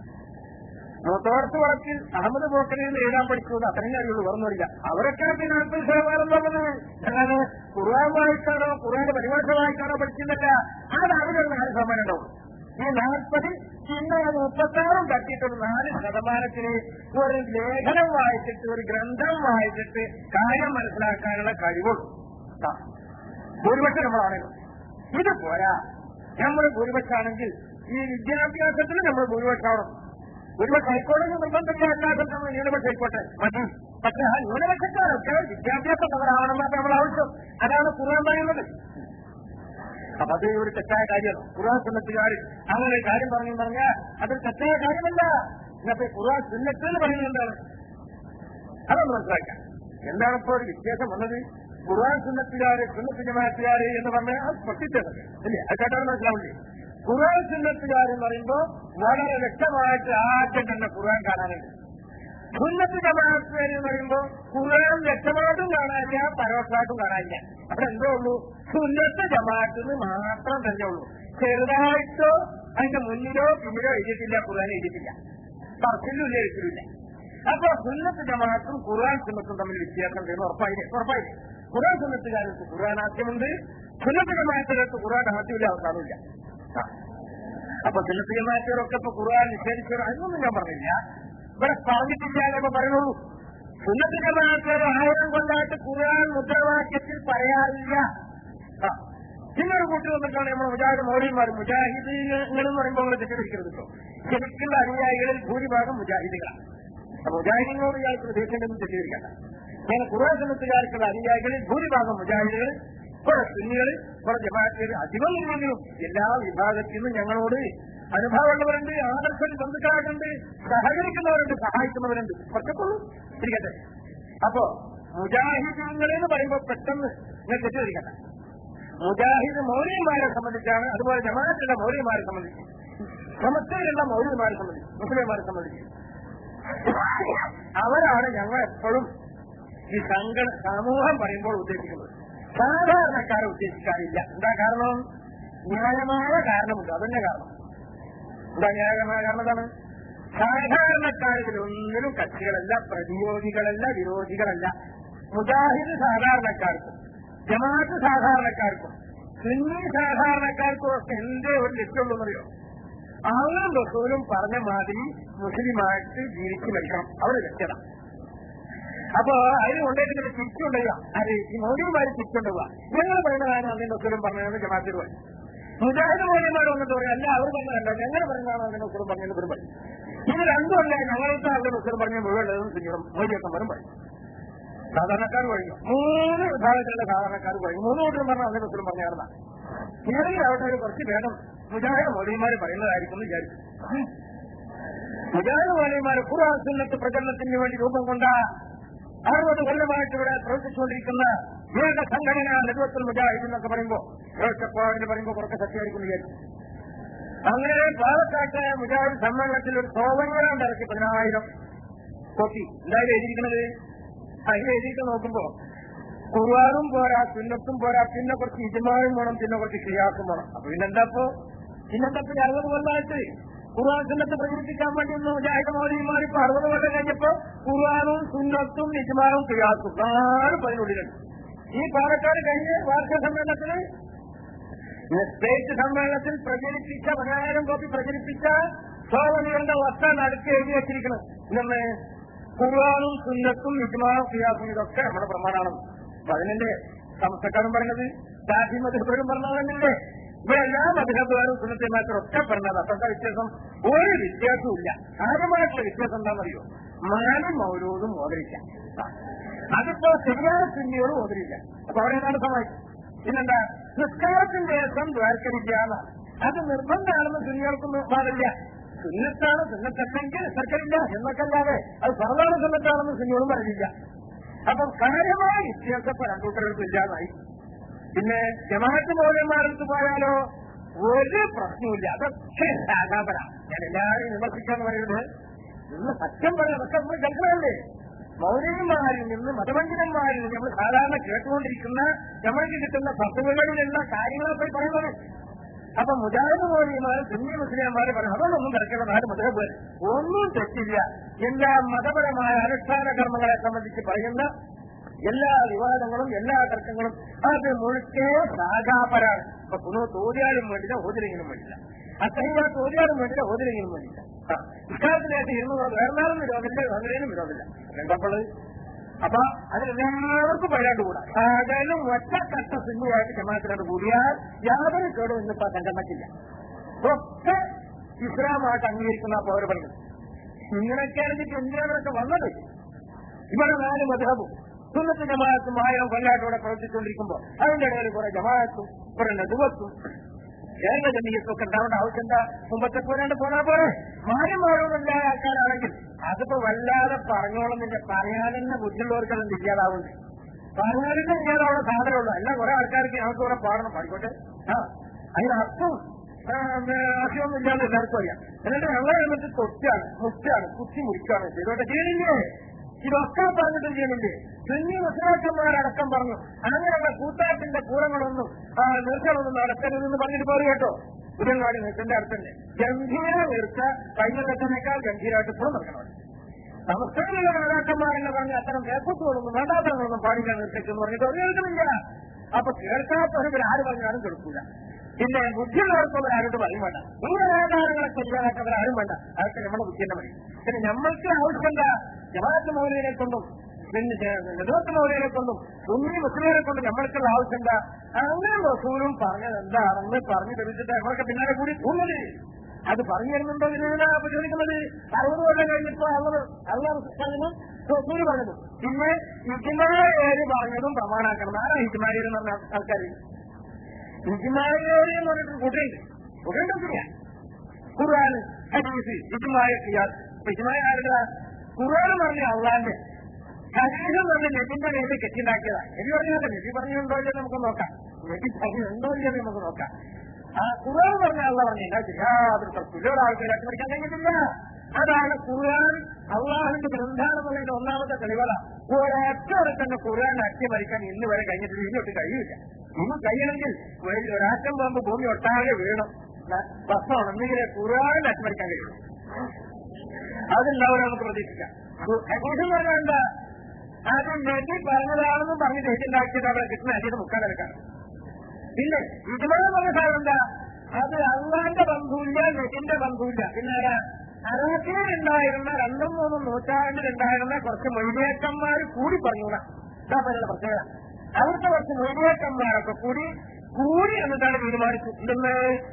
മൂത്തോടത്ത് വടക്കിൽ അഹമ്മദ് പോക്കലിൽ നിന്ന് എഴുതാൻ പഠിച്ചു അത്രയും കാര്യമുള്ളൂ പറഞ്ഞില്ല അവരൊക്കെ പിന്നെ നാൽപ്പത് ശതമാനം പറഞ്ഞത് അല്ലാതെ ഖുർആൻ വായിച്ചാണോ ഖുർആന്റെ പരിഭാഷ വായിച്ചാണോ പഠിക്കുന്നില്ല അത് അവരൊരു നാല് ശതമാനം ഉണ്ടാവും ഈ നാൽപ്പത് പിന്നെ മുപ്പത്താറും തട്ടിയിട്ട് നാല് ശതമാനത്തിന് ഒരു ലേഖനം വായിച്ചിട്ട് ഒരു ഗ്രന്ഥം വായിച്ചിട്ട് കാര്യം മനസ്സിലാക്കാനുള്ള കഴിവുള്ളൂ ആ. ഭൂരിപക്ഷം നമ്മളാണ് ഇത് പോരാ നമ്മൾ ഭൂരിപക്ഷമാണെങ്കിൽ ഈ വിദ്യാഭ്യാസത്തിൽ നമ്മൾ ഭൂരിപക്ഷമാവണം ഭൂരിപക്ഷം ഹൈക്കോടതി നിർബന്ധമില്ല എല്ലാവർക്കും നമ്മൾ ന്യൂനപക്ഷം ആയിക്കോട്ടെ മതി പക്ഷെ ആ ന്യൂനപക്ഷക്കാരൊക്കെ വിദ്യാഭ്യാസമുള്ളവരാവണമെന്നാണ് നമ്മൾ ആവശ്യം അതാണ് ഖുർആൻ പറയുന്നത് അപ്പൊ അത് ഒരു തെറ്റായ കാര്യമാണ് ഖുർആൻ സുന്നത്തുകാർ അങ്ങനെ ഒരു കാര്യം പറഞ്ഞു പറഞ്ഞാൽ അതൊരു തെറ്റായ കാര്യമല്ല ഇന്നത്തെ ഖുർആൻ സുന്നത്ത് എന്ന് പറയുന്നത് എന്താണ് അതൊന്ന് മനസ്സിലാക്കാം എന്താണ് ഇപ്പോൾ ഒരു വ്യത്യാസം വന്നത് ഖുർആൻ സുന്നത്തുകാര് സുന്നത്ത് ജമാഅത്തുകാര് എന്ന് പറഞ്ഞാൽ അത് പൊട്ടിച്ചത് ഇല്ലേ അത് കേട്ടാൽ മനസ്സിലാവില്ലേ ഖുർആൻ സുന്നത്തുകാർ എന്ന് പറയുമ്പോൾ വളരെ വ്യക്തമായിട്ട് ആദ്യം തന്നെ ഖുർആൻ കാണാനുണ്ട് സുന്നത്ത് ജമാഅത്തുകാർ എന്ന് പറയുമ്പോൾ ഖുർആൻ വ്യക്തമായിട്ടും കാണാനില്ല പരോക്ഷമായിട്ടും കാണാനില്ല അവിടെ എന്തോ ഉള്ളൂ സുന്നത്ത് ജമാഅത്തിന് മാത്രം തന്നെ ഉള്ളൂ ചെറുതായിട്ടോ അതിന്റെ മുന്നിലോ പിന്നിലോ എഴുതിയിട്ടില്ല ഖുർആൻ എഴുതിയിട്ടില്ല തർക്കിലും ഇല്ല എഴുതിയില്ല അപ്പൊ സുന്നത്ത് ജമാഅത്തും ഖുർആൻ സുന്നത്തും തമ്മിൽ വ്യത്യാസം ഉണ്ടെന്ന് ഉറപ്പായില്ലേ ഉറപ്പായില്ലേ ഖുർആൻ സുന്നത്തുകാർക്ക് ഖുർആൻ ആദ്യമുണ്ട് സുന്നത്ത് ജമാഅത്തുകാർക്ക് ഖുർആൻ ആദ്യമില്ല അവസാനമില്ല ആ. അപ്പൊ സുന്നത്ത് ജമാഅത്തുകാരൊക്കെ ഇപ്പൊ ഖുർആൻ നിഷേധിച്ചോ അതൊന്നും ഞാൻ പറഞ്ഞില്ല ഇവിടെ പറഞ്ഞിട്ടില്ല എന്നൊക്കെ പറയുള്ളൂ സുന്നത്ത് ജമാഅത്തുകാർ ആയിരം കൊണ്ടായിട്ട് ഖുർആൻ മുദ്രാവാക്യത്തിൽ പറയാറില്ല ആ. പിന്നെ ഒരു കൂട്ടി വന്നിട്ടാണ് നമ്മൾ മുജാഹിദ് മൗലിമാർ മുജാഹിദീങ്ങൾ എന്ന് പറയുമ്പോൾ നമ്മൾ തെറ്റിദ്ധരിക്കരുത് കേട്ടോ ശരിക്കുള്ള അനുയായികളിൽ ഭൂരിഭാഗം മുജാഹിദുകളാണ് അപ്പൊ മുജാഹിദിനോട് ഇയാൾക്ക് ദേശണ്ടെന്ന് തെറ്റിദ്ധരിക്കണ്ട ഞാൻ ഖുർആൻ സുന്നത്തുകാർക്കുള്ള അനുയായികളിൽ ഭൂരിഭാഗം മുജാഹിദുകൾ കുറെ സുന്നികൾ കുറെ ജമാഅത്തുകൾ അധികമില്ലെങ്കിലും എല്ലാ വിഭാഗത്തിൽ നിന്നും ഞങ്ങളോട് അനുഭവമുള്ളവരുണ്ട് ആദർശ ബന്ധുക്കളായിട്ടുണ്ട് സഹകരിക്കുന്നവരുണ്ട് സഹായിക്കുന്നവരുണ്ട് ഒറ്റക്കുള്ളൂ ഇരിക്കട്ടെ അപ്പോ മുജാഹിദീങ്ങൾ എന്ന് പറയുമ്പോൾ പെട്ടെന്ന് ഞാൻ തെറ്റിദ്ധരിക്കണ്ട മുജാഹിദ് മൗലിയന്മാരെ സംബന്ധിച്ചാണ് അതുപോലെ ജമാഅത്തിന്റെ മൗലിയന്മാരെ സംബന്ധിച്ച് സമസ്തയിലുള്ള മൗലിയന്മാരെ സംബന്ധിച്ച് മുസ്ലിംമാരെ സംബന്ധിച്ച് അവരാണ് ഞങ്ങൾ എപ്പോഴും ഈ സംഘടന സമൂഹം പറയുമ്പോൾ ഉദ്ദേശിക്കുന്നത് സാധാരണക്കാരെ ഉദ്ദേശിക്കാറില്ല എന്താ കാരണം ന്യായമായ കാരണമുണ്ട് അതന്നെ കാരണം എന്താ ന്യായമായ കാരണം എന്താണ് സാധാരണക്കാരിലൊന്നിനും കക്ഷികളല്ല പ്രതിയോഗികളല്ല വിരോധികളല്ല മുജാഹിദ് സാധാരണക്കാർക്കും ജമാഅത്ത് സാധാരണക്കാർക്കും സുന്നി സാധാരണക്കാർക്കും ഒക്കെ എന്തേ ഒരു ലക്ഷ്യമുള്ളൂ എന്നറിയോ അവരും റസൂലും പറഞ്ഞ മാതിരി മുസ്ലിമായിട്ട് ജീവിച്ചു മരിക്കണം അവരുടെ ലക്ഷ്യത അപ്പോ അതിന് കൊണ്ടേക്ക് തിരിച്ചുകൊണ്ടുക അത് ഈ മൗലികമാര് തിരിച്ചുകൊണ്ടുക ഞങ്ങൾ പറയുന്നതാണ് അതിന്റെ റസൂലും പറഞ്ഞതെന്ന് ജമാഅത്തിൽ പോയി മുജാഹിദ് മൗലികമാർ വന്നിട്ട് പറയും അല്ല അവർ പറഞ്ഞതല്ല ഞങ്ങൾ പറഞ്ഞതാണ് അതിന്റെ റസൂലും പറഞ്ഞത് ഇവരും പറയും ഇത് രണ്ടുമല്ല ഞങ്ങൾക്ക് അവരുടെ റസൂലും പറഞ്ഞ മുഴുവൻ പിന്നീടും മൗലികത്തമ്മരും പറയും സാധാരണക്കാർ കഴിഞ്ഞു മൂന്ന് വിഭാഗത്തിലുള്ള സാധാരണക്കാർ കഴിഞ്ഞു മൂന്ന് കൂട്ടരും പറഞ്ഞ അതിന്റെ റസൂലും പറഞ്ഞായിരുന്ന ഏതെങ്കിലും അവിടെ ഒരു കുറച്ച് ഭേദം മുജാഹിദ് മൗലികമാര് പറയുന്നതായിരിക്കും എന്ന് വിചാരിച്ചു മുജാഹിദ് മൗലികമാര് ഖുർആൻ സുന്നത്ത് പ്രചരണത്തിന് വേണ്ടി രൂപം കൊണ്ട അറുപത് കൊല്ലമായിട്ട് ഇവിടെ പ്രവർത്തിച്ചുകൊണ്ടിരിക്കുന്ന ഏക സംഘടന നെടുവത്തൽ മുജാഹിദ് എന്നൊക്കെ പറയുമ്പോ എന്ന് പറയുമ്പോ കുറച്ച് സത്യമായിരിക്കും വിചാരിച്ചു അങ്ങനെ പാലക്കാട്ട് മുജാഹിദ് സമ്മേളനത്തിൽ ഒരു സോവങ്ങാണ്ട് ഇറക്കി പതിനായിരം കോപ്പി എന്തായാലും എഴുതിയിരിക്കുന്നത് അതിൽ എഴുതിയിട്ട് നോക്കുമ്പോ ഖുർആാനും പോരാ സുന്നത്തും പോരാ പിന്നെ കുറച്ച് ഇജമാനും വേണം പിന്നെ കുറച്ച് ഷിയാസും വേണം അപ്പൊ പിന്നെന്താപ്പോ പിന്നെന്താ പിന്നെ അറുപത് കൊല്ലമായിട്ട് ഖുർആൻ സുന്നത്ത് പ്രചരിപ്പിക്കാൻ വേണ്ടി ഒന്ന് മുജാഹിദ് മൗലിമാർ ഇപ്പൊ അറുപത് കൊല്ലം കഴിഞ്ഞപ്പോ ഖുർആാനും സുന്നത്തും ഇജമാനും ഷിയാസും നാല് പതിനുള്ളിലുണ്ട് ഈ പാലക്കാട് കഴിഞ്ഞ വാർഷിക സമ്മേളനത്തിന് സ്റ്റേറ്റ് സമ്മേളനത്തിൽ പ്രചരിപ്പിച്ച പതിനായിരം കോപ്പി പ്രചരിപ്പിച്ച സോവനികളുടെ വസ്ത്രം അടുത്ത് എഴുതി വെച്ചിരിക്കുന്നത് ഇന്ന് ഖുർആാനും സുന്നത്തും ഇജ്മാനും ഖിയാസും ഇതൊക്കെ നമ്മുടെ പ്രമാണമാണ് അപ്പൊ അതിനെ സംസ്ഥക്കാരും പറഞ്ഞത് ഷാഫി മധുബരും പറഞ്ഞതല്ലേ ഇവിടെ എല്ലാ മധുരബുകാരും സുന്നത്തെ മാത്രം ഒക്കെ പറഞ്ഞത് അപ്പൊ എന്താ വ്യത്യാസം ഒരു വ്യത്യാസവും ഇല്ല ആദ്യമായിട്ടുള്ള വ്യത്യാസം എന്താണെന്നറിയോ മാനും മൗരൂതും ഓദരിക്കാം അതിപ്പോ ശരിയായ സുന്നിയോടും ഓദരില്ല അപ്പൊ അവിടെ എന്താണ് സമാധിക്കും പിന്നെന്താ നിസ്കാരത്തിന്റെ ദിവസം ദ്വാരക്കരിക്കാന്ന് അത് നിർബന്ധമാണെന്ന് സുന്നികൾക്കും പാടില്ല സുന്നത്താണ് സുന്നത്തല്ലെങ്കിൽ നിസ്കരില്ല എന്നൊക്കെ അല്ലാതെ അത് സർവാണ് സുന്നത്താണെന്ന് സുന്നിയോടും പറഞ്ഞില്ല അപ്പം കാര്യമായ വ്യത്യാസം രണ്ടൂട്ടർക്ക് ഇല്ലാതായി പിന്നെ ജമാഅത്ത് മൗലന്മാർക്ക് പോയാലോ ഒരു പ്രശ്നവുമില്ല അതൊക്കെ സാധാപര ഞാൻ എല്ലാവരെയും വിമർശിക്കാന്ന് പറയുന്നത് ഇന്ന് സത്യം പറയാം അതൊക്കെ നമ്മൾ കേൾക്കണമല്ലേ മൗലികന്മാരിൽ നിന്ന് മതപണ്ഡിതന്മാരിൽ നിന്ന് നമ്മൾ സാധാരണ കേട്ടുകൊണ്ടിരിക്കുന്ന നമ്മൾക്ക് കിട്ടുന്ന ഫത്തുകളിലുള്ള കാര്യങ്ങളെ പോയി പറയുന്നത് അപ്പൊ മുജാഹിദ് മൗലികന്മാർ സുന്നി മുസ്ലിംമാർ പറയും അതൊന്നും കിടക്കുന്ന നാല് മതബ് ഒന്നും തെറ്റില്ല എല്ലാ മതപരമായ അനുഷ്ഠാന കർമ്മങ്ങളെ സംബന്ധിച്ച് പറയുന്ന എല്ലാ വിവാദങ്ങളും എല്ലാ തർക്കങ്ങളും അത് മുഴുക്കെ സാധാപരാണ് ഇപ്പൊ പുനഃ തോതിയാലും വേണ്ടില്ല ഓതിലെങ്കിലും വേണ്ടില്ല അത്രയും തോതിയാലും വേണ്ടില്ല ഓതിലെങ്കിലും വേണ്ടില്ല ഇക്കാലത്തിനായിട്ട് ഇരുന്നൂറ് വേറെന്നാലും വിരോധമില്ല അങ്ങനെയും വിരോധമില്ല എന്താപ്പള് അപ്പൊ അതിലെല്ലാവർക്കും പറയാണ്ട് കൂടാ സകലും ഒറ്റക്കട്ട സിനിമയായിട്ട് ജമാത്തിനോട് കൂടിയാൽ യാതൊരു കേടും ഇന്നിപ്പോ സംഘടനക്കില്ല ഒക്കെ ഇസ്ലാമായിട്ട് അംഗീകരിക്കുന്ന പൗരപണികൾ ഇങ്ങനെയൊക്കെയാണ് ഇതിന്റെ എന്തിനാണൊക്കെ വന്നത് ഇവിടെ നാല് മധുഹബും സുന്നത്ത് ജമാഅത്തും ആയിരം കൊല്ലാട്ടോടെ പ്രവർത്തിച്ചുകൊണ്ടിരിക്കുമ്പോ അതിന്റെ ഇടയിൽ കുറെ ജമാഅത്തും കുറെ നെടുവത്തും കേരള ജനീയത്തൊക്കെ ഉണ്ടാവേണ്ട ആവശ്യം എന്താ മുമ്പത്തെ പോരാണ്ട് പോരാ പോലെ മാന്യമാരോടുണ്ടായ ആൾക്കാരാണെങ്കിൽ അതിപ്പോ വല്ലാതെ പറഞ്ഞോളുന്നില്ല പറയാനെന്നെ ബുദ്ധിയുള്ളവർക്ക് അത് ഇല്ലാതാവുന്നുണ്ട് പറഞ്ഞാലിന്റെ ഇല്ലാതാവുന്ന സാധനമുള്ളൂ അല്ല കുറെ ആൾക്കാർക്ക് ഞങ്ങൾക്ക് കുറെ പാടണം പാടിക്കോട്ടെ ആ അതിനർത്ഥം ആശയമൊന്നും ഇല്ലാന്ന് എല്ലാവർക്കും അറിയാം എന്നിട്ട് ഞങ്ങൾ എന്നിട്ട് തൊറ്റാണ് മുറ്റാണ് കുത്തി മുറിക്കാണ് ചെയ്തോട്ടെ ചെയ്യണില്ലേ ഇതൊക്കെ പറഞ്ഞിട്ട് ചെയ്യണില്ലേ സുന്നി മുസ്ലാക്കന്മാരടക്കം പറഞ്ഞു അങ്ങനെയുള്ള കൂട്ടാത്തിന്റെ കൂടങ്ങളൊന്നും നിർത്തലൊന്നും നടക്കരുതെന്ന് പറഞ്ഞിട്ട് പോയി കേട്ടോ ഉടൻകാടി നിർത്തന്റെ അടുത്തന്നെ ഗംഭീര നിർത്ത കഴിഞ്ഞ നിർത്തനേക്കാൾ ഗംഭീരമായിട്ട് ഇപ്പോഴും നടക്കണം സംസ്ഥാനങ്ങളിലെ നേതാക്കന്മാരെന്ന് പറഞ്ഞ അത്തരം വേപ്പത്തുകളൊന്നും വേണ്ടാത്തങ്ങളൊന്നും പാടില്ല നിർത്തിച്ചെന്ന് പറഞ്ഞിട്ട് ഒരു കേൾക്കുന്നില്ല അപ്പൊ കേൾക്കാത്തവർ ആര് പറഞ്ഞാലും കേൾക്കൂല പിന്നെ ബുദ്ധിയുള്ളവർക്കൊന്നും ആരോട് പറയും വേണ്ട ഈ നേതാക്കളൊക്കെ ഇല്ലാതാക്കവർ ആരും വേണ്ട അതൊക്കെ നമ്മുടെ ബുദ്ധിന്റെ മതി പിന്നെ നമ്മൾക്ക് ആവശ്യമില്ല ജമാഅത്ത് മൗലിനെ കൊണ്ടും പിന്നെ നെടുവത്ത് മൗലിയെ കൊണ്ടും സുന്നി മുസ്ലിമിനെ കൊണ്ടും നമ്മൾക്കുള്ള ആവശ്യം എന്താ അങ്ങനെ റസൂലും പറഞ്ഞത് എന്താണെന്ന് പറഞ്ഞു ലഭിച്ചിട്ട് നമ്മളൊക്കെ പിന്നാലെ കൂടി പോകുന്നത് അത് പറഞ്ഞു തരുന്നുണ്ടോ ഇതിനാ പരിശോധിക്കുന്നത് അറുപത് കൊല്ലം കഴിഞ്ഞപ്പോ അള്ളത് അള്ളാഹ് പറഞ്ഞു റസൂല് പറഞ്ഞത് പിന്നെ ഇജ്മാര് പറഞ്ഞതും പ്രമാണാക്കണം ആരാ ഇജ്മാരി എന്ന് പറഞ്ഞ ആൾക്കാർ ഇജ്മാരി എന്ന് പറഞ്ഞിട്ട് കൂട്ടുണ്ട് കൂട്ടുണ്ടോ ഖുർആൻ ഹദീസ് ഇജ്മായ ഖിയാസ് ഇജ്മായ ആരുടെ ഖുർആൻ പറഞ്ഞ അള്ളാന്റെ ഹദീസ് പറഞ്ഞ നബിന്റെ കയ്യിൽ കെട്ടിണ്ടാക്കിയതാ നബി പറഞ്ഞാൽ നബി പറഞ്ഞുണ്ടോ ഇല്ലെന്ന് നമുക്ക് നോക്കാം നബി പറഞ്ഞുണ്ടോ ഇല്ലെന്ന് നമുക്ക് നോക്കാം ആ ഖുർആൻ പറഞ്ഞ അള്ള പറഞ്ഞില്ല യാതൊരു തർക്കമില്ല ഒരാൾക്ക് അട്ടിമറിക്കാൻ കഴിഞ്ഞിട്ടില്ല അതാണ് ഖുർആൻ അള്ളാഹിന്റെ ഗ്രന്ഥാണെന്നുള്ളതിന്റെ ഒന്നാമത്തെ തെളിവല ഒരൊറ്റവരെ തന്നെ ഖുർആൻ അട്ടിമറിക്കാൻ ഇന്ന് വരെ കഴിഞ്ഞിട്ടില്ല ഇങ്ങോട്ട് കഴിയില്ല ഇന്ന് കഴിയണമെങ്കിൽ ഒരു- ഒരാറ്റം പോകുമ്പോൾ ഭൂമി ഒട്ടാകെ വീണം ഭക്ഷണം ഒന്നെങ്കിലെ ഖുർആൻ അട്ടിമറിക്കാൻ കഴിയും അതുണ്ടാവും നമുക്ക് പ്രതീക്ഷിക്കാം ഹദീസ് എന്ന് പറഞ്ഞാൽ എന്താ അത് നബി പറഞ്ഞതാണെന്നും പറഞ്ഞ് തെറ്റുണ്ടാക്കിയിട്ട് അവിടെ കിട്ടുന്ന അടിയുടെ മുക്കാലെടുക്കാം പിന്നെ ഇതുപോലെ പറഞ്ഞ സാധനം എന്താ അത് അള്ളാന്റെ ബന്ധുവില്ല നെറ്റിന്റെ ബന്ധുവില്ല പിന്നെ ആരാ അറബിയിലുണ്ടായിരുന്ന രണ്ടും മൂന്നും നൂറ്റാണ്ടിലുണ്ടായിരുന്ന കുറച്ച് മൊഴിയേക്കന്മാർ കൂടി പറഞ്ഞൂടാ ഇതാ പറയുന്ന പ്രത്യേകത അവിടുത്തെ കുറച്ച് മൊഴിയേക്കന്മാരൊക്കെ കൂടി കൂടി എന്നിട്ടാണ് തീരുമാനിച്ചു എന്തെന്ന്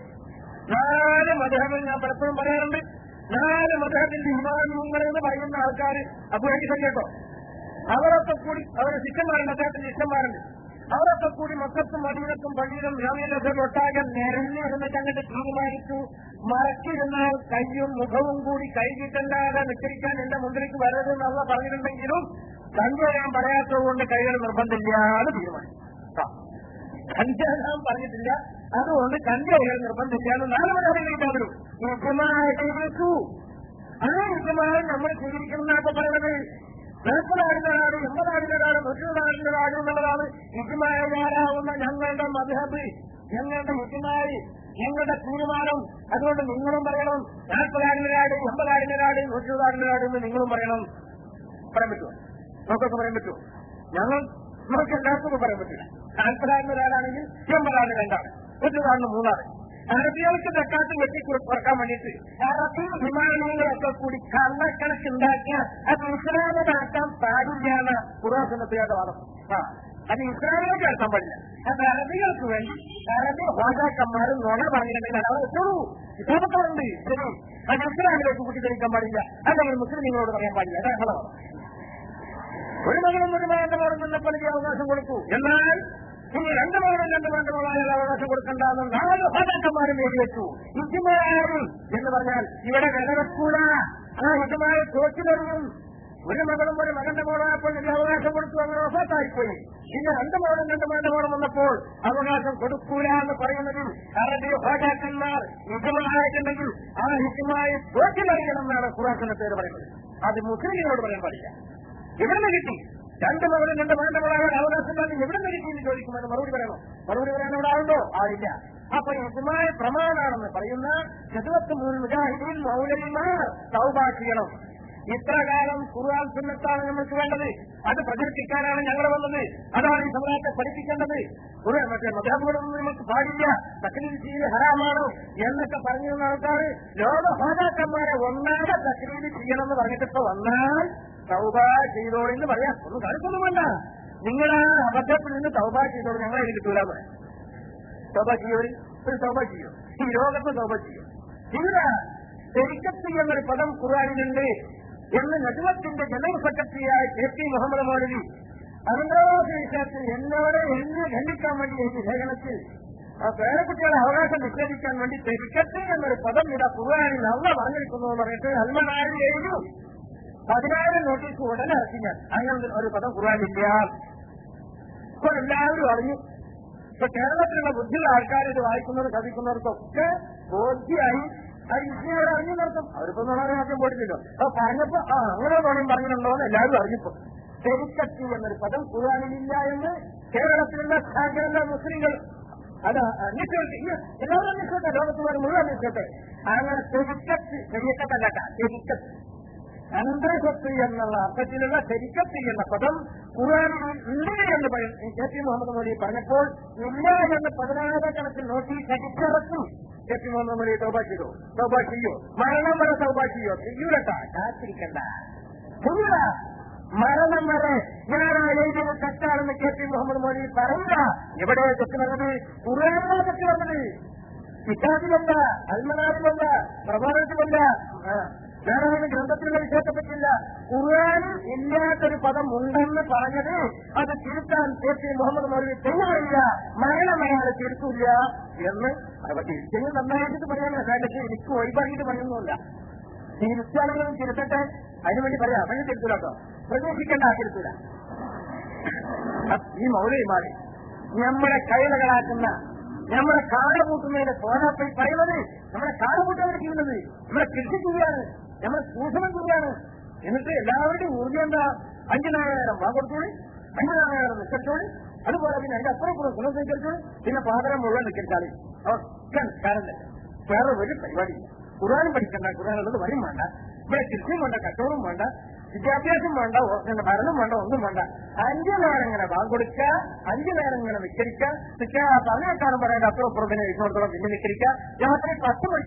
നാല് മധുഹബിൽ ഞാൻ പലപ്പോഴും പറയാറുണ്ട് നാല് മധുഹബിന്റെ ഇമാമുങ്ങൾ എന്ന് പറയുന്ന ആൾക്കാർ അബുഹി കേട്ടോ അവരൊക്കെ കൂടി അവരുടെ ശിഷ്യന്മാരുണ്ട് അദ്ദേഹത്തിന്റെ ശിഷ്യന്മാരുണ്ട് അവരൊക്കെ കൂടി മക്കത്തും മദീനത്തും പള്ളിയിലും ജാമ്യനഗറിലും ഒട്ടാകെ നിരന്നിരുന്നിട്ട് അങ്ങോട്ട് തീരുമാനിച്ചു മറക്കിരുന്നാൽ കയ്യും മുഖവും കൂടി കൈകിട്ടല്ലാതെ നിസ്കരിക്കാൻ എന്റെ മുമ്പിലേക്ക് വരരുതെന്ന് അള്ള പറഞ്ഞിട്ടുണ്ടെങ്കിലും കണ്ടുവരാൻ പറയാത്തത് കൊണ്ട് കൈകൾ നിർബന്ധമില്ലാതെ തീരുമാനിച്ചു ആ. കണ്ടുവരാൻ പറഞ്ഞിട്ടില്ല അതുകൊണ്ട് കണ്ടുവരാൻ നിർബന്ധമില്ലാതെ നാല് മണി അറിയിക്കാൻ വരും യുദ്ധമായിട്ട് ആ യുദ്ധമായി നമ്മൾ സ്വീകരിക്കുന്നതാണ് പറയുന്നത് നാൽപ്പതാടിന്റെ നാട് എൺപതാടിന്റെ നാട് നൂറ്റിനാടിന്റെ നാട് എന്നുള്ളതാണ് യുദ്ധമായാറാവുന്ന ഞങ്ങളുടെ മധുഹബ് ഞങ്ങളുടെ യുദ്ധമായി ഞങ്ങളുടെ തീരുമാനം അതുകൊണ്ട് നിങ്ങളും പറയണം നാൽപ്പതാടിന്റെ നാട് എൺപതാടിന്റെ നാട് നൂറ്റിനാടിന്റെ നാട് എന്ന് നിങ്ങളും പറയണം പറയാൻ പറ്റുമോ നമുക്കൊക്കെ പറയാൻ പറ്റുമോ ഞങ്ങൾ നമുക്ക് എല്ലാവർക്കും പറയാൻ പറ്റില്ല നാൽപ്പതാടിന്റെ നാടാണെങ്കിൽ എൺപതാടിന് രണ്ടാണ് നൂറ്റിനാടിന് മൂന്നാണ് അറബികൾക്ക് തെക്കാത്ത് വെട്ടി കുറക്കാൻ വേണ്ടിയിട്ട് അറബി വിമാനങ്ങളൊക്കെ കൂടി കള്ളക്കണക്കുണ്ടാക്കിയ അത് ഇസ്ലാമിലാക്കാൻ പാടില്ല എന്ന പുരാതനത്തിയുടെ വാദം ആ അത് ഇസ്ലാമിലേക്ക് നടത്താൻ പാടില്ല അത് അറബികൾക്ക് വേണ്ടി അറബി ഹോജാക്കന്മാരും നുണ പറഞ്ഞിട്ടുണ്ടെങ്കിൽ അത് വെച്ചോളൂ ഇസ്ലാമക്കാരുണ്ട് ശരി അത് ഇസ്ലാമിലേക്ക് കൂട്ടിത്തെളിക്കാൻ പാടില്ല അല്ലെങ്കിൽ മുസ്ലിങ്ങളോട് പറയാൻ പാടില്ല അതാണ് ഞങ്ങളുടെ വാദം ഒരു മകളും ഒരു മകന്റെ മകൻ മുല്ലപ്പള്ളിക്ക് അവകാശം കൊടുത്തു എന്നാൽ ഇനി രണ്ട് മകളും രണ്ട് മകന്റെ മകളായാൽ അവകാശം കൊടുക്കണ്ടെന്ന് നാല് ഭരണക്കന്മാരും എഴുതി വെച്ചു ഹിജുമാരും എന്ന് പറഞ്ഞാൽ ഇവിടെ വില വെക്കൂല ആ ഹിജുമാരെ തോറ്റിലെറിയും ഒരു മകളും ഒരു മകന്റെ മോളായപ്പോൾ ഇതിന് അവകാശം കൊടുത്തു അങ്ങനെ ഒഫാത്തായിപ്പോയി പിന്നെ രണ്ട് മകളും രണ്ട് മകന്റെ മോളും വന്നപ്പോൾ അവകാശം കൊടുക്കൂല എന്ന് പറയുന്നതിൽ അറബി ഹോജാക്കന്മാർ ഹിജുമായിട്ടുണ്ടെങ്കിൽ ആ ഹിജുമായി തോറ്റിലറിയണം എന്നാണ് ഖുറാഖിന്റെ പേര് പറയുന്നത് അത് മുസ്ലിങ്ങളോട് പറയാൻ പാടില്ല എവിടുന്ന് കിട്ടി രണ്ട് മകളും രണ്ട് മകന്റെ മകളാണ് അവകാശം തന്നെ എവിടുന്ന് കിട്ടി എന്ന് ചോദിക്കുമ്പോൾ മറുപടി പറയണോ മറുപടി പറയാൻ ഇവിടെ ആളുണ്ടോ ആളില്ല അപ്പൊ യജമായ പ്രമാണാണെന്ന് പറയുന്ന ജതുവത്ത് മൂന്ന് മുജാഹിദീൻ മൗലവിമാർ തൗബ ചെയ്യണം ഇത്ര കാലം ഖുർആൻ സുന്നത്താണ് നമുക്ക് വേണ്ടത് അത് പ്രചരിപ്പിക്കാനാണ് ഞങ്ങൾ വന്നത് അതാണ് ഈ സമൂഹത്തെ പഠിപ്പിക്കേണ്ടത് ഖുർആൻ മറ്റേ മതങ്ങളൊന്നും നമുക്ക് പാടില്ല തക്ലീൽ ചെയ്ത് ഹറാമാണ് എന്നൊക്കെ പറഞ്ഞിരുന്ന ആൾക്കാർ ലോക ഹോതാക്കന്മാരെ ഒന്നാകെ തക്ലീൽ ചെയ്യണമെന്ന് പറഞ്ഞിട്ടിപ്പോ വന്നാൽ തൗബ ചെയ്തോളെന്ന് പറയാം ഒന്നും കാണിക്കൊന്നും വേണ്ട നിങ്ങൾ ആ അബദ്ധത്തിൽ നിന്ന് തൗബ ചെയ്തോളൂ ഞങ്ങളെ ഇത് കിട്ടൂല പറയാം തൗബ ചെയ്യോ ഒരു തൗബ ചെയ്യോ ഈ ലോകത്ത് തൗബ ചെയ്യോ ഇവിടെ ശരിക്കത്ത് എന്നൊരു പദം ഖുർആാനിലുണ്ട് എന്ന് നജുവത്തിന്റെ ജനറൽ സെക്രട്ടറിയായ കെ പി മുഹമ്മദ് മൗലവി അനന്തരാവാസ വിഷയത്തിൽ എന്നോട് എന്നെ ഖണ്ഡിക്കാൻ വേണ്ടി എഴുതിയ ലേഖനത്തിൽ ആ പേരക്കുട്ടികളെ അവകാശം നിഷേധിക്കാൻ വേണ്ടി ശരിക്കത്ത് എന്നൊരു പദം ഇവിടെ ഖുർആാനിൽ അള്ള പറഞ്ഞിരിക്കുന്നു എന്ന് പറഞ്ഞിട്ട് അൽമനാരിൽ എഴുതി പതിനായിരം നോട്ടീസ് ഉടനെ ഇറക്കി ഞാൻ അങ്ങനെ ഒരു പദം ഖുർആാനില്ല ഇപ്പോൾ എല്ലാവരും അറിഞ്ഞു ഇപ്പൊ കേരളത്തിലുള്ള ബുദ്ധിയുള്ള ആൾക്കാർ ഇത് വായിക്കുന്നവർ കഥിക്കുന്നവർക്കൊക്കെ ബോധ്യായി അത് ഇസ്ലാം അറിഞ്ഞു നടത്തും അവരിപ്പോ വളരെ മാറ്റം പോയിട്ടില്ലല്ലോ അപ്പൊ പറഞ്ഞപ്പോ ആ അങ്ങനെ വേണം പറഞ്ഞിട്ടുണ്ടോ എന്ന് എല്ലാവരും അറിഞ്ഞപ്പോ ശരിക്കത്തി എന്നൊരു പദം ഖുർആാനിലില്ല എന്ന് കേരളത്തിലുള്ള സകല മുസ്ലിങ്ങൾ അത് അന്വേഷിച്ചോട്ടെ ഇല്ല, എല്ലാവരും അന്വേഷിച്ചോട്ടെ ലോകത്തുകാർ മുഴുവൻ അന്വേഷിച്ചോട്ടെ അങ്ങനെ ശരിക്കത്ത് ശരിക്കത്തല്ല ശരിക്കത്ത് അനന്തരസ്വത്ത് എന്നുള്ള അർത്ഥത്തിലുള്ള ശരിക്കത്ത് എന്ന പദം ഖുറാനിൽ ഉണ്ട് എന്ന് പറയും കെ പി മുഹമ്മദ് മോദി പറഞ്ഞപ്പോൾ ഇല്ല എന്ന് പതിനായിരക്കണക്കിന് നോട്ടീസ് അടിച്ചിറക്കും കെ പി മുഹമ്മദ് മോദി തൗബ ചെയ്തു തൗബ ചെയ്യോ മരണം വരെ തൗബ ചെയ്യോ ചെയ്യൂലട്ടാ കാത്തിരിക്കണ്ട ചെയ്യൂല മരണം വരെ ഞാനാ എഴുതിയത് തെറ്റാണെന്ന് കെ പി മുഹമ്മദ് മോദി പറയില്ല എവിടെ തെറ്റ് വന്നത് ഖുർആാനിലാണ് തെറ്റ് വന്നത് കിതാബിലല്ല അൽമനാദിലല്ല പ്രഭാതത്തിലല്ല വേറെ ഒരു ഗ്രന്ഥത്തിലുള്ള വിഷയത്തെ പറ്റില്ല ഖുർആാനിൽ ഇല്ലാത്തൊരു പദം ഉണ്ടെന്ന് പറഞ്ഞത് അത് തിരുത്താൻ കെ പി മുഹമ്മദ് മൗലവി തെളിവില്ല മരണം അയാൾ തിരുത്തൂല്ല എന്ന് അവ തിരിച്ചത് നന്നായിട്ട് പറയാൻ പക്ഷേ എനിക്ക് ഒഴിവാക്കിയിട്ട് പറയുന്നില്ല തിരുത്താണെങ്കിലും തിരുത്തട്ടെ അതിനുവേണ്ടി പറയാം അങ്ങനെ തിരുത്തൂല കേട്ടോ പ്രതീക്ഷിക്കേണ്ട ആ തിരുത്തൂല ഈ മൗലവിമാര് നമ്മളെ കൈലകളാക്കുന്ന നമ്മളെ കാട് കൂട്ടുന്നതിന്റെ പോരാപ്പി പറയുന്നത് നമ്മളെ കാട് കൂട്ടാണ് ചെയ്യുന്നത് നമ്മളെ കൃഷി ചെയ്യാണ് നമ്മളെ ചൂഷണം ചെയ്യാണ് എന്നിട്ട് എല്ലാവരുടെയും ഊർജ്ജം എന്താ അഞ്ചു നാളേരം വാ കൊടുത്തോളി അഞ്ചു നാളേരം നിൽക്കത്തോളി അതുപോലെ പിന്നെ അതിന്റെ അപ്പുറം പുറം ഗുണം സ്വീകരിച്ചോളി പിന്നെ പാതരം മുഴുവൻ നിൽക്കാളി ഒക്കെ നിൽക്കാറുണ്ട് വേറെ ഒരു പരിപാടി ഖുർആാനും പഠിക്കണ്ട ഖുർആൻ ഉള്ളത് വരും വേണ്ട ഇവിടെ കൃഷിയും വേണ്ട കച്ചവടവും വേണ്ട വിദ്യാഭ്യാസം വേണ്ട ഓ- പിന്നെ ഭരണം വേണ്ട ഒന്നും വേണ്ട അഞ്ചു നേരം ഇങ്ങനെ ബാങ്ക് കൊടുക്കുക അഞ്ചു നേരം ഇങ്ങനെ വിക്കരിക്കുക നിൽക്കുക പറഞ്ഞേക്കാളും പറയേണ്ട അപ്പുറം അപ്പുറം പിന്നെ ഇന്നോടത്തോളം പിന്നെ വിക്കരിക്കുക രാത്രി പത്ത് മണി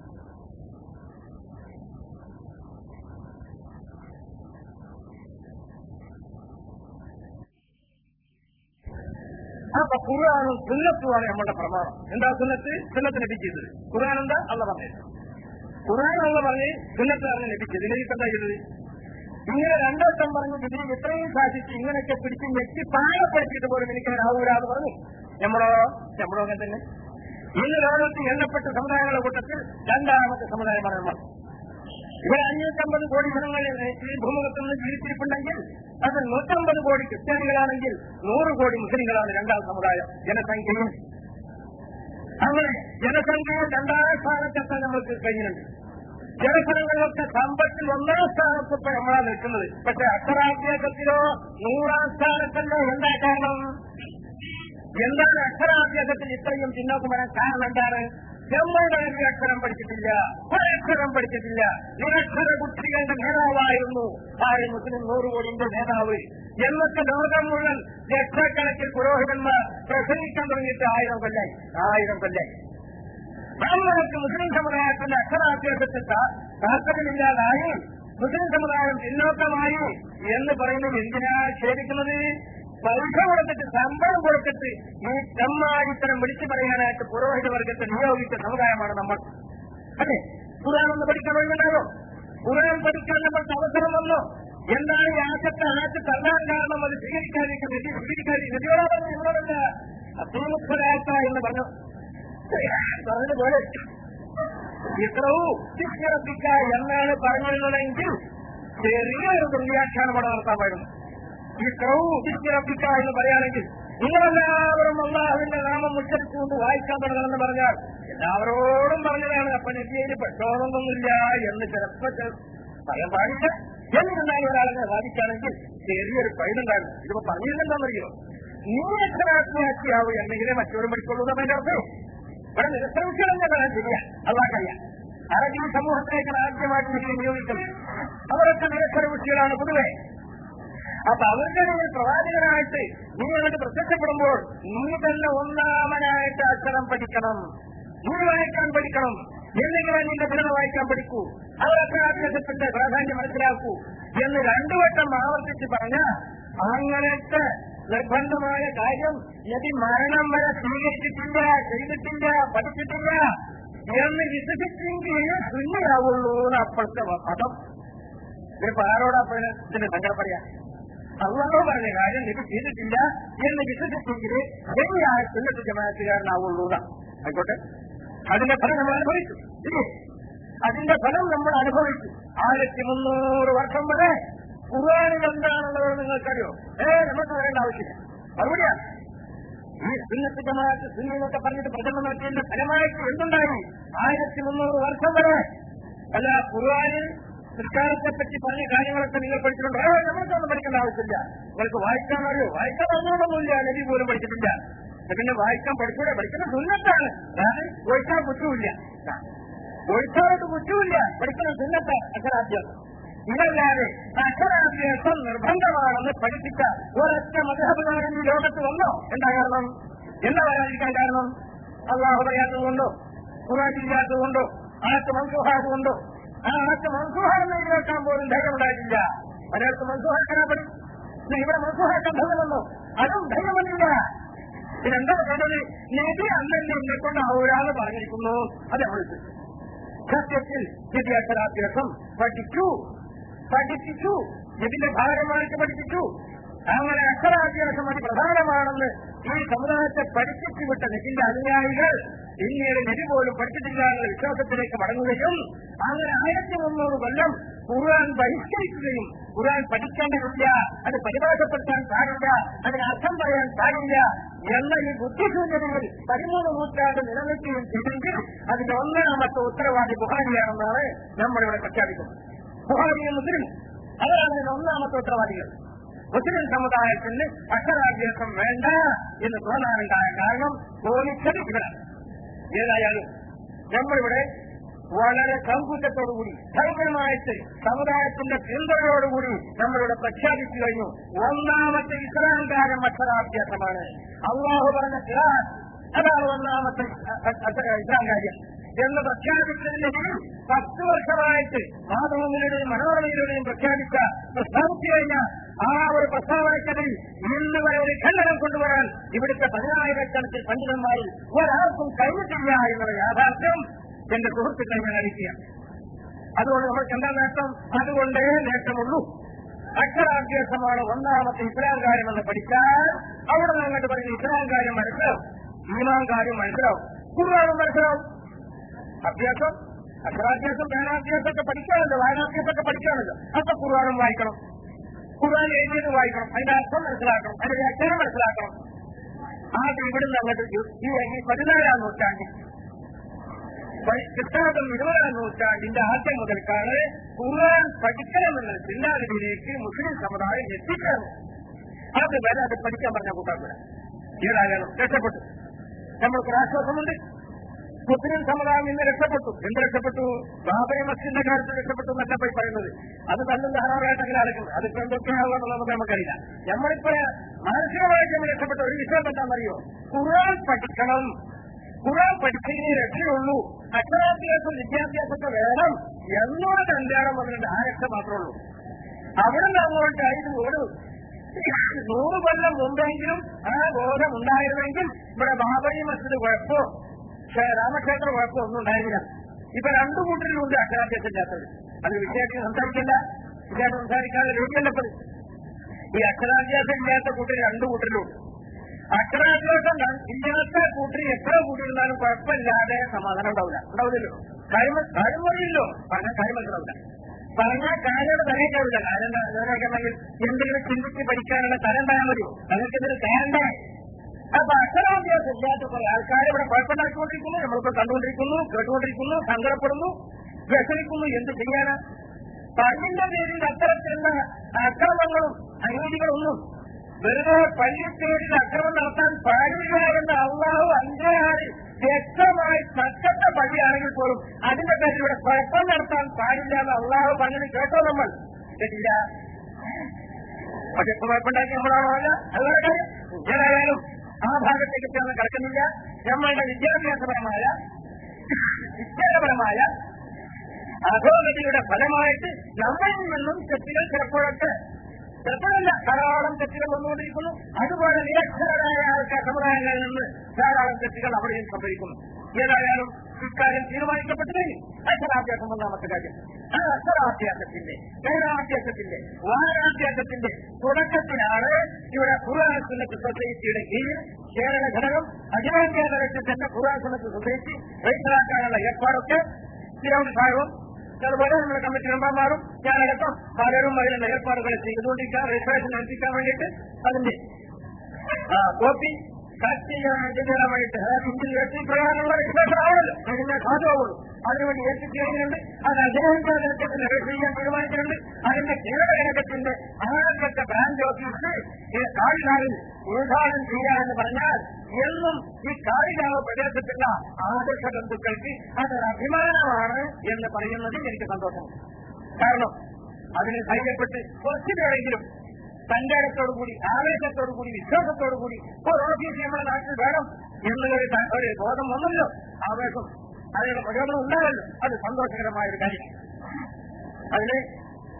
അപ്പൊ ഖുർആാനും സുന്നത്തുമാണ് നമ്മളുടെ പ്രമാണം എന്താ സുന്നത്ത് സുന്നത്ത് ലഭിച്ചത് ഖുർആൻ എന്താ അല്ല പറഞ്ഞത് ഖുർആൻ അല്ല പറഞ്ഞ് സുന്നത്താണ് ലഭിച്ചത് ഇതിലേക്ക് എന്താ ചെയ്തത് ഇങ്ങനെ രണ്ടോട്ടം പറഞ്ഞു ഇതിന് ഇത്രയും സാധിച്ച് ഇങ്ങനെയൊക്കെ പിടിച്ച് ഞെട്ടി പാഴപ്പെടുത്തിയിട്ട് പോലും എനിക്ക് ആവൂരാന്ന് പറഞ്ഞു നമ്മളോ നമ്മളോ അങ്ങനെ തന്നെ ഇന്ന് ലോകത്ത് എണ്ണപ്പെട്ട സമുദായങ്ങളുടെ കൂട്ടത്തിൽ രണ്ടാമത്തെ സമുദായമാണ് നമ്മൾ ഇവിടെ അഞ്ഞൂറ്റമ്പത് കോടി ജനങ്ങൾ ഈ ഭൂമുഖത്ത് നിന്ന് ജീവിച്ചിരിപ്പുണ്ടെങ്കിൽ അത് നൂറ്റമ്പത് കോടി ക്രിസ്ത്യാനികളാണെങ്കിൽ നൂറ് കോടി മുസ്ലിങ്ങളാണ് രണ്ടാം സമുദായം ജനസംഖ്യയും അങ്ങനെ ജനസംഖ്യയിൽ രണ്ടാം സ്ഥാനത്തെത്താൻ നമ്മൾക്ക് കഴിഞ്ഞിട്ടുണ്ട് ജനഫലങ്ങളിലൊക്കെ സമ്പത്തിൽ ഒന്നാം സ്ഥാനത്ത് ഇപ്പൊ നമ്മളാ നിൽക്കുന്നത് പക്ഷെ അക്ഷരാഭ്യാസത്തിലോ നൂറാം സ്ഥാനത്തല്ലോ എന്താ കാരണം എന്താണ് അക്ഷരാഭ്യാസത്തിൽ ഇത്രയും പിന്നോക്കം വരാൻ കാരണം എന്താണ് നമ്മളുടെ ഒരു അക്ഷരം പഠിച്ചിട്ടില്ല ഒരക്ഷരം പഠിച്ചിട്ടില്ല നിരക്ഷര കുട്ടികളുടെ നേതാവായിരുന്നു ആര് മുസ്ലിം നൂറ് കോടിന്റെ നേതാവ് എന്നൊക്കെ ലോകം മുഴുവൻ ലക്ഷക്കണക്കിൽ പുരോഹിതന്മാർ പ്രസംഗിക്കാൻ തുടങ്ങിയിട്ട് ആയിരം കൊല്ലായി ആയിരം കൊല്ലായി നമ്മൾക്ക് മുസ്ലിം സമുദായത്തിന്റെ അക്ഷരാഭ്യാസത്തിൽ താ- താല്പര്യമില്ലാതായി മുസ്ലിം സമുദായം പിന്നോക്കമായി എന്ന് പറയുന്നത് എന്തിനാ ക്ഷേപിക്കുന്നത് പൈസ കൊടുത്തിട്ട് ശമ്പളം കൊടുത്തിട്ട് ഈ തെമ്മാടിത്തരം വിളിച്ചു പറയാനായിട്ട് പുരോഹിത വർഗത്തെ നിയോഗിച്ച സമുദായമാണ് നമ്മൾ അതെ ഖുർആൻ ഒന്ന് പഠിക്കാൻ വഴിയുണ്ടാവോ ഖുർആൻ പഠിക്കാൻ നമ്മൾക്ക് അവസരം വന്നോ എന്താണ് ഈ ആശത്തെ ആശ തള്ളാൻ കാരണം അത് സ്വീകരിക്കാതിരിക്കും നബി സ്വീകരിക്കാതിരിക്കും നബിയോടാ പറഞ്ഞു എന്നോടല്ല അസീമുഖരാത്ത എന്ന് പറഞ്ഞു പറഞ്ഞതുപോലെ ഇത്രവും ശിക്ഷറപ്പിക്ക എന്നാണ് പറഞ്ഞിരുന്നതെങ്കിൽ ചെറിയൊരു ദുർവ്യാഖ്യാനം അവിടെ നടത്താമായിരുന്നു ഇത്രവും ശിക്ഷറപ്പിക്ക എന്ന് പറയുകയാണെങ്കിൽ നിങ്ങളെല്ലാവരും അള്ളാഹുവിന്റെ നാമം ഉച്ചരിച്ചുകൊണ്ട് വായിക്കാൻ തുടങ്ങണമെന്ന് പറഞ്ഞാൽ എല്ലാവരോടും പറഞ്ഞതാണ് അപ്പൊ നബിയിൽ പെട്ടോളൊന്നുമില്ല എന്ന് ചിലപ്പോ ചെ- പറയാൻ പാടില്ല എന്നിരുന്നാലും ഒരാളെ വാദിക്കുകയാണെങ്കിൽ ചെറിയൊരു പൈനുണ്ടായിരുന്നു ഇതിപ്പോ പറഞ്ഞില്ലെന്താണെന്നറിയോ നീ അക്ഷരാത്മയാക്കിയാവും എന്നെങ്കിലേ മറ്റോരും പഠിക്കുള്ളൂ എന്നതിന്റെ അർത്ഥം ഇവിടെ നിരസംശയം പറയാൻ ശരിയാ അള്ളാഹ്ക്കറിയാം അറബി സമൂഹത്തിലേക്ക് ആദ്യമായിട്ട് ഇതിനെ നിയോഗിക്കുന്നത് അവരൊക്കെ നിരക്ഷര കുട്ടികളാണ് പൊതുവെ അപ്പൊ അവരുടെ ഇടയിൽ പ്രവാചകനായിട്ട് നീ അങ്ങോട്ട് പ്രത്യക്ഷപ്പെടുമ്പോൾ നീ തന്നെ ഒന്നാമനായിട്ട് അക്ഷരം പഠിക്കണം നീ വായിക്കാൻ പഠിക്കണം എന്തെങ്കിലും നിന്റെ പിറന്ന വായിക്കാൻ പഠിക്കൂ അവരൊക്കെ അഭ്യാസത്തിന്റെ പ്രാധാന്യം മനസ്സിലാക്കൂ എന്ന് രണ്ടു വട്ടം ആവർത്തിച്ച് പറഞ്ഞ അങ്ങനത്തെ നിർബന്ധമായ കാര്യം നബി മരണം വരെ സ്വീകരിച്ചിട്ടില്ല ചെയ്തിട്ടില്ല പഠിച്ചിട്ടില്ല എന്ന് വിശ്വസിച്ചെങ്കിൽ ശൂന്യരാവുള്ളൂ എന്ന് അപ്പോഴത്തെ മതം ഇതിപ്പോ ആരോടാ അപ്പൊ ഇതിന്റെ സങ്കടം പറയാ അള്ളാഹോ പറഞ്ഞ കാര്യം ഇത് ചെയ്തിട്ടില്ല എന്ന് വിശ്വസിച്ചെങ്കിൽ ശരിയായ സുന്നത്ത് ജമാഅത്തുകാരനാവുള്ളൂ എന്നാ. ആയിക്കോട്ടെ അതിന്റെ ഫലം നമ്മൾ അനുഭവിച്ചു ഇല്ലേ? അതിന്റെ ഫലം നമ്മൾ അനുഭവിച്ചു ആയിരത്തി മുന്നൂറ് വർഷം വരെ ഖുർആാനിൽ എന്താണുള്ളത് നിങ്ങൾക്കറിയോ ഏ നമുക്ക് വരേണ്ട ആവശ്യമില്ല മറുപടിയാണ് ഈ സുന്നത്ത് ജമാഅത്ത് സുന്നി എന്നൊക്കെ പറഞ്ഞിട്ട് പ്രചരണം നടത്തിയതിന്റെ ഫലമായിട്ട് എന്തുണ്ടായി ആയിരത്തി മുന്നൂറ് വർഷം വരെ അല്ല ഖുർആാനിൽ നിസ്കാരത്തെ പറ്റി പറഞ്ഞ കാര്യങ്ങളൊക്കെ നിങ്ങൾ പഠിച്ചിട്ടുണ്ടോ ഏ, നമ്മൾക്കൊന്നും പഠിക്കേണ്ട ആവശ്യമില്ല നിങ്ങൾക്ക് വായിക്കാൻ അറിയോ വായിക്കാൻ അറിയണമെന്നില്ല നബി പോലും പഠിച്ചിട്ടില്ല പിന്നെ വായിക്കാൻ പഠിക്കൂടെ പഠിക്കുന്ന സുന്നത്താണ് അതായത് ഒഴിച്ചാൽ കുറ്റമില്ല ഒഴിച്ചാലോട്ട് കുറ്റമില്ല പഠിക്കുന്ന സുന്നത്ത് അക്ഷരാഭ്യാസം ഇതല്ലാതെ അക്ഷരാഭ്യാസം നിർബന്ധമാണെന്ന് പഠിപ്പിച്ച ഒരൊറ്റ മതഹബുകാരൻ ഈ ലോകത്ത് വന്നോ എന്താ കാരണം എന്താ വരാതിരിക്കാൻ കാരണം അള്ളാഹു പറയാത്തതുകൊണ്ടോ ഖുറാനില്ലാത്തതുകൊണ്ടോ ആർക്ക് മൻസൂഹായതുകൊണ്ടോ ആ ആർക്ക് മൻസൂഹാണെന്ന് എഴുതി വെക്കാൻ പോലും ധൈര്യം ഉണ്ടായിട്ടില്ല പലർക്ക് മൻസൂഹാക്കാൻ പഠിക്കും ഇവിടെ മനസ്സിലാക്കാൻ ധനമല്ലോ അതും ധനമല്ല ഇതെന്താ പറഞ്ഞത് നബി അന്നെ എന്നെ കൊണ്ടാവൂരാന്ന് പറഞ്ഞിരിക്കുന്നു അത് നമ്മൾ സത്യത്തിൽ വിദ്യാഭ്യാസം പഠിച്ചു പഠിപ്പിച്ചു ഇതിന്റെ ഭാഗമായിട്ട് പഠിപ്പിച്ചു അങ്ങനെ അക്ഷരാഭ്യാസം അത് പ്രധാനമാണെന്ന് ഈ സമുദായത്തെ പഠിപ്പിച്ചു വിട്ട നെറ്റിന്റെ അനുയായികൾ പിന്നീട് നെറ്റി പോലും പഠിച്ചിട്ടില്ല എന്ന വിശ്വാസത്തിലേക്ക് മടങ്ങുകയും അങ്ങനെ ആയിരത്തി മുന്നൂറ് കൊല്ലം ഖുർആൻ ബഹിഷ്കരിക്കുകയും ഖുർആൻ പഠിക്കേണ്ടതില്ല അത് പരിഭാഷപ്പെടുത്താൻ പാടില്ല അതിന് അർത്ഥം പറയാൻ പാടില്ല എന്ന ഈ ബുദ്ധിശൂന്യതകൾ പതിമൂന്ന് നൂറ്റാണ്ട് നിലനിൽക്കുകയും ചെയ്തെങ്കിൽ അതിന്റെ ഒന്നാമത്തെ ഉത്തരവാദി ബുഹാരിയാണെന്നാണ് നമ്മളിവിടെ പ്രഖ്യാപിക്കുന്നത് ബുഹാരിയും മുസ്ലിം അവരാണ് ഇതിന്റെ ഒന്നാമത്തെ ഉത്തരവാദികൾ മുസ്ലിം സമുദായത്തിന് അക്ഷരാഭ്യാസം വേണ്ട എന്ന് തോന്നാനുണ്ടായ കാരണം തോന്നിച്ചത് ഇവരാണ് ഏതായാലും നമ്മളിവിടെ വളരെ സങ്കുറ്റത്തോടുകൂടി ധൈര്യമായിട്ട് സമുദായത്തിന്റെ പിന്തുണയോടുകൂടി നമ്മളിവിടെ പ്രഖ്യാപിച്ചു കഴിഞ്ഞു ഒന്നാമത്തെ ഇസ്ലാം കാര്യം അക്ഷരാഭ്യാസമാണ് അള്ളാഹു പറഞ്ഞ ഖിറാൻ അതാണ് ഒന്നാമത്തെ ഇസ്ലാം കാര്യം എന്ന് പ്രഖ്യാപിച്ചതിന് പത്ത് വർഷമായിട്ട് മാതൃഭൂമിയുടെയും മനോരമയിലൂടെയും പ്രഖ്യാപിച്ച പ്രസ്താവിച്ചു കഴിഞ്ഞ ആ ഒരു പ്രസ്താവനയ്ക്കെതിൽ ഇന്ന് വരെ ഒരു ഖണ്ഡനം കൊണ്ടുവരാൻ ഇവിടുത്തെ പതിനായിരക്കണക്കിൽ പണ്ഡിതന്മാരിൽ ഒരാൾക്കും കഴിഞ്ഞിട്ടില്ല എന്നുള്ള യാഥാർത്ഥ്യം എന്റെ സുഹൃത്തുക്കൾ ഞാൻ അറിയിക്കുക അതുകൊണ്ട് നമുക്ക് എന്താ നേട്ടം അതുകൊണ്ടേ നേട്ടമുള്ളൂ അക്ഷരാഭ്യാസമാണ് ഒന്നാമത്തെ ഇസ്ലാം കാര്യമെന്ന് പഠിച്ചാൽ അവിടെ നിന്ന് അങ്ങോട്ട് പറഞ്ഞ ഇസ്ലാം കാര്യം മനസ്സിലാവും ഈമാൻ കാര്യം മനസ്സിലാവും ഖുർആാനും മനസ്സിലാവും അഭ്യാസം അക്ഷരാഭ്യാസം വേനാഭ്യാസമൊക്കെ പഠിക്കാനല്ലോ വായനാഭ്യാസമൊക്കെ പഠിക്കാനല്ലോ അപ്പൊ ഖുർആാനും വായിക്കണം ഖുർആൻ എഴുതിയത് വായിക്കണം അതിന്റെ അർത്ഥം മനസ്സിലാക്കണം അതിന്റെ വ്യാഖ്യാനം മനസ്സിലാക്കണം ആദ്യം ഇവിടുന്ന് അങ്ങോട്ട് ഈ ഈ പതിനാലാം നൂറ്റാണ്ടിൽ കിട്ടാതെ ഇരുപതാം നൂറ്റാണ്ടിന്റെ ആദ്യം മുതൽക്കാണ് ഖുർആൻ പഠിക്കണമെന്ന ചിന്താഗതിയിലേക്ക് മുസ്ലിം സമുദായം എത്തിച്ചേർന്നു അത് വരെ അത് പഠിക്കാൻ പറഞ്ഞ കൂട്ടാൻ ഏതായാലും രക്ഷപ്പെട്ടു നമ്മൾക്ക് ആശ്വാസമുണ്ട് മുസ്ലിം സമുദായം ഇന്ന് രക്ഷപ്പെട്ടു എന്ത് രക്ഷപ്പെട്ടു ബാബരി മസ്ജിദിന്റെ കാര്യത്തിൽ രക്ഷപ്പെട്ടു എന്നല്ല പോയി പറയുന്നത് അത് തല്ലും ധാരാളമായിട്ട് അങ്ങനെ അടക്കുന്നത് അതിപ്പോ എന്തൊക്കെയാണെന്നുള്ളത് നമുക്കറിയില്ല നമ്മളിപ്പോ മാനസികമായിട്ട് നമ്മൾ രക്ഷപ്പെട്ട ഒരു വിഷയം എന്താണെന്നറിയോ ഖുർആൻ പഠിക്കണം ഖുർആൻ പഠിച്ചതിനെ രക്ഷയുള്ളൂ അക്ഷരാഭ്യാസം വിദ്യാഭ്യാസമൊക്കെ വേണം എന്നോട് കല്യാണം വന്നിട്ട് ആ രക്ഷ മാത്രമേ ഉള്ളൂ അവിടെ നിന്ന് അങ്ങോട്ട് ഇത് ഒരു നൂറ് കൊല്ലം മുമ്പെങ്കിലും ആ ബോധം ഉണ്ടായിരുന്നെങ്കിൽ ഇവിടെ ബാബരി മസ്ജിദ് കുഴപ്പമോ രാമക്ഷേത്ര കുഴപ്പമോ ഒന്നും ഉണ്ടായിരുന്നില്ല ഇപ്പൊ രണ്ടു കൂട്ടരിലുണ്ട് അക്ഷരാഭ്യാസമില്ലാത്തത് അത് വിഷയത്തിൽ സംസാരിക്കില്ല വിഷയം സംസാരിക്കാതെ രീതിയല്ലപ്പോൾ ഈ അക്ഷരാഭ്യാസം ഇല്ലാത്ത കൂട്ടർ രണ്ടു കൂട്ടരിലുണ്ട് അക്ഷരാഭ്യാസം ഇല്ലാത്ത കൂട്ടർ എത്ര കൂട്ടിയിരുന്നാലും കുഴപ്പമില്ലാതെ സമാധാനം ഉണ്ടാവില്ല ഉണ്ടാവില്ലല്ലോ കാര്യം കാര്യം പറയില്ലോ പറഞ്ഞ കാര്യം മനസ്സിലാവില്ല പറഞ്ഞാൽ കാര്യയുടെ തലയ്ക്കാവില്ല കാര്യം നേരാക്കണമെങ്കിൽ എന്തെങ്കിലും ചിന്തിച്ച് പഠിക്കാനുള്ള തരം ഉണ്ടായാൽ മതിയോ നിങ്ങൾക്കിതിന് തരണ്ടേ അപ്പൊ അക്ഷരാഭ്യാസം ഇല്ലാത്ത കുറെ ആൾക്കാർ ഇവിടെ കുഴപ്പമുണ്ടാക്കിക്കൊണ്ടിരിക്കുന്നു നമ്മളിപ്പോ കണ്ടുകൊണ്ടിരിക്കുന്നു കേട്ടുകൊണ്ടിരിക്കുന്നു സങ്കടപ്പെടുന്നു വ്യസനിക്കുന്നു എന്ത് ചെയ്യാനാ പള്ളിന്റെ പേരിൽ അത്തരത്തിലുള്ള അക്രമങ്ങളും അനീതികളൊന്നും വെറുതെ പള്ളിപ്പേരിൽ അക്രമം നടത്താൻ പാടില്ല എന്ന് അള്ളാഹു അഞ്ചാറ് വ്യക്തമായി നഷ്ടപ്പെട്ട പള്ളിയാണെങ്കിൽ പോലും അതിന്റെ പേരിൽ ഇവിടെ കുഴപ്പം നടത്താൻ പാടില്ല എന്ന് അള്ളാഹു പറഞ്ഞത് കേട്ടോ നമ്മൾ കേട്ടില്ല പക്ഷെ കുഴപ്പമുണ്ടാക്കി നമ്മളാണോ അല്ല അതുപോലെ കാര്യം ഏതായാലും ആ ഭാഗത്തേക്ക് ചേർന്ന് കിടക്കുന്നില്ല നമ്മളുടെ വിദ്യാഭ്യാസപരമായ വിജ്ഞാനപരമായ അധോഗതിയുടെ ഫലമായിട്ട് നമ്മളിൽ നിന്നും തെറ്റുകൾ ചിലപ്പോഴൊക്കെ ചിലപ്പോഴല്ല ധാരാളം തെറ്റുകൾ വന്നുകൊണ്ടിരിക്കുന്നു അതുപോലെ നിരക്ഷരരായ ആൾക്കാർ സമുദായങ്ങളിൽ നിന്ന് ധാരാളം തെറ്റുകൾ അവിടെയും സംഭവിക്കുന്നു ഏതായാലും ഇക്കാര്യം തീരുമാനിക്കപ്പെട്ടു കഴിഞ്ഞു അക്ഷരാഭ്യാസം ഒന്നാമത്തെ കാര്യം ആ അക്ഷരാഭ്യാസത്തിന്റെ വേദാഭ്യാസത്തിന്റെ വായനാഭ്യാസത്തിന്റെ തുടക്കത്തിലാണ് ഇവിടെ ഖുർആൻ സുന്നത്ത് സൊസൈറ്റിയുടെ കീഴിൽ കേരള ഘടകം അഖിലേന്ത്യാ തലത്തിൽ തന്നെ ഖുർആൻ സുന്നത്ത് സൊസൈറ്റി രജിസ്റ്ററാക്കാനുള്ള ഏർപ്പാടൊക്കെ തിരുവനന്തപുരം സാഹിബും അതുപോലെ നമ്മുടെ കമ്മിറ്റി മെമ്പർമാരും ഞാനടക്കം പലരും അതിനുള്ള ഏർപ്പാടുകൾ ചെയ്തുകൊണ്ടിരിക്കാൻ രജിസ്ട്രേഷൻ എത്തിക്കാൻ വേണ്ടിയിട്ട് അതിന്റെ കോപ്പി കളക്ട് ചെയ്യാൻ വേണ്ടിയിട്ട് ഇന്ത്യൻ എത്തി പ്രകാരമുള്ള രജിസ്ട്രേഷൻ ആവുമല്ലോ അതിനെ സാധ്യമാവുള്ളൂ അതിനുവേണ്ടി ഏൽപ്പിച്ചു കഴിഞ്ഞിട്ടുണ്ട് അത് അഖിലേന്ത്യാ തലത്തിൽ രജിസ്റ്റർ ചെയ്യാൻ തീരുമാനിച്ചിട്ടുണ്ട് അതിന്റെ കേരള ഘടകത്തിന്റെ ആദ്യത്തെ ബ്രാഞ്ച് ഓഫീസ് കാളികാവിൽ ഉദ്ഘാടനം ചെയ്യാമെന്ന് പറഞ്ഞാൽ എന്നും ഈ കാളികാവ് പ്രദേശത്തുള്ള ആദർശ ബന്ധുക്കൾക്ക് അതൊരു അഭിമാനമാണ് എന്ന് പറയുന്നതിൽ എനിക്ക് സന്തോഷമുണ്ട് കാരണം അതിന് ധൈര്യപ്പെട്ട് കുറച്ചു പേരെങ്കിലും തന്റെ ഇടത്തോടുകൂടി ആവേശത്തോടുകൂടി വിശ്വാസത്തോടുകൂടി ഒരു ഓഫീസ് നമ്മുടെ നാട്ടിൽ വേണം എന്നുള്ളൊരു ഒരു ബോധം വന്നല്ലോ ആവേശം അതിനുള്ള പ്രചോദനം ഉണ്ടായല്ലോ അത് സന്തോഷകരമായ ഒരു കാര്യം അതിന്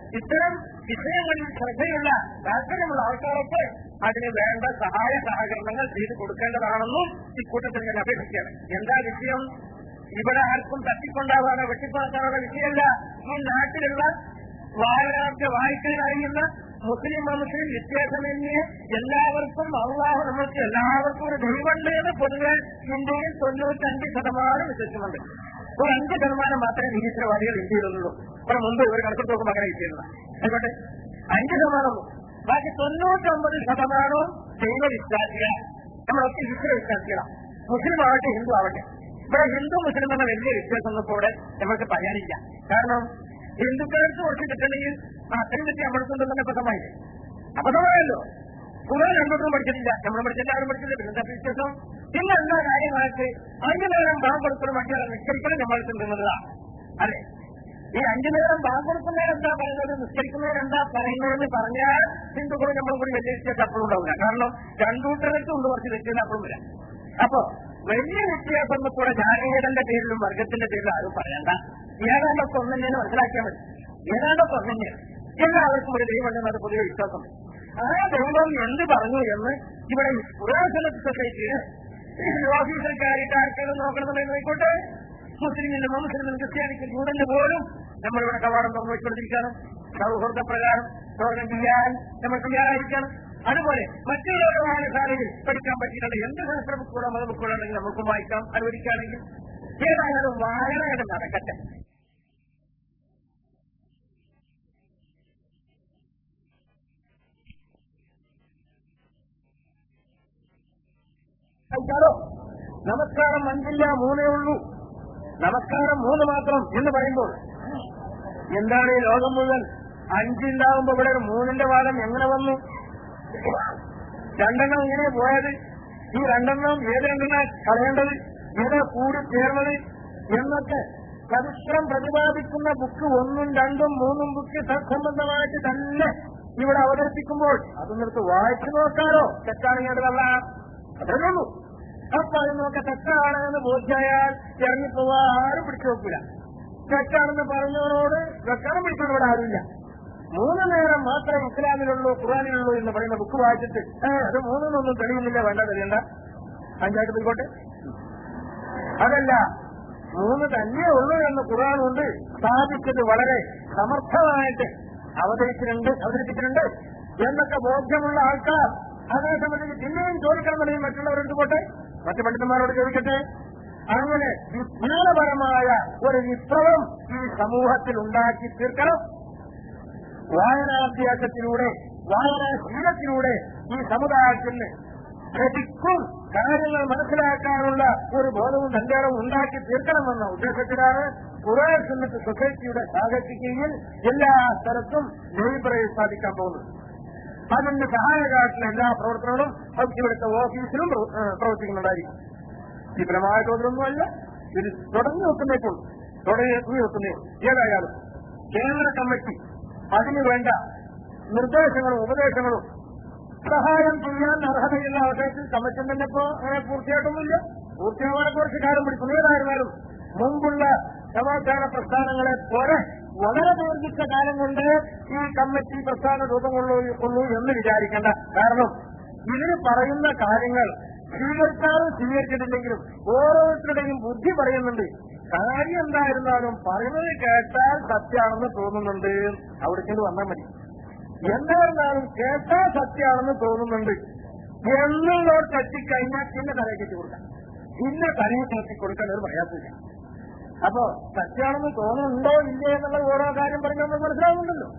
ഇത്തരം വിഷയങ്ങളിൽ ശ്രദ്ധയുള്ള താല്പര്യമുള്ള ആൾക്കാർക്ക് അതിന് വേണ്ട സഹായ സഹകരണങ്ങൾ ചെയ്തു കൊടുക്കേണ്ടതാണെന്നും ഇക്കൂട്ടത്തിൽ ഞാൻ അപേക്ഷിക്കുകയാണ് എന്താ വിഷയം ഇവിടെ ആർക്കും തട്ടിക്കൊണ്ടാവാനോ വെട്ടിപ്പണക്കാനുള്ള വിഷയമല്ല ഈ നാട്ടിലുള്ള വായനാർക്ക് വായിക്കാൻ അറിയുന്ന മുസ്ലിം മുസ്ലിം വ്യത്യാസമന്യേ എല്ലാവർക്കും അള്ളാഹു നമ്മൾക്ക് എല്ലാവർക്കും ഒരു ദൈവമുണ്ട് എന്ന് പൊതുവെ ഇന്ത്യയിൽ തൊണ്ണൂറ്റഞ്ച് ശതമാനം വിശ്വസിക്കുന്നുണ്ട് ഒരു അഞ്ച് ശതമാനം മാത്രമേ നിരീശ്വരവാദികൾ ഇന്ത്യയിലുള്ളൂ ഇവിടെ മുമ്പ് ഇവർ കണക്കെടുത്ത് നോക്കുമ്പോൾ അങ്ങനെ കിട്ടിയിരുന്ന ആയിക്കോട്ടെ അഞ്ച് ശതമാനമുള്ളൂ ബാക്കി തൊണ്ണൂറ്റൊമ്പത് ശതമാനവും ദൈവവിശ്വാസികളാണ് നമ്മളൊക്കെ ഈശ്വര വിശ്വാസികളാണ് മുസ്ലിം ആവട്ടെ ഹിന്ദു ആവട്ടെ ഇവിടെ ഹിന്ദു മുസ്ലിം എന്ന വലിയ വ്യത്യാസം ഒന്നും കൂടെ നമുക്ക് പറയാനില്ല കാരണം ഹിന്ദുക്കൾക്ക് കുറച്ച് കിട്ടണമെങ്കിൽ അത്രയും പറ്റി നമ്മൾക്കുണ്ടെന്ന് തന്നെ അബദ്ധമായില്ലേ അബദ്ധമായല്ലോ കുറെ രണ്ടൊന്നും പഠിച്ചിട്ടില്ല നമ്മൾ പഠിച്ചില്ല ആരും പഠിച്ചില്ല പിന്നെ വ്യത്യാസം പിന്നെ എന്താ കാര്യമായിട്ട് അഞ്ചു നേരം ബാങ്ക് കൊടുക്കുന്ന മറ്റൊരു നിസ്കരിക്കലും നമ്മൾ ചിന്തുന്നതാണ് അല്ലെ ഈ അഞ്ചു നേരം ബാങ്ക് കൊടുക്കുന്നവർ എന്താ പറയുന്നത് നിസ്കരിക്കുന്നവർ എന്താ പറയുന്നതെന്ന് പറഞ്ഞാൽ ഹിന്ദുക്കളും നമ്മളും കൂടി വലിയ വ്യത്യാസം അപ്പോഴും ഉണ്ടാവില്ല കാരണം രണ്ടൂട്ടരൊക്കെ ഉണ്ട് കുറച്ച് വ്യത്യാസം അപ്പോഴും വരാം അപ്പോ വലിയ വ്യത്യാസം ഒന്നും കൂടെ ജാതീയതന്റെ പേരിലും വർഗത്തിന്റെ പേരിലും ആരും പറയണ്ട ഏതാണ്ടൊക്കെ ഒന്നെ മനസ്സിലാക്കിയാൽ മതി ഏതാണ്ടൊക്കെ ഒന്നെ എല്ലാവർക്കും ഒരു ദൈവമുണ്ടെന്ന് അത് പൊതുവെ വിശ്വാസം ആ ദൈവം എന്ത് പറഞ്ഞു എന്ന് ഇവിടെ പുരാതന സൊസൈറ്റിയിൽ ഓഫീസർക്കായിട്ട് ആർക്കെങ്കിലും നോക്കണമെന്നായിക്കോട്ടെ മുസ്ലിമിനും മുസ്ലിമിനും ക്രിസ്ത്യാനിക്കും ജൂതന് പോലും നമ്മളിവിടെ കവാടം തുറന്നു വെച്ചുകൊണ്ടിരിക്കണം സൗഹൃദ പ്രകാരം സ്വർഗം ചെയ്യാൻ നമ്മൾ തയ്യാറായിരിക്കണം അതുപോലെ മറ്റുള്ള വായനശാലയിൽ പഠിക്കാൻ പറ്റിയിട്ടുള്ള എന്ത് ശാസ്ത്ര ബുക്കുകളോ മത ബുക്കുകളോ ഉണ്ടെങ്കിൽ നമുക്ക് വായിക്കാം അനുവദിക്കുകയാണെങ്കിൽ ഏതായാലും വായനയുടെ നടക്കട്ടെ കഴിച്ചാലോ നമസ്കാരം അഞ്ചില്ല മൂന്നേ ഉള്ളൂ നമസ്കാരം മൂന്ന് മാത്രം എന്ന് പറയുമ്പോൾ എന്താണ് ഈ ലോകം മുഴുവൻ അഞ്ചുണ്ടാവുമ്പോ ഇവിടെ ഒരു മൂന്നിന്റെ വാദം എങ്ങനെ വന്നു രണ്ടെണ്ണം ഇങ്ങനെ പോയത് ഈ രണ്ടെണ്ണം ഏത് രണ്ടെണ്ണ കളയേണ്ടത് ഏതാ കൂടി ചേർന്നത് എന്നൊക്കെ ചരിത്രം പ്രതിപാദിക്കുന്ന ബുക്ക് ഒന്നും രണ്ടും മൂന്നും ബുക്ക് തത്സംബന്ധമായിട്ട് തന്നെ ഇവിടെ അവതരിപ്പിക്കുമ്പോൾ അതൊന്നിടത്ത് വായിച്ചു നോക്കാനോ തെറ്റാണെങ്കിൽ അത് അതേ ഉള്ളൂ അപ്പൊ അത് നോക്ക തെറ്റാണ് എന്ന് ബോധ്യായാൽ ഇറങ്ങിപ്പോവാ ആരും പിടിച്ചു നോക്കില്ല തെറ്റാണെന്ന് പറഞ്ഞവരോട് വെക്കണം പിടിച്ചോണ്ട് ഇവിടെ ആരുമില്ല മൂന്ന് നേരം മാത്രമേ ഇസ്ലാമിലുള്ളൂ ഖുറാനിലുള്ളൂ എന്ന് പറയുന്ന ബുക്ക് വായിച്ചിട്ട് ഏ, അത് മൂന്നിനൊന്നും തെളിയുന്നില്ല വേണ്ട തെളിയണ്ട അഞ്ചായിട്ട് പോയിക്കോട്ടെ അതല്ല മൂന്ന് തന്നെ ഉള്ളൂ എന്ന് ഖുറാൻ കൊണ്ട് സ്ഥാപിച്ചത് വളരെ സമർത്ഥമായിട്ട് അവതരിച്ചിട്ടുണ്ട് അവതരിപ്പിച്ചിട്ടുണ്ട് എന്നൊക്കെ ബോധ്യമുള്ള ആൾക്കാർ അതേ സംബന്ധിച്ച് പിന്നെയും ചോദിക്കണമെന്നുണ്ടെങ്കിൽ മറ്റുള്ളവരോട് പോട്ടെ മറ്റു പണ്ഡിതന്മാരോട് ചോദിക്കട്ടെ അങ്ങനെ വിജ്ഞാനപരമായ ഒരു വിപ്ലവം ഈ സമൂഹത്തിൽ ഉണ്ടാക്കി തീർക്കണം വായനാഭ്യാസത്തിലൂടെ വായനാശീലത്തിലൂടെ ഈ സമുദായത്തിന് ശരിക്കും കാര്യങ്ങൾ മനസ്സിലാക്കാനുള്ള ഒരു ബോധവും സഞ്ചാരവും ഉണ്ടാക്കി തീർക്കണമെന്ന ഉദ്ദേശത്തിലാണ് കുറേ സുന്നത്ത് സൊസൈറ്റിയുടെ സാഹചര്യയിൽ എല്ലാ സ്ഥലത്തും ലൈബ്രറി സ്ഥാപിക്കാൻ പോകുന്നത് അതിന് സഹായകാട്ടുന്ന എല്ലാ പ്രവർത്തനങ്ങളും ഇവിടുത്തെ ഓഫീസിലും പ്രവ- ഏഹ് പ്രവർത്തിക്കുന്നുണ്ടായിരിക്കും വിപുലമായ തോതിലൊന്നുമല്ല ഇത് തുടങ്ങി വെക്കുന്നേപ്പോൾ തുടങ്ങി വെക്കുന്നേ ഏതായാലും കേന്ദ്ര കമ്മിറ്റി അതിനു വേണ്ട നിർദ്ദേശങ്ങളും ഉപദേശങ്ങളും സഹായം ചെയ്യാൻ അർഹതയുള്ള അവസരത്തിൽ കമ്മിറ്റി തന്നെ ഇപ്പോ അങ്ങനെ പൂർത്തിയായിട്ടൊന്നുമില്ല പൂർത്തിയാവാൻ കുറച്ച് കാലം പിടിക്കും ഏതായിരുന്നാലും മുമ്പുള്ള സമാധാന പ്രസ്ഥാനങ്ങളെ പോലെ വളരെ ദീർഘിച്ച കാലം കൊണ്ട് ഈ കമ്മിറ്റി പ്രസ്ഥാന രൂപം കൊള്ളൂ കൊള്ളൂ എന്ന് വിചാരിക്കേണ്ട കാരണം ഇതിന് പറയുന്ന കാര്യങ്ങൾ സ്വീകരിച്ചാലും സ്വീകരിച്ചിട്ടില്ലെങ്കിലും ഓരോരുത്തരുടെയും ബുദ്ധി പറയുന്നുണ്ട് കാര്യം എന്തായിരുന്നാലും പറയുന്നത് കേട്ടാൽ സത്യമാണെന്ന് തോന്നുന്നുണ്ട് അവിടേക്ക് വന്നാൽ മതി എന്തായിരുന്നാലും കേട്ടാൽ സത്യമാണെന്ന് തോന്നുന്നുണ്ട് എന്നുള്ളവർ തെറ്റിക്കഴിഞ്ഞാൽ പിന്നെ തലയിൽ കെട്ടി കൊടുക്കാം പിന്നെ തലയിൽ കെട്ടി കൊടുക്കാൻ ഒരു പ്രയാസമില്ല അപ്പോ സത്യമാണെന്ന് തോന്നുന്നുണ്ടോ ഇല്ലേ എന്നുള്ള ഓരോ കാര്യം പറഞ്ഞാൽ നമുക്ക് മനസ്സിലാവുന്നുണ്ടല്ലോ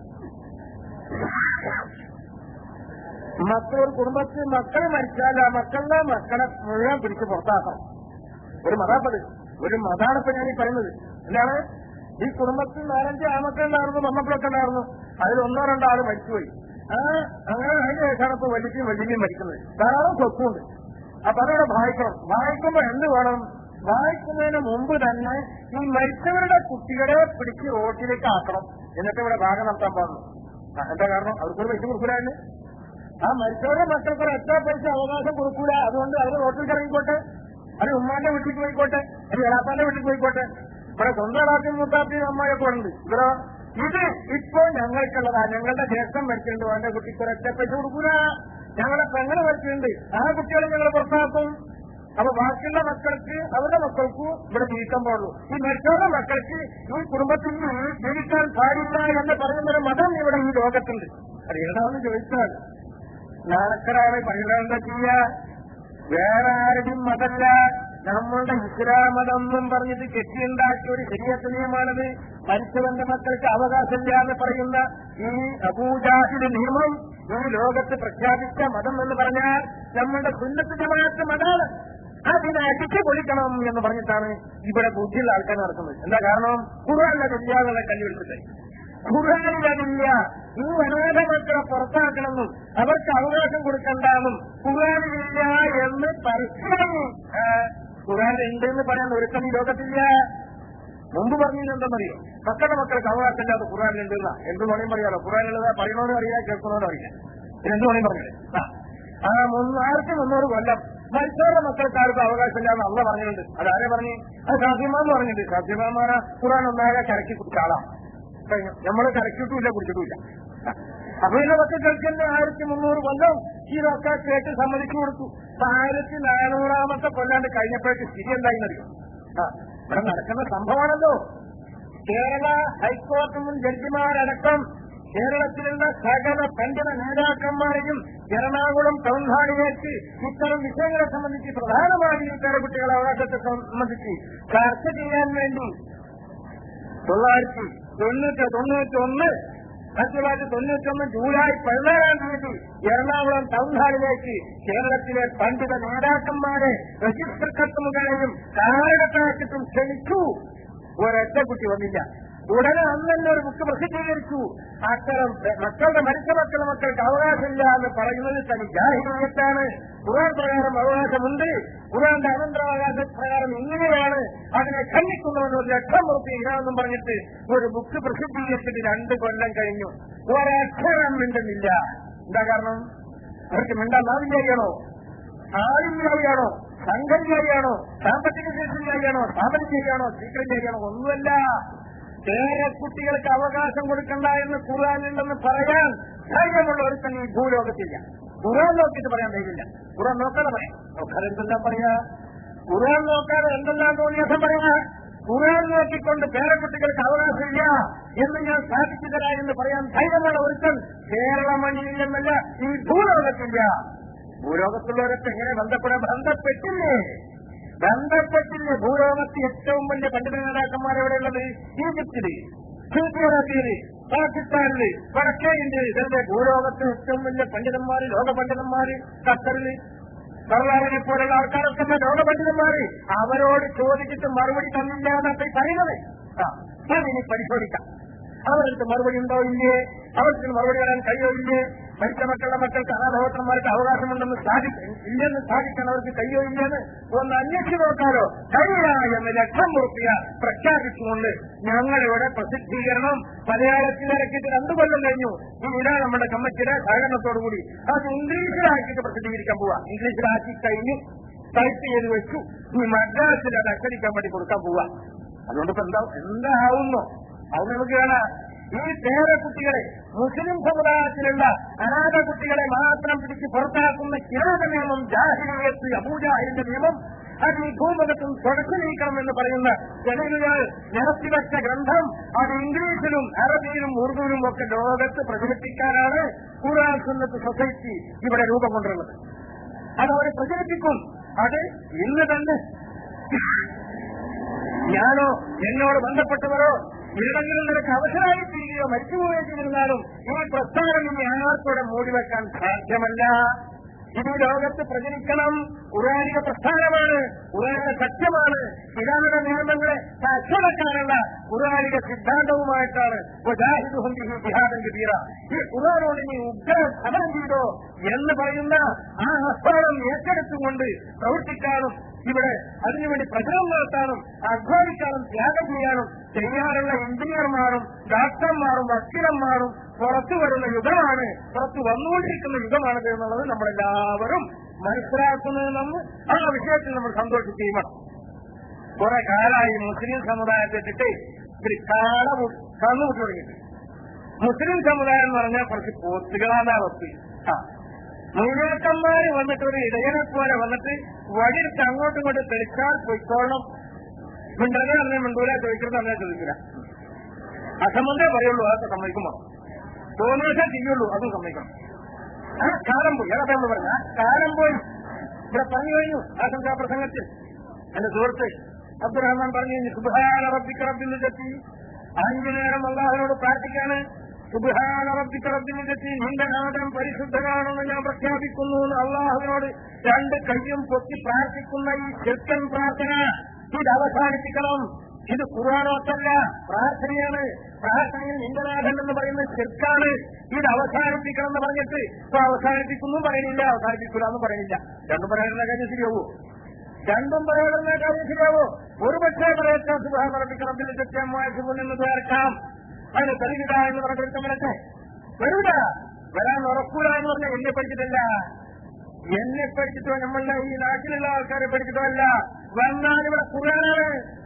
മക്കൾ ഒരു കുടുംബത്തിൽ മക്കൾ മരിച്ചാൽ ആ മക്കളുടെ മക്കളെ മുഴുവൻ പിടിച്ച് പുറത്താക്കണം ഒരു മതാപ്പത് ഒരു മതാണ് ഇപ്പൊ ഞാൻ ഈ പറയുന്നത് എന്താണ് ഈ കുടുംബത്തിൽ നാലഞ്ച് ആമക്കളുണ്ടായിരുന്നു മമ്മക്കളൊക്കെ ഉണ്ടായിരുന്നു അതിൽ ഒന്നോ രണ്ടോ ആള് മരിച്ചുപോയി ആ അങ്ങനെ അതിന് ശേഷമാണ് ഇപ്പൊ വലിച്ചും വലിയും മരിക്കുന്നത് ധാരാളം സ്വത്തുണ്ട് അപ്പൊ അതോടെ വായിക്കണം വായിക്കുമ്പോ എന്ത് വേണം വായിക്കുന്നതിന് മുമ്പ് തന്നെ ഈ മരിച്ചവരുടെ കുട്ടികളെ പിടിച്ച് റോട്ടിലേക്ക് ആക്കണം എന്നിട്ട് ഇവിടെ ഭാഗം നടത്താൻ പാടുള്ളൂ ആ, എന്താ കാരണം അവർക്കൊരു പൈസ കൊടുക്കൂലായിരുന്നു ആ മരിച്ചവരുടെ മക്കൾക്ക് ഒരു എത്ര പൈസ അവകാശം കൊടുക്കൂല അതുകൊണ്ട് അവർ റോട്ടിൽ ഇറങ്ങിക്കോട്ടെ അത് ഉമ്മാന്റെ വീട്ടിൽ പോയിക്കോട്ടെ അത് എളാപ്പാന്റെ വീട്ടിൽ പോയിക്കോട്ടെ ഇവിടെ സ്വന്തം ഇളാപ്പിയും മുത്താപ്പിയും അമ്മായൊക്കെ ഉണ്ട് ഇവിടെ ഇത് ഇപ്പോൾ ഞങ്ങൾക്കുള്ളതാ ഞങ്ങളുടെ ജ്യേഷ്ഠം മരിച്ചിട്ടുണ്ട് അവന്റെ കുട്ടിക്ക് ഒരൊറ്റ പൈസ കൊടുക്കൂല ഞങ്ങളെ പെങ്ങള് മരിച്ചിട്ടുണ്ട് ആ കുട്ടികളെ ഞങ്ങൾ പുറത്താക്കും അപ്പൊ ബാക്കിയുള്ള മക്കൾക്ക് അവരുടെ മക്കൾക്കും ഇവിടെ ജീവിക്കാൻ പാടുള്ളൂ ഈ മരിച്ചവരുടെ മക്കൾക്ക് ഈ കുടുംബത്തിൽ നിന്ന് ജീവിക്കാൻ പാടില്ല എന്ന് പറയുന്നൊരു മതം ഇവിടെ ഈ ലോകത്തുണ്ട് അത് ഏതാണെന്ന് ചോദിച്ചാൽ നാണക്കരാണ് പറയുന്നത് ചെയ്യാ വേറെ ആരുടെയും മതല്ല നമ്മളുടെ ഇസ്ലാം മതം എന്നും പറഞ്ഞിട്ട് കെട്ടിയുണ്ടാക്കിയ ഒരു ശരിയത്ത് നിയമമാണത് മരിച്ചവന്റെ മക്കൾക്ക് അവകാശമില്ല എന്ന് പറയുന്ന ഈ അബൂജാഹിന്റെ നിയമം ഈ ലോകത്ത് പ്രഖ്യാപിച്ച മതം എന്ന് പറഞ്ഞാൽ നമ്മളുടെ സുന്നത്ത് ജമാഅത്ത് മതാണ് അതിനെ അടിച്ചു പൊളിക്കണം എന്ന് പറഞ്ഞിട്ടാണ് ഇവിടെ ബുദ്ധിയുള്ള ആൾക്കാർ നടക്കുന്നത് എന്താ കാരണം ഖുർആാനിലെ വിദ്യാകളെ കണ്ടുപിടിച്ചിട്ട് ഖുർആാനിലതില്ല ഈ അനാഥ മക്കളെ പുറത്താക്കണമെന്നും അവർക്ക് അവകാശം കൊടുക്കണ്ടെന്നും ഖുർആാനിലില്ല എന്ന് പരസ്യം ഖുർആാനുണ്ട് എന്ന് പറയാൻ ഒരുക്കം ഈ ലോകത്തില്ല മുമ്പ് പറഞ്ഞിട്ടുണ്ടെന്നറിയോ മക്കളുടെ മക്കൾക്ക് അവകാശമില്ലാതെ ഖുർആാനുണ്ട് എന്നാ എന്ത് വേണേലും പറയാലോ ഖുർആാനുള്ളത് പറയണോനും അറിയാം കേൾക്കണോനും അറിയാം എന്ത് വേണേലും പറഞ്ഞത് ആ ആ മുന്നൂ- ആയിരത്തി മുന്നൂറ് കൊല്ലം മരിച്ചവരുടെ മക്കൾക്ക് ആർക്കും അവകാശമില്ലാന്ന് അള്ള പറഞ്ഞിട്ടുണ്ട് അതാരെ പറഞ്ഞു അത് ഷാഫിമാന്ന് പറഞ്ഞിട്ടുണ്ട് ഷാഫിമാമാരെ ഖുർആൻ ഒന്നാകെ കരക്കി കുടിച്ചാളാം കഴിഞ്ഞു നമ്മള് കരക്കിട്ടുമില്ല കുടിച്ചിട്ടുമില്ല അപ്പൊ ഇതിനെ മക്കൾക്ക് ആയിരത്തി മുന്നൂറ് കൊല്ലം ഇതൊക്കെ കേട്ട് സമ്മതിച്ചു കൊടുത്തു അപ്പൊ ആയിരത്തി നാനൂറാമത്തെ കൊല്ലാണ്ട് കഴിഞ്ഞപ്പോഴേക്ക് സ്ഥിതി എന്തായിന്നറിയോ ആ ഇവിടെ നടക്കുന്ന സംഭവമാണല്ലോ കേരള ഹൈക്കോടതി മുൻ ജഡ്ജിമാരടക്കം കേരളത്തിലുള്ള സകല പണ്ഡിത നേതാക്കന്മാരെയും എറണാകുളം ടൗൺ ഹാളിലേക്ക് ഇത്തരം വിഷയങ്ങളെ സംബന്ധിച്ച് പ്രധാനമായും ഈ പേരക്കുട്ടികളെ അവകാശത്തെ സംബന്ധിച്ച് ചർച്ച ചെയ്യാൻ വേണ്ടി തൊള്ളായിരത്തി തൊണ്ണൂറ്റി തൊണ്ണൂറ്റി ഒന്ന് ആയിരത്തി തൊള്ളായിരത്തി തൊണ്ണൂറ്റി ഒന്ന് ജൂലൈ പതിനാലാം തീയതി എറണാകുളം ടൗൺ ഹാളിലേക്ക് കേരളത്തിലെ പണ്ഡിത നേതാക്കന്മാരെ രജിസ്റ്റർ കത്ത് മുഖേനയും കാലഘട്ടമാക്കിയിട്ടും ക്ഷണിച്ചു ഒരൊറ്റ കുട്ടി വന്നില്ല ഉടനെ അന്ന് തന്നെ ഒരു ബുക്ക് പ്രസിദ്ധീകരിച്ചു അത്തരം മക്കളുടെ മരിച്ച മക്കളുടെ മക്കൾക്ക് അവകാശമില്ല എന്ന് പറയുന്നത് തനി ജാഹിരീയത്താണ് ഖുറാൻ പ്രകാരം അവകാശമുണ്ട് ഖുറാന്റെ അനന്തരാവകാശ പ്രകാരം ഇങ്ങനെയാണ് അതിനെ ഖണ്ഡിക്കുന്നവന് ഒരു ലക്ഷം ഉറപ്പ് ഇടാമെന്നും പറഞ്ഞിട്ട് ഒരു ബുക്ക് പ്രസിദ്ധീകരിച്ചിട്ട് രണ്ട് കൊല്ലം കഴിഞ്ഞു ഒരക്ഷരം മിണ്ടുന്നില്ല എന്താ കാരണം അവർക്ക് മിണ്ടാൻ നാവില്ലാരിയാണോ ആളില്ലാരിയാണോ സംഘടിയാരിയാണോ സാമ്പത്തിക ശേഷിയാരിയാണോ സ്ഥാപനശേരിയാണോ സീക്രട്ടേരിയാണോ ഒന്നുമല്ല പേരക്കുട്ടികൾക്ക് അവകാശം കൊടുക്കണ്ട എന്ന് ഖുർആാനുണ്ടെന്ന് പറയാൻ ധൈര്യമുള്ള ഒരു തന്നെ ഈ ഭൂലോകത്തില്ല ഖുർആൻ നോക്കിയിട്ട് പറയാൻ ധൈര്യമില്ല ഖുർആൻ നോക്കാതെ പറയാം നോക്കാതെ എന്തെല്ലാം പറയാ ഖുർആൻ നോക്കാതെ എന്തെല്ലാം തോന്നിയാസം പറയാ ഖുർആൻ നോക്കിക്കൊണ്ട് പേരക്കുട്ടികൾക്ക് അവകാശമില്ല എന്ന് ഞാൻ സ്ഥാപിച്ചു തരാം എന്ന് പറയാൻ ധൈര്യമുള്ള ഒരുത്തൻ കേരള മണ്ണിൽ എന്നല്ല ഈ ഭൂലോകത്തില്ല ഭൂലോകത്തുള്ളവരൊക്കെ എങ്ങനെ ബന്ധപ്പെടാൻ ബന്ധപ്പെട്ടില്ലേ ബന്ധപ്പെട്ടില്ലേ ഭൂലോകത്ത് ഏറ്റവും വലിയ പണ്ഡിത നേതാക്കന്മാർ എവിടെയുള്ളത് ഈജിപ്തില് സൗദി അറേബ്യയില് പാകിസ്ഥാനില് വടക്കേ ഇന്ത്യയിൽ ഇതല്ലേ ഭൂലോകത്ത് ഏറ്റവും വലിയ പണ്ഡിതന്മാര് ലോക പണ്ഡിതന്മാര് ഖത്തറില് സർവാറിനെ പോലുള്ള ആൾക്കാരൊക്കെ തന്നെ ലോക പണ്ഡിതന്മാര് അവരോട് ചോദിച്ചിട്ട് മറുപടി തന്നില്ല എന്നൊക്കെ ഈ പറയുന്നത് ആ അതിനി പരിശോധിക്കാം അവർക്ക് മറുപടി ഉണ്ടോ ഇല്ലേ അവർക്ക് മറുപടി വരാൻ കഴിയോ ഇല്ലേ മരിച്ച മക്കളുടെ മക്കൾക്ക് അനാഥോത്രന്മാർക്ക് അവകാശമുണ്ടെന്ന് സ്ഥാപിക്ക ഇല്ലെന്ന് സ്ഥാപിക്കാൻ അവർക്ക് കഴിയോ ഇല്ലെന്ന് ഒന്ന് അന്വേഷിച്ചു നോക്കാലോ കഴിയില്ല എന്ന് ലക്ഷം ഉറപ്പിയ പ്രഖ്യാപിച്ചുകൊണ്ട് ഞങ്ങളിവിടെ പ്രസിദ്ധീകരണം മലയാളത്തിൽ ഇറക്കിയിട്ട് രണ്ടു കൊല്ലം കഴിഞ്ഞു ഈ ഇട നമ്മുടെ കമ്മിറ്റിയുടെ സഹകരണത്തോടുകൂടി അത് ഇംഗ്ലീഷിലാക്കിയിട്ട് പ്രസിദ്ധീകരിക്കാൻ പോവാ ഇംഗ്ലീഷിലാക്കി കഴിഞ്ഞു ടൈപ്പ് ചെയ്ത് വെച്ചു ഈ മദ്രാസിൽ അത് അച്ചടിക്കാൻ വേണ്ടി കൊടുക്കാൻ പോവാ അതുകൊണ്ട് ഇപ്പൊ എന്താ എന്താവുന്നോ അത് നമുക്ക് കാണാം ഈ പേരക്കുട്ടികളെ മുസ്ലിം സമുദായത്തിലുള്ള അനാഥ കുട്ടികളെ മാത്രം പിടിച്ച് പുറത്താക്കുന്ന കിരാത നിയമം ജാഹിരിയത്ത് അബൂജാഹിന്റെ നിയമം അത് ഈ ഭൂമുഖത്തും തുടച്ചു നീക്കണം എന്ന് പറയുന്ന ജനലുകൾ നിരത്തിവെച്ച ഗ്രന്ഥം അത് ഇംഗ്ലീഷിലും അറബിയിലും ഉറുദുവിലും ഒക്കെ ലോകത്ത് പ്രചരിപ്പിക്കാനാണ് ഖുറാൻ സുന്നത്ത് സൊസൈറ്റി ഇവിടെ രൂപം കൊണ്ടുള്ളത് അത് അവർ പ്രചരിപ്പിക്കും അത് ഇന്ന് തന്നെ ഞാനോ എന്നോട് ബന്ധപ്പെട്ടവരോ ഏതെങ്കിലും നിനക്ക് അവസരമായി തീരുകയോ മരിച്ചുപോവുകയോ ചെയ്തിരുന്നാലും ഈ പ്രസ്ഥാനം ഇനി ആർക്കൂടെ മൂടിവെക്കാൻ സാധ്യമല്ല ഇത് ലോകത്ത് പ്രചരിക്കണം പുരാണിക പ്രസ്ഥാനമാണ് പുരാണിക സത്യമാണ് പിതാവിത നിയമങ്ങളെ സാക്ഷരക്കാനുള്ള പുരാണിക സിദ്ധാന്തവുമായിട്ടാണ് ജിഹാദം കിട്ടിയ ഈ ഖുറാനോട് നീ ഉഗ്ര സമരം ചെയ്തോ എന്ന് പറയുന്ന ആ ആഹ്വാനം ഏറ്റെടുത്തുകൊണ്ട് പ്രവർത്തിക്കാനും ഇവിടെ അതിനുവേണ്ടി പ്രചരണം നടത്താനും അധ്വാനിക്കാനും ത്യാഗം ചെയ്യാനും ചെയ്യാറുള്ള എഞ്ചിനീയർമാരും ഡോക്ടർമാരും വക്കീലന്മാരും പുറത്തു വരുന്ന യുഗമാണ് പുറത്തു വന്നുകൊണ്ടിരിക്കുന്ന യുഗമാണിത് എന്നുള്ളത് നമ്മളെല്ലാവരും മനസ്സിലാക്കുന്നത് നമ്മൾ ആ വിഷയത്തിൽ നമ്മൾ സന്തോഷിച്ച് ചെയ്യണം കുറെ കാലമായി മുസ്ലിം സമുദായത്തെ ഇട്ടിട്ട് ഇത്തിരി കാല കന്നുകുട്ടി തുടങ്ങിയിട്ട് മുസ്ലിം സമുദായം എന്ന് പറഞ്ഞാൽ കുറച്ച് പോത്തുകളാണ് അവസ്ഥ ആ മുഴുവക്കന്മാര് വന്നിട്ട് ഒരു ഇടയനെ പോലെ വന്നിട്ട് വഴിയെടുത്ത് അങ്ങോട്ടും ഇങ്ങോട്ട് തെളിച്ചാൽ പൊയ്ക്കോളണം മിണ്ടനെ അന്നേ മിണ്ടൂല ചോദിക്കുന്നത് അന്നേ ചോദിക്കില്ല അസംബന്ധേ പറയുള്ളൂ അതൊക്കെ സമ്മതിക്കുമോ തോന്നിയാൽ ചെയ്യുള്ളൂ അതും സമ്മതിക്കണം ആ കാലം പോയി അതൊക്കെ നമ്മൾ പറഞ്ഞു ആ കാലം പോയി ഇവിടെ പറഞ്ഞു കഴിഞ്ഞു ആശംസാ പ്രസംഗത്തിൽ എന്റെ സുഹൃത്ത് അബ്ദുറഹ്മാൻ പറഞ്ഞു കഴിഞ്ഞു സുബാന റബ്ബിക്ക് റബ്ബിൽ തെറ്റി അഞ്ചു നേരം അള്ളാഹിനോട് പ്രാർത്ഥിക്കാണ് സുബാന റബ്ബിക്ക് റബ്ബിൽ തെറ്റി നിന്റെ നാദം പരിശുദ്ധനാണെന്ന് ഞാൻ പ്രഖ്യാപിക്കുന്നു എന്ന് അള്ളാഹുവിനോട് രണ്ട് കയ്യും പൊക്കി പ്രാർത്ഥിക്കുന്ന ഈ ചെറുക്കൻ പ്രാർത്ഥന ഇത് അവസാനിപ്പിക്കണം ഇത് ഖുർആാനോത്തല്ല പ്രാർത്ഥനയാണ് പ്രാർത്ഥനയിൽ നിന്റെ നാഥൻ എന്ന് പറയുന്ന ചെറുക്കാണ് ഇത് അവസാനിപ്പിക്കണം എന്ന് പറഞ്ഞിട്ട് ഇപ്പൊ അവസാനിപ്പിക്കുന്നു പറയുന്നില്ല അവസാനിപ്പിക്കില്ല എന്ന് പറയുന്നില്ല രണ്ടും പറയാനുള്ള കാര്യം ശരിയാവൂ രണ്ടും പറയാനുള്ള കാര്യം ശരിയാവോ ഒരു പക്ഷേ പറയത്താം സുഖം പറപ്പിക്കണത്തിൽ തെറ്റമ്മാറ്റുമെന്ന് ചേർക്കാം അതിന് തെളിവിട എന്ന് പറഞ്ഞിട്ട് വരട്ടെ വരൂല വരാൻ ഉറക്കൂല എന്ന് പറഞ്ഞാൽ എന്നെ പഠിച്ചിട്ടില്ല എന്നെ പഠിച്ചിട്ടോ നമ്മളുടെ ഈ നാട്ടിലുള്ള ആൾക്കാരെ പഠിച്ചിട്ടോ അല്ല വന്നാൽ ഇവിടെ ഖുർആനാണ്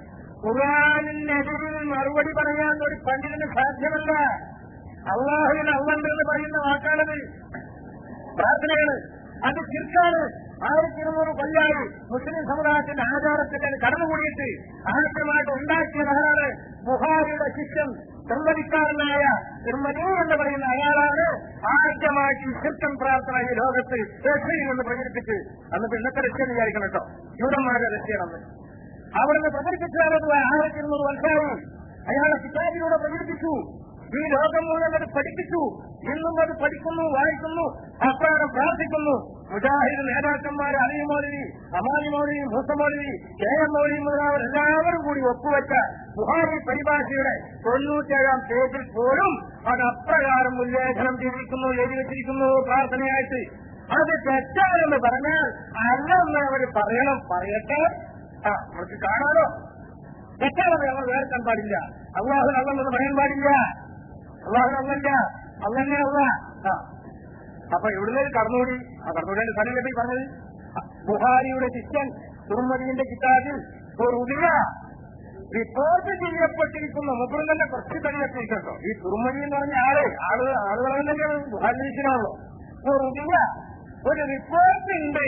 ഖുർആാനിനെതിരിൽ മറുപടി പറയാൻ ഒരു പണ്ഡിതന് സാധ്യമല്ല അള്ളാഹുവിന് അള്ളണ്ടെന്ന് പറയുന്ന വാക്കാണത് പ്രാർത്ഥനയാണ് അത് ചിർക്കാണ് ആയിരത്തി ഇരുന്നൂറ് കൊല്ലായി മുസ്ലിം സമുദായത്തിന്റെ ആചാരത്തിൽ കടന്നുകൂടിയിട്ട് ആദ്യമായിട്ട് ഉണ്ടാക്കിയതാണ് ബുഹാരിയുടെ ശിഷ്യൻ നിർമ്മതിക്കാരനായ നിർമ്മലൂർ എന്ന് പറയുന്ന അയാളാണ് ആദ്യമായിട്ട് ഈ ചിർക്കൻ പ്രാർത്ഥന ഈ ലോകത്ത് റഷ്യയിൽ നിന്ന് പ്രചരിപ്പിച്ച് അന്ന് ഇന്നത്തെ റഷ്യ വിചാരിക്കണം കേട്ടോ ജൂതന്മാരുടെ റഷ്യയാണെന്ന് അവിടുന്ന് പ്രചരിപ്പിച്ചത് ആയിരത്തി ഇരുന്നൂറ് വർഷമായി അയാളെ കിതാബിലൂടെ പ്രചരിപ്പിച്ചു ഈ ലോകം മുഴുവൻ അത് പഠിപ്പിച്ചു ഇന്നും അത് പഠിക്കുന്നു വായിക്കുന്നു അപ്രകാരം പ്രാർത്ഥിക്കുന്നു മുജാഹിദ് നേതാക്കന്മാർ അലി മൗലവി അമാലി മൗലവി മൂസ മൗലവി കെ എം മൗലവി മുതലായവർ എല്ലാവരും കൂടി ഒപ്പുവെച്ച ബുഹാരി പരിഭാഷയുടെ തൊണ്ണൂറ്റേഴാം പേജിൽ പോലും അത് അപ്രകാരം ഉല്ലേഖനം ചെയ്തിരിക്കുന്നു എഴുതി വെച്ചിരിക്കുന്നു പ്രാർത്ഥനയായിട്ട് അത് തെറ്റാണെന്ന് പറഞ്ഞാൽ അല്ലെന്ന് അവർ പറയണം പറയട്ടെ ആ നമുക്ക് കാണാലോ തെറ്റാണെന്ന് ഞങ്ങൾ വേർക്കാൻ പാടില്ല അള്ളാഹു അല്ലെന്ന് പറയാൻ പാടില്ല അള്ളാഹു അല്ലല്ല അല്ലന്നെ അല്ല ആ അപ്പൊ എവിടുന്ന് കടന്നുകൂടി ആ കടന്നുകൂടിന്റെ സ്ഥലം ലഭ്യം പറഞ്ഞത് ബുഹാരിയുടെ ശിഷ്യൻ തുറമതിന്റെ കിതാബിൽ ഒരു ഉദിന റിപ്പോർട്ട് ചെയ്യപ്പെട്ടിരിക്കുന്ന മുപ്പറും തന്നെ കുറച്ച് കഴിയപ്പെട്ടിരിക്കട്ടോ ഈ തുറമതി എന്ന് പറഞ്ഞ ആള് ആള് ആളുകളെ തന്നെയാണ് ബുഹാരി ശിഷ്യനാണല്ലോ ഒരു ഉദിന ഒരു റിപ്പോർട്ട് ഉണ്ട്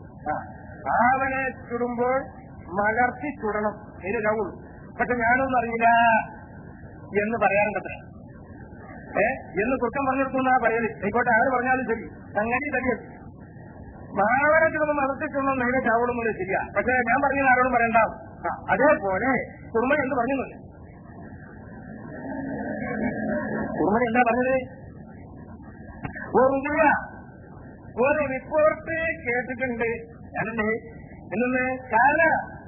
അവനെ ചുടുമ്പോൾ മലർത്തി ചുടണം ഇത് കവുള്ളൂ പക്ഷെ ഞാനൊന്നും അറിയില്ല എന്ന് പറയാറുണ്ടത്ര ഏ എന്ന് കുറ്റം പറഞ്ഞെടുക്കുന്ന പറയല് ആയിക്കോട്ടെ ആര് പറഞ്ഞാലും ശരി സംഗതി തടിയത് മാവനത്തിനൊന്നും മലർത്തിച്ചൊന്നും നേരെ ചാവളൊന്നും ശരിയാ പക്ഷെ ഞാൻ പറഞ്ഞത് ആരോടും പറയണ്ട ആ, അതേപോലെ കുറുമ എന്ന് പറഞ്ഞില്ല കുറുമ എന്താ പറഞ്ഞത് ഒരു ഒരു റിപ്പോർട്ട് കേട്ടിട്ടുണ്ട് അല്ലേ എന്നൊന്ന് കാല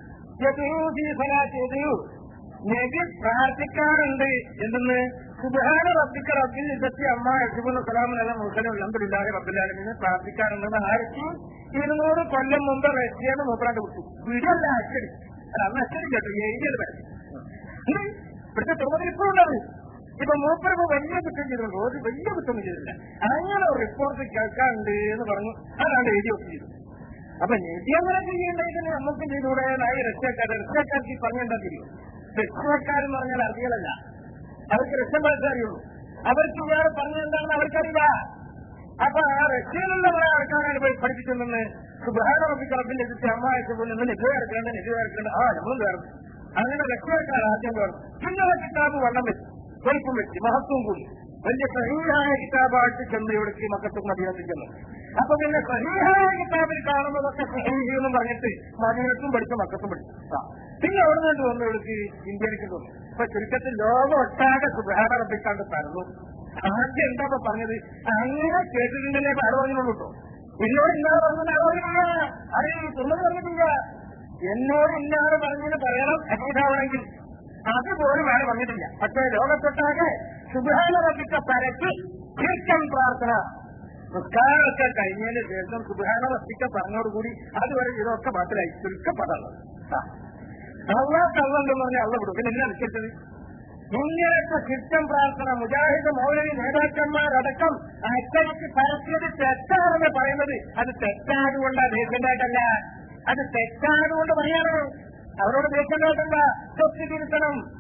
ചെയ്തു നബി പ്രാർത്ഥിക്കാറുണ്ട് എന്തെന്ന് സുബാന റബ്ബിക്ക റബ്ബിൽ ഇസത്തി അമ്മ യസുബുൽ സലാമിനെല്ലാം മുഖലും അലഹദില്ലാഹി റബ്ബിലാലമിന് പ്രാർത്ഥിക്കാറുണ്ടെന്ന് ആയിരത്തി ഇരുന്നൂറ് കൊല്ലം മുമ്പ് റഷ്യന്ന് മൂപ്പറാണ്ട് വിട്ടു വീടല്ല അച്ചടി അല്ല അന്ന് അച്ചടി കേട്ടു എഴുതിയത് പറ്റി ഇവിടുത്തെ തുറമുഖം ഇപ്പോഴും ഉണ്ടാവും ഇപ്പൊ മൂപ്പർക്ക് വലിയ കുറ്റം ചെയ്തിട്ടുണ്ട് ഒരു വലിയ കുറ്റം ചെയ്തിട്ടില്ല അങ്ങനെ ഒരു റിപ്പോർട്ട് കേൾക്കാറുണ്ട് എന്ന് പറഞ്ഞു അതാണ് എഴുതി വെച്ചത് അപ്പൊ നബി അങ്ങനെ ചെയ്യേണ്ടതിന് നമുക്ക് ചെയ്തൂടെ നായി റഷ്യക്കാർ റഷ്യക്കാർക്ക് ഈ പറഞ്ഞെന്താ തിരിയും റഷ്യക്കാരെന്ന് പറഞ്ഞാൽ അറിയലല്ല അവർക്ക് റഷ്യൻ ഭാഷ അറിയുള്ളൂ അവർക്ക് ഇയാൾ പറഞ്ഞെന്താണെന്ന് അവർക്കറിയില്ല അപ്പൊ ആ റഷ്യയിലുള്ള കുറെ ആൾക്കാരാണ് പോയി പഠിപ്പിച്ചെന്ന് സുബാന റബ്ബിക്ക് റബ്ബിന്റെ എത്തിച്ച് അമ്മായിട്ട് നിന്ന് നെജു ഇറക്കേണ്ട നെജു ഇറക്കേണ്ട ആ നമ്മളും കയറും അങ്ങനെ റഷ്യക്കാർ ആദ്യം കയറും പിന്നെ ആ കിതാബ് വണ്ണം വെച്ചു വലിപ്പം വെച്ച് മഹത്വം കൂടി വലിയ സഹീഹായ കിതാബായിട്ട് ചെന്ന് ഇവിടേക്ക് മക്കത്തും മദീനത്തിൽ ചെന്നു അപ്പൊ പിന്നെ സഹീഹായ കിതാബിൽ കാണുന്നതൊക്കെ സഹീഹി എന്നും പറഞ്ഞിട്ട് മദീനത്തും പഠിച്ചു മക്കത്തും പഠിച്ചു ആ. പിന്നെ അവിടെ നിന്ന് വന്നു ഇവിടേക്ക് ഇന്ത്യയിലേക്ക് തോന്നി ഇപ്പൊ ചുരുക്കത്തിൽ ലോകം ഒട്ടാകെ സുബാന റബ്ബിക്കാണ്ട് പരന്നു ആദ്യം എന്താ ഇപ്പൊ പറഞ്ഞത് അങ്ങനെ കേട്ടിട്ടുണ്ടല്ലേ ആര് പറഞ്ഞോളൂ കേട്ടോ എന്നോട് ഇന്നാളെ പറഞ്ഞത് ആര് പറഞ്ഞില്ല അത് തുള്ളത് പറഞ്ഞിട്ടില്ല എന്നോട് ഇന്നാളെ പറഞ്ഞത് പറയണം അച്ഛനാവണമെങ്കിൽ അതുപോലും ആര് പറഞ്ഞിട്ടില്ല പക്ഷേ ലോകത്തൊട്ടാകെ സുബാന റബ്ബിക്ക പരത്തി കീർത്തൻ പ്രാർത്ഥന നിസ്കാരമൊക്കെ കഴിഞ്ഞതിന് ശേഷം സുബാന റബ്ബിക്ക പറഞ്ഞോടുകൂടി അതുവരെ ഇതൊക്കെ മാത്രമായി ചുരുക്കപ്പെടാനുള്ളത് അള്ളാഹ് കള്ളുണ്ടെന്ന് പറഞ്ഞാൽ അള്ള വിടും പിന്നെ എന്നാ നിൽക്കരുത് ഇങ്ങനത്തെ കൃത്യം പ്രാർത്ഥന മുജാഹിദ് മൗലവി നേതാക്കന്മാരടക്കം അച്ചടിക്ക് പരത്തിയത് തെറ്റാണെന്ന് പറയുന്നത് അത് തെറ്റായതുകൊണ്ട് ദേഷ്യണ്ടായിട്ടല്ല അത് തെറ്റായതുകൊണ്ട് പറയാണ് അവരോട് ദേഷ്യണ്ടായിട്ടല്ല തൊട്ട് തിരുത്തണം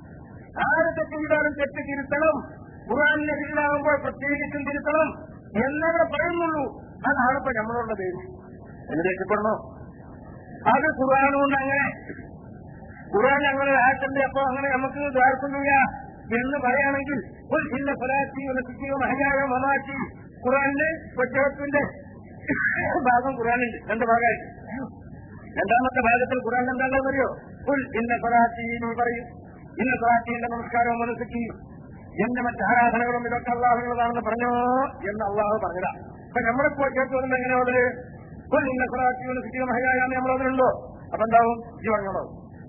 ആര് തെറ്റ് ചെയ്താലും തെറ്റ് തിരുത്തണം ഖുറാനെതിരാകുമ്പോൾ പ്രത്യേകിച്ചും തിരുത്തണം എന്നവരെ പറയുന്നുള്ളൂ അതാണ് ഇപ്പൊ നമ്മളുള്ള പേര് എന്ന് രക്ഷപ്പെടണോ അത് ഖുറാനുകൊണ്ട് അങ്ങനെ ഖുറാൻ അങ്ങനെ ആക്കണ്ടേ അപ്പൊ അങ്ങനെ നമുക്ക് ദ്വാരക്കുന്നില്ല എന്ന് പറയുകയാണെങ്കിൽ ഒരു ചിന്ന ഫലാറ്റി ഉലസിക്കുകയോ മഹജായോ മമാറ്റി ഖുറാനിന്റെ ഒറ്റത്തിന്റെ ഭാഗം ഖുറാനുണ്ട് രണ്ട് ഭാഗമായിട്ട് രണ്ടാമത്തെ ഭാഗത്തിൽ ഖുറാൻ എന്താണെന്ന് അറിയോ ഫുൽ ഇന്ന ഫലാറ്റി എന്ന് പറയും ഇന്ന ഫലാറ്റി എന്റെ നമസ്കാരവും മനസ്സിക്ക് എന്റെ മറ്റ് ആരാധനകളും ഇതൊക്കെ അള്ളാഹുകളാണെന്ന് പറഞ്ഞോ എന്ന് അള്ളാഹു പറഞ്ഞതാ അപ്പൊ നമ്മളിപ്പോ ചേർത്ത് വരുമ്പോ എങ്ങനെയുള്ളത് ഫുൽ ഇന്ന ഫലാറ്റി ഉലസിക്കുകയോ മഹജായാന്ന് നമ്മളതിലുണ്ടോ അപ്പൊ എന്താവും ഈ പറഞ്ഞോളൂ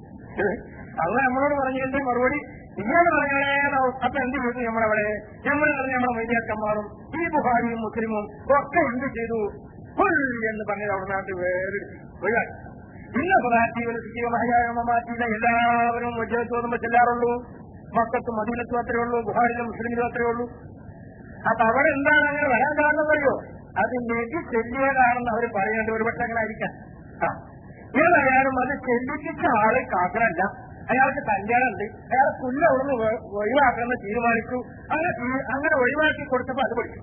അത് നമ്മളോട് പറഞ്ഞതിന്റെ മറുപടി ഇങ്ങനെ പറഞ്ഞേ അപ്പൊ എന്ത് ചെയ്തു നമ്മളവിടെ നമ്മൾ പറഞ്ഞ നമ്മളെ മൈദ്യാക്കന്മാരും ഈ ബുഹാരിയും മുസ്ലിമും ഒക്കെ എന്ത് ചെയ്തു ഫുൾ എന്ന് പറഞ്ഞത് അവിടെ നാട്ട് വേറെ ഒഴിവാക്കി ഇന്ന മാറ്റിയില്ല എല്ലാവരും ഉജ്ജത്ത് തോന്നുമ്പോ ചെല്ലാറുള്ളൂ മക്കത്തും മദീനത്തും അത്രേ ഉള്ളൂ ബുഹാരിലും മുസ്ലിമിലും അത്രേ ഉള്ളൂ അപ്പൊ അവിടെ എന്താണ് അങ്ങനെ വരാൻ കാരണം അറിയോ അത് നെതി ചെല്ലിയതാണെന്ന് അവർ പറയേണ്ടത് ഒരു പക്ഷെ അങ്ങനെ ആയിരിക്കാം ആ ഏതായാലും അത് ചെല്ലിപ്പിച്ച ആള് കാക്കറല്ല അയാൾക്ക് കല്യാണമുണ്ട് അയാൾ പുല്ല് അവിടുന്ന് ഒ- ഒഴിവാക്കണമെന്ന് തീരുമാനിച്ചു അങ്ങനെ തീ- അങ്ങനെ ഒഴിവാക്കി കൊടുത്തപ്പോ അത് പഠിച്ചു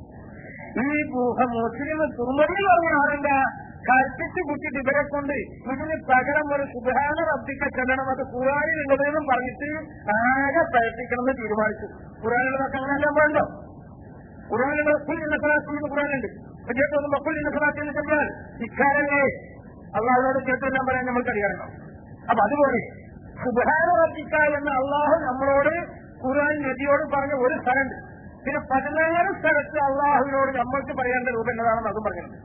ഈ ഗുഹ- മുസ്ലിം തുറമതി പറഞ്ഞ ആളെന്താ കൽപ്പിച്ച് കുട്ടിട്ട് ഇവരെ കൊണ്ട് ഇതിന് പകരം ഒരു സുധാന റബ്ദിക്ക ചെല്ലണം അത് ഖുറാനിലുള്ളതെന്നും പറഞ്ഞിട്ട് ആകെ പ്രയത്നിക്കണമെന്ന് തീരുമാനിച്ചു ഖുറാനിലുള്ളതൊക്കെ അങ്ങനെ വേണ്ടോ ഖുറാനിലുള്ള കുൽ എന്ന സലാത്തിൽ ഖുറാനുണ്ട് കേട്ടൊന്നും മക്കുൽ എന്ന സലാത്തിൽ എന്ന് ചെന്നാൽ ഇക്കാരല്ലേ അള്ളാഹുനോട് കേട്ടെല്ലാം പറയാൻ നമ്മൾക്കറിയാമല്ലോ അപ്പൊ അതുപോലെ സുബാന റബ്ബിക്ക എന്ന അള്ളാഹു നമ്മളോട് ഖുർആൻ നബിയോട് പറഞ്ഞ ഒരു സ്ഥലമുണ്ട് പിന്നെ പതിനാറ് സ്ഥലത്ത് അള്ളാഹുവിനോട് നമ്മൾക്ക് പറയേണ്ട രൂപം എന്നതാണെന്ന് അതും പറഞ്ഞിട്ടുണ്ട്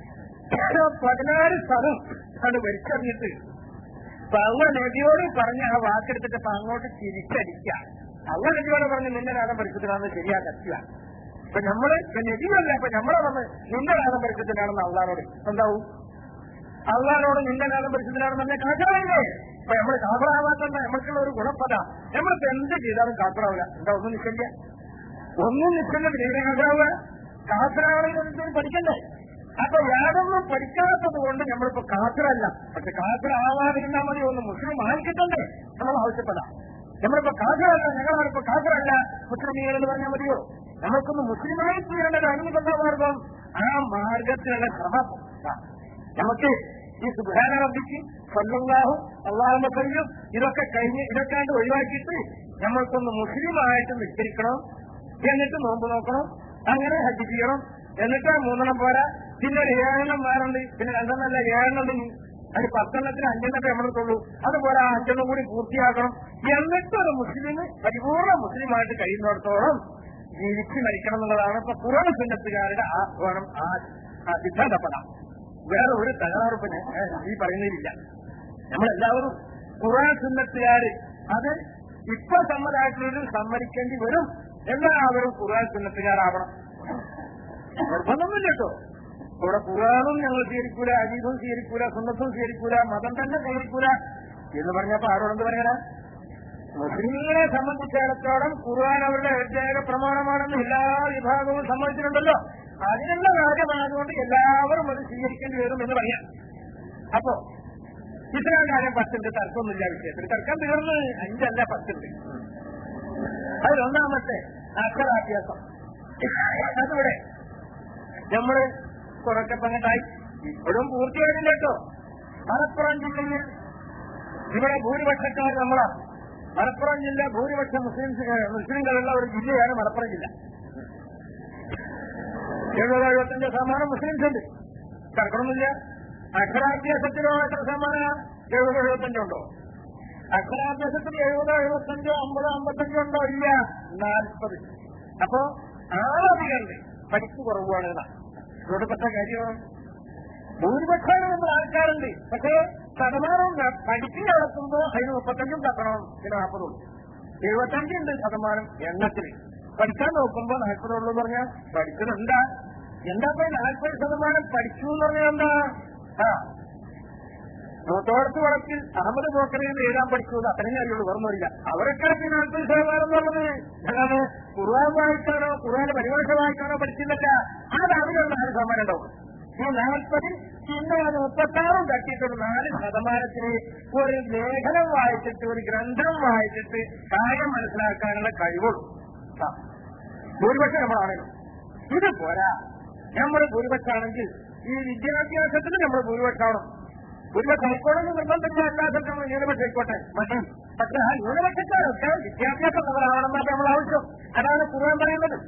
പതിനാറ് സ്ഥലം അത് വലിച്ചെറിഞ്ഞിട്ട് അപ്പൊ അങ്ങ് നബിയോട് പറഞ്ഞ ആ വാക്കെടുത്തിട്ട് അപ്പൊ അങ്ങോട്ട് തിരിച്ചടിക്കുക അങ്ങ് നബിയോട് പറഞ്ഞ് നിന്നെ രാഗം പരിശുദ്ധനാണെന്ന് ശരിയാ കത്തുക അപ്പൊ നമ്മള് ഇപ്പൊ നബിയല്ല അപ്പൊ നമ്മളെ പറഞ്ഞ് നിന്റെ രാഗം പരിശുദ്ധനാണെന്ന് അള്ളാഹോട് എന്താവും അള്ളാഹോട് നിന്റെ കാലം പരിശുദ്ധനാണെന്ന് തന്നെ കാക്കറായില്ലേ അപ്പൊ നമ്മൾ കാക്കറാവാത്തന്നെ നമ്മൾക്കുള്ള ഒരു ഗുണപ്പത നമ്മളിപ്പോ എന്ത് ചെയ്താലും കാക്കറാവില്ല എന്താ ഒന്നും നിശ്ചയില്ല ഒന്നും നിശ്ചയില്ല പിന്നെ കാക്കറാവുക കാക്കറാവണമെന്ന് പഠിക്കണ്ടേ അപ്പൊ യാതൊന്നും പഠിക്കാത്തത് കൊണ്ട് നമ്മളിപ്പോ കാക്കറല്ല പക്ഷെ കാക്കറാവാതിരുന്നാൽ മതി ഒന്ന് മുസ്ലിം ആയിക്കിട്ടണ്ടേ നമ്മൾ ആവശ്യപ്പെടാം നമ്മളിപ്പോ കാക്കറല്ല ഞങ്ങളാണിപ്പോ കാക്കറല്ല മുസ്ലിമീങ്ങൾ എന്ന് പറഞ്ഞാൽ മതിയോ നമുക്കൊന്ന് മുസ്ലിമായി തീരേണ്ടത് അനുബന്ധ മാർഗം ആ മാർഗത്തിലുള്ള ശ്രമം ആ. നമുക്ക് ഈ സുധാന റബ്ബിക്ക് സ്വന്തം അള്ളാഹുന്റെ കഴിയും ഇതൊക്കെ കഴിഞ്ഞ് ഇതൊക്കെ കണ്ട് ഒഴിവാക്കിയിട്ട് നമ്മൾക്കൊന്ന് മുസ്ലിമായിട്ട് നിശ്ചയിക്കണം എന്നിട്ട് നോമ്പ് നോക്കണം അങ്ങനെ ഹജ്ജ് ചെയ്യണം എന്നിട്ട് മൂന്നെണ്ണം പോരാ പിന്നെ ഒരു ഏഴെണ്ണം വേറുണ്ട് പിന്നെ രണ്ടെണ്ണല്ല ഏഴെണ്ണം ഉണ്ട് അത് പത്തെണ്ണത്തിന് അഞ്ചെണ്ണത്തെ നമ്മളെടുത്തുള്ളൂ അതുപോലെ ആ അഞ്ചെണ്ണം കൂടി പൂർത്തിയാക്കണം എന്നിട്ട് ഒരു മുസ്ലിം പരിപൂർണ മുസ്ലിമായിട്ട് കഴിയുന്നിടത്തോളം ജീവിച്ച് മരിക്കണം എന്നുള്ളതാണ് ഇപ്പൊ കുറവ് സുന്നത്തുകാരുടെ ആഹ്വാനം ആ ആ സിദ്ധാന്തപ്പെടാം വേറെ ഒരു തകരാറുപ്പിന് ഈ പറയുന്നതിലില്ല നമ്മളെല്ലാവരും ഖുറാൻ സുന്നത്തുകാര് അത് ഇപ്പൊ സമ്മതായിട്ടുള്ളതിൽ സമ്മതിക്കേണ്ടി വരും എല്ലാവരും ഖുറാൻ സുന്നത്തുകാരാവണം നിർബന്ധമൊന്നുമില്ല കേട്ടോ ഇവിടെ ഖുറാനും ഞങ്ങൾ സ്വീകരിക്കൂല അജീബും സ്വീകരിക്കൂല സുന്നത്തും സ്വീകരിക്കൂല മതം തന്നെ സ്വീകരിക്കൂല എന്ന് പറഞ്ഞപ്പോ ആരോടെന്ത് പറയണ മുസ്ലിങ്ങളെ സംബന്ധിച്ചിടത്തോളം ഖുർആൻ അവരുടെ ഏക പ്രമാണമാണെന്ന് എല്ലാ വിഭാഗവും സമ്മതിച്ചിട്ടുണ്ടല്ലോ അതിനുള്ള കാര്യമായതുകൊണ്ട് എല്ലാവരും അത് സ്വീകരിക്കേണ്ടി വരും എന്ന് പറയാം അപ്പോ ഇത്രയും കാര്യം പത്തുണ്ട് തർക്കമൊന്നുമില്ല വിഷയത്തിൽ തർക്കം തീർന്ന് അഞ്ചല്ല പത്തുണ്ട് അതിലൊന്നാമത്തെ അക്ഷരാഭ്യാസം അതിവിടെ നമ്മള് കുറക്കെ പങ്കട്ടായി ഇപ്പോഴും പൂർത്തിയായില്ല കേട്ടോ മലപ്പുറം ജില്ലയിൽ ഇവിടെ ഭൂരിപക്ഷക്കാർ നമ്മളാ മലപ്പുറം ജില്ല ഭൂരിപക്ഷം മുസ്ലിം മുസ്ലിങ്ങളുള്ള ഒരു ജില്ലയാണ് മലപ്പുറം ജില്ല എഴുപത് എഴുപത്തഞ്ച് ശതമാനം മുസ്ലിംസ് ഉണ്ട് തർക്കമൊന്നുമില്ല അക്ഷരാഭ്യാസത്തിനോ എത്ര ശതമാനം എഴുപത് എഴുപത്തഞ്ചുണ്ടോ അക്ഷരാഭ്യാസത്തിന് എഴുപതോ എഴുപത്തഞ്ചോ അമ്പതോ അമ്പത്തഞ്ചോ ഉണ്ടോ ഇല്ല നാൽപ്പത് അപ്പോ ആളധികണ്ട് പഠിപ്പ് കുറവാണ് എന്നാ ഇതോട് പെട്ട കാര്യമാണ് ഭൂരിപക്ഷം നമ്മൾ ആൾക്കാരുണ്ട് പക്ഷേ ശതമാനം പഠിച്ചു നടത്തുമ്പോ അതിന് മുപ്പത്തഞ്ചും തക്കണം പിന്നെ നാൽപ്പതും എഴുപത്തഞ്ചുണ്ട് ശതമാനം എണ്ണത്തിന് പഠിക്കാൻ നോക്കുമ്പോ നാൽപ്പതുള്ളൂ എന്ന് പറഞ്ഞാൽ പഠിച്ചത് എന്താ എന്താ ഇപ്പൊ നാൽപ്പത് ശതമാനം പഠിച്ചു എന്ന് പറഞ്ഞാൽ എന്താ ആ മൂത്തോടത്ത് വടക്കിൽ അഹമ്മദ് പോക്കറിയിൽ എഴുതാൻ പഠിച്ചത് അത്രയും അറിയുള്ളൂ ഓർമ്മയില്ല അവരൊക്കെ ഈ നാൽപ്പത് ശതമാനം എന്ന് പറഞ്ഞത് അതാണ് ഖുർആൻ വായിക്കാനോ ഖുർആന്റെ പരിഭാഷ വായിക്കാനോ പഠിച്ചില്ലല്ല അത് അതിലുള്ള നാല് ശതമാനം ഉണ്ടാവും ഈ നാൽപ്പതിൽ പിന്നെ അത് മുപ്പത്താറും തട്ടിയിട്ടൊരു നാല് ശതമാനത്തിന് ഒരു ലേഖനം വായിച്ചിട്ട് ഒരു ഗ്രന്ഥം വായിച്ചിട്ട് കാര്യം മനസ്സിലാക്കാനുള്ള കഴിവുള്ളൂ ആ. ഭൂരിപക്ഷം നമ്മളാണല്ലോ ഇത് പോരാ നമ്മൾ ഭൂരിപക്ഷമാണെങ്കിൽ ഈ വിദ്യാഭ്യാസത്തിന് നമ്മൾ ഭൂരിപക്ഷമാവണം ഭൂരിപക്ഷം ആയിക്കോട്ടെ നിർബന്ധമില്ല എല്ലാ സ്ഥലത്തും നമ്മൾ ന്യൂനപക്ഷം ആയിക്കോട്ടെ മതി പക്ഷെ ആ ന്യൂനപക്ഷക്കാരൊക്കെ വിദ്യാഭ്യാസമുള്ളവരാണെന്നാണ് നമ്മൾ ആവശ്യം അതാണ് ഖുർആൻ പറയുന്നത്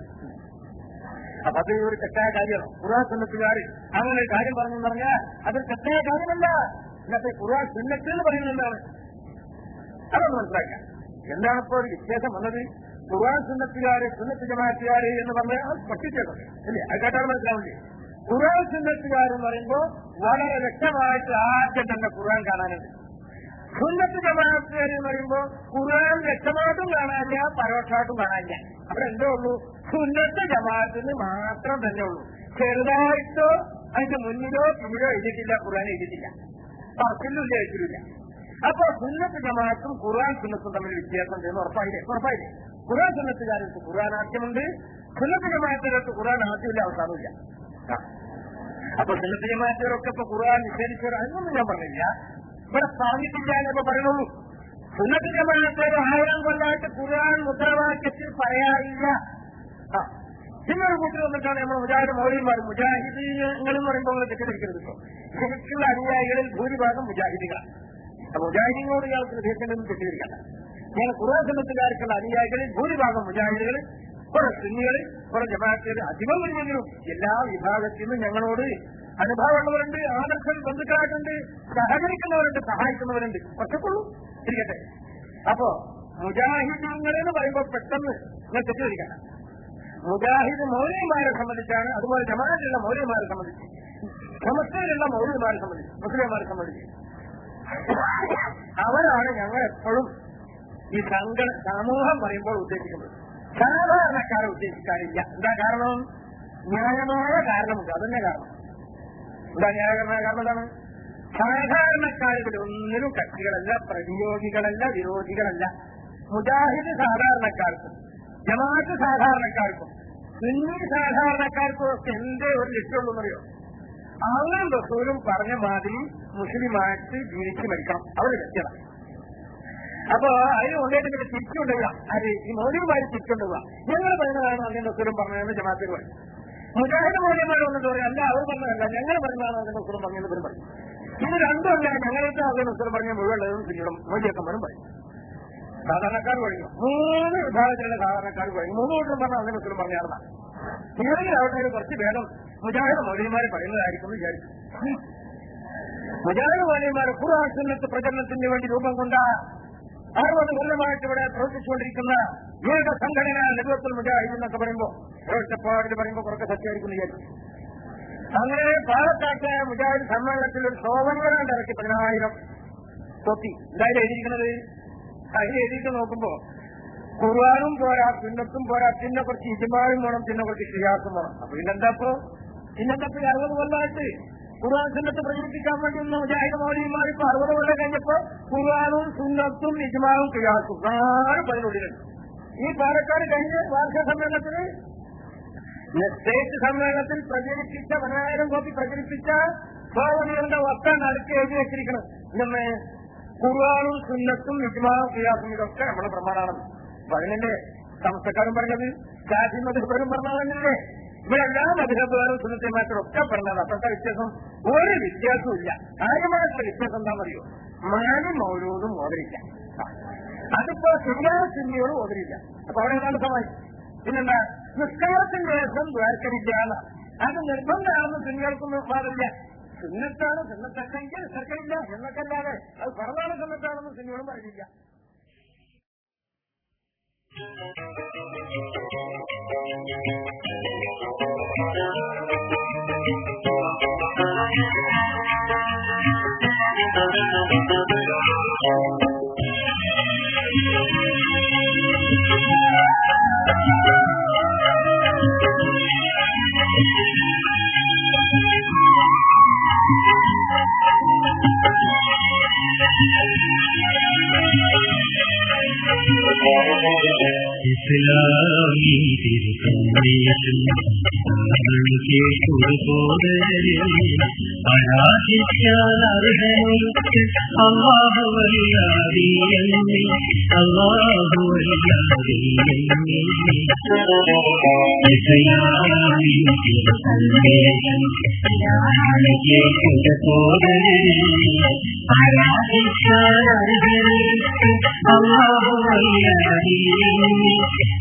അപ്പൊ അത് ഒരു തെറ്റായ കാര്യമാണ് ഖുർആൻ സുന്നത്തുകാർ അങ്ങനെ ഒരു കാര്യം പറഞ്ഞു പറഞ്ഞാൽ അതൊരു തെറ്റായ കാര്യമല്ല ഇന്നത്തെ ഖുർആൻ സുന്നത്ത് എന്ന് പറയുന്നത് എന്താണ് അതൊന്ന് മനസ്സിലാക്കാം എന്താണ് ഇപ്പോൾ ഒരു വ്യത്യാസം വന്നത് ഖുർആൻ സുന്നത്തുകാര് സുന്നത്ത് ജമാഅത്തുകാര് എന്ന് പറഞ്ഞാൽ അത് പഠിച്ചേക്കും അല്ലേ അത് കേട്ടാൽ മനസ്സിലാവില്ലേ ഖുർആൻ സുന്നത്തുകാർ എന്ന് പറയുമ്പോൾ വളരെ വ്യക്തമായിട്ട് ആദ്യം തന്നെ ഖുർആൻ കാണാനുണ്ട് സുന്നത്ത് ജമാഅത്തുകാർ എന്ന് പറയുമ്പോൾ ഖുർആൻ വ്യക്തമായിട്ടും കാണാനില്ല പരോക്ഷമായിട്ടും കാണാനില്ല അവിടെ എന്തേ ഉള്ളൂ സുന്നത്ത് ജമാഅത്തിന് മാത്രം തന്നെ ഉള്ളൂ ചെറുതായിട്ടോ അതിന്റെ മുന്നിലോ പിന്നിലോ എഴുതിയിട്ടില്ല ഖുർആൻ എഴുതിയിട്ടില്ല പറച്ചിലില്ല എഴുതിയില്ല അപ്പൊ സുന്നത്ത് ജമാഅത്തും ഖുർആൻ സുന്നത്തും തമ്മിൽ വ്യത്യാസം എന്ന് ഉറപ്പായില്ലേ ഉറപ്പായില്ലേ ഖുർആൻ സുന്നത്തുകാർക്ക് ഖുർആൻ ആദ്യമുണ്ട് സുന്നത്ത് ജമാഅത്തുകാർക്ക് ഖുർആൻ ആദ്യമില്ല അവസാനമില്ല ആ. അപ്പൊ സുന്നത്ത് ജമാഅത്തുകാരൊക്കെ ഇപ്പൊ ഖുർആൻ നിഷേധിച്ചവർ അതൊന്നും ഞാൻ പറഞ്ഞില്ല ഇവിടെ പറഞ്ഞിട്ടില്ല എന്നൊക്കെ പറയുന്നുള്ളൂ സുന്നത്ത് ജമാഅത്തുകാർ ആയിരം കൊല്ലായിട്ട് ഖുർആൻ മുദ്രാവാക്യത്തിൽ പറയാറില്ല ആ. പിന്നൊരു കൂട്ടർ വന്നിട്ടാണ് നമ്മൾ മുജാഹിദ് മൗലിമാർ മുജാഹിദീങ്ങൾ എന്ന് പറയുമ്പോൾ നിങ്ങൾ തെറ്റിദ്ധരിക്കരുത് കേട്ടോ ശരിക്കുള്ള അനുയായികളിൽ ഭൂരിഭാഗം മുജാഹിദികളാണ് അപ്പൊ മുജാഹിദിനോട് ഇയാൾക്ക് ഹൃദയത്തിനൊന്നും തെറ്റിദ്ധരിക്കണ്ട ഞാൻ ഖുർആൻ സന്നദ്ധക്കാർക്കുള്ള അനുയായികളിൽ ഭൂരിഭാഗം മുജാഹിദുകൾ കുറെ സുന്നികൾ കുറെ ജമാഅത്തുകൾ അധികം വരുമെങ്കിലും എല്ലാ വിഭാഗത്തിൽ നിന്നും ഞങ്ങളോട് അനുഭവമുള്ളവരുണ്ട് ആദർശം ബന്ധുക്കളായിട്ടുണ്ട് സഹകരിക്കുന്നവരുണ്ട് സഹായിക്കുന്നവരുണ്ട് ഒറ്റക്കുള്ളൂ ഇരിക്കട്ടെ അപ്പോ മുജാഹിദീങ്ങൾ എന്ന് പറയുമ്പോൾ പെട്ടെന്ന് ഞാൻ തെറ്റിദ്ധരിക്കണം മുജാഹിദ് മൗലിമാരെ സംബന്ധിച്ചാണ് അതുപോലെ ജമാഅത്തിലുള്ള മൗലിമാരെ സംബന്ധിച്ച് സമസ്തയിലുള്ള മൗലിമാരെ സംബന്ധിച്ച് മുസ്ലിംമാരെ സംബന്ധിച്ച് അവരാണ് ഞങ്ങൾ എപ്പോഴും ഈ സംഘ സമൂഹം പറയുമ്പോൾ ഉദ്ദേശിക്കുന്നത് സാധാരണക്കാരെ ഉദ്ദേശിക്കാറില്ല എന്താ കാരണം ന്യായമായ കാരണമുണ്ട് അതന്നെ കാരണം എന്താ ന്യായകരമായ കാരണം എന്താണ് സാധാരണക്കാരിൽ ഒന്നിനും കക്ഷികളല്ല പ്രതിയോഗികളല്ല വിരോധികളല്ല മുജാഹിദ് സാധാരണക്കാർക്കും ജമാഅത്ത് സാധാരണക്കാർക്കും സുന്നി സാധാരണക്കാർക്കും ഒക്കെ എന്തേ ഒരു ലക്ഷ്യമുള്ളൂ എന്നറിയോ അങ്ങനെ റസൂലും പറഞ്ഞ മാതിരി മുസ്ലിമായിട്ട് ജീവിച്ച് മരിക്കണം അവർ ലക്ഷ്യത അപ്പൊ അതിന് കൊണ്ടേറ്റ് പിന്നെ തിരിച്ചുകൊണ്ടുക അത് ഈ മൗലികമായി തിരിച്ചുകൊണ്ടുക ഞങ്ങൾ പറയുന്നതാണ് അതിന്റെ റസൂലും പറഞ്ഞതെന്ന് ജമാഅത്തിൽ പറയും മുജാഹിദ് മൗലികമാർ വന്നിട്ട് പറയും അല്ല അവർ പറഞ്ഞതല്ല ഞങ്ങൾ പറഞ്ഞതാണ് അതിന്റെ റസൂലും പറഞ്ഞതെന്ന് ഇവരും പറയും ഇത് രണ്ടുമല്ല ഞങ്ങൾക്ക് അതിന്റെ റസൂലും പറഞ്ഞ മുഴുവൻ പിന്നീടും മൊഴിയക്കന്മാരും പറയും സാധാരണക്കാർ കഴിഞ്ഞു മൂന്ന് വിഭാഗത്തിലുള്ള സാധാരണക്കാർ കഴിഞ്ഞു മൂന്ന് കൂട്ടരും പറഞ്ഞ അതിന്റെ റസൂലും പറഞ്ഞാണെന്നാണ് ഏതെങ്കിലും അവിടെ കുറച്ച് ഭേദം മുജാഹിദ് മൗലികമാരെ പറയുന്നതായിരിക്കും എന്ന് വിചാരിച്ചു മുജാഹിദ് മൗലികമാരെ ഖുർആൻ സുന്നത്ത് പ്രചരണത്തിന് വേണ്ടി രൂപം കൊണ്ട അറുപത് കൊല്ലമായിട്ട് ഇവിടെ പ്രവർത്തിച്ചുകൊണ്ടിരിക്കുന്ന ഏക സംഘടന നേതൃത്വത്തിൽ മുജാഹിദ് എന്നൊക്കെ പറയുമ്പോൾ ഒറ്റപ്പാടിൽ പറയുമ്പോൾ കുറച്ച് സത്യമായിരിക്കും എന്ന് വിചാരിച്ചു അങ്ങനെ പാലക്കാട്ട് മുജാഹിദ് സമ്മേളനത്തിൽ ഒരു ശോഭനകളാണ്ട് ഇറക്കി പതിനായിരം കൊത്തി എന്തായാലും എഴുതിയിരിക്കുന്നത് അതിൽ എഴുതിയിട്ട് നോക്കുമ്പോ ഖുർആാനും പോരാ സുന്നത്തും പോരാ പിന്നെ കുറച്ച് ഇജുമാനും വേണം പിന്നെ കുറച്ച് ഷിയാസും വേണം അപ്പൊ പിന്നെന്താപ്പോ പിന്നെന്താപ്പോ ഈ അറുപത് കൊല്ലമായിട്ട് ഖുർആൻ സുന്നത്ത് പ്രചരിപ്പിക്കാൻ വേണ്ടി ഒന്ന് മുജാഹിദ് മൗലിമാർ ഇപ്പൊ അറുപത് കൊല്ലം കഴിഞ്ഞപ്പോ ഖുർആാനും സുന്നത്തും ഇജുമാനും ഷിയാസും ആറ് പതിനുള്ളിലുണ്ട് ഈ പാലക്കാട് കഴിഞ്ഞ വാർഷിക സമ്മേളനത്തിന് സ്റ്റേറ്റ് സമ്മേളനത്തിൽ പ്രചരിപ്പിച്ച പതിനായിരം കോപ്പി പ്രചരിപ്പിച്ച സോവനികളുടെ വസ്ത്രം അടുക്കി എഴുതി വെച്ചിരിക്കണം ഇന്നെ ഖുർആാനും സുന്നത്തും ഇജ്മാവും ഖിയാസും ഇതൊക്കെ നമ്മുടെ പ്രമാണമാണ് അപ്പൊ അതിനെ സംസ്ഥക്കാരും പറഞ്ഞത് ജാതി മധുബരും പറഞ്ഞതല്ലേ ഇവിടെ എല്ലാ മധുരബുകാരും സുന്നത്തിമാരും ഒക്കെ പറഞ്ഞത് അപ്പോഴത്തെ വ്യത്യാസം ഒരു വ്യത്യാസവും ഇല്ല കാര്യമായിട്ടുള്ള വ്യത്യാസം എന്താണെന്നറിയോ മാനും മൗരൂതും ഓതരില്ല അതിപ്പോ ശരിയായ ചിന്തയോടും ഓതരില്ല അപ്പൊ അവിടെ ഏതാണ്ട് സമായി പിന്നെന്താ നിസ്കാരത്തിന്റെ ദിവസം ദ്വാരക്കരില്ല അത് നിർബന്ധമാണെന്ന് ചിന്തകൾക്കൊന്നും പാടില്ല സുന്നത്താണ് സുന്നത്തെങ്കിൽ സർക്കരില്ല എന്നൊക്കെ അല്ലാതെ അത് പറഞ്ഞാണ് സുന്നത്താണെന്ന് സിനിമകളും പറഞ്ഞില്ല ഇസ്ലാമി തിരുസന്ദേശം കേട്ടൊരു സോദരരെ പരാജിക്കാൻ അർഹനയ്ക്ക് അള്ളാഹുവല്ലാതിയെന്നെ അള്ളാഹുവല്ലാതിയെന്നെ ഇസ്ലാമി തിരുസന്ദേശം കേട്ടൊരു സോദരരെ പരാജിക്കാൻ അർഹനയ്ക്ക് അള്ളാഹുവല്ലാതിയെന്നെ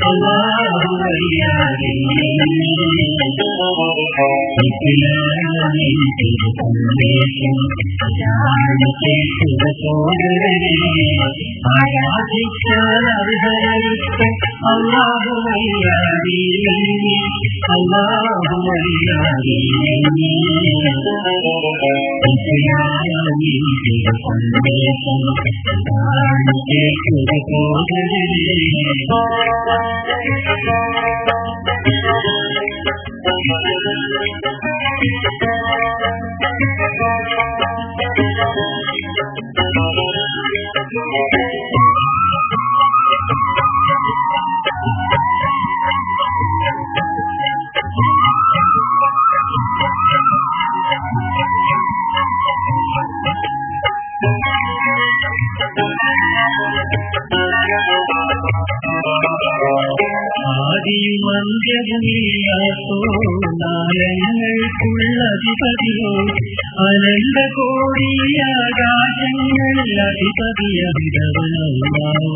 ആദിയുമന്ത്യമില്ലാത്തോളങ്ങൾക്കുള്ളധിപതിയോ അനന്ത കോടിയാകാശങ്ങൾ അധിപതിയവിടവനല്ലാവോ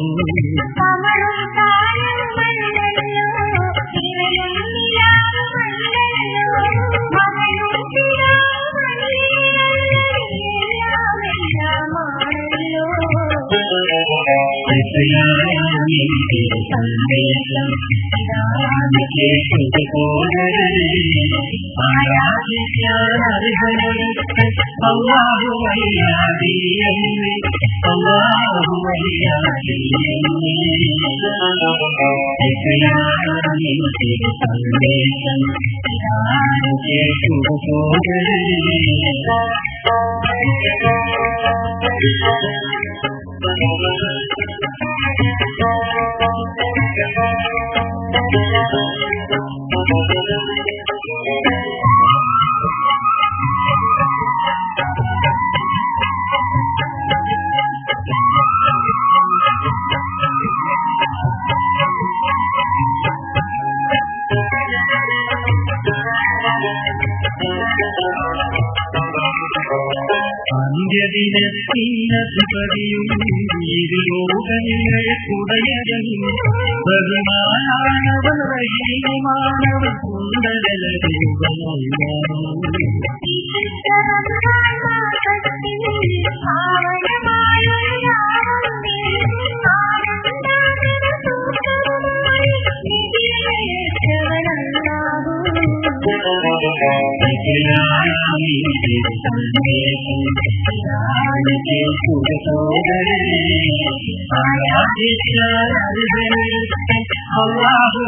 അന്ത്യദിനത്തിനധിപതിയും ഇരുലോകങ്ങൾ കുടയരും ബഹുമാനവൻ റഹീമാനവൻ കുണ്ടലരൂപമല്ലാവോ അള്ളാഹു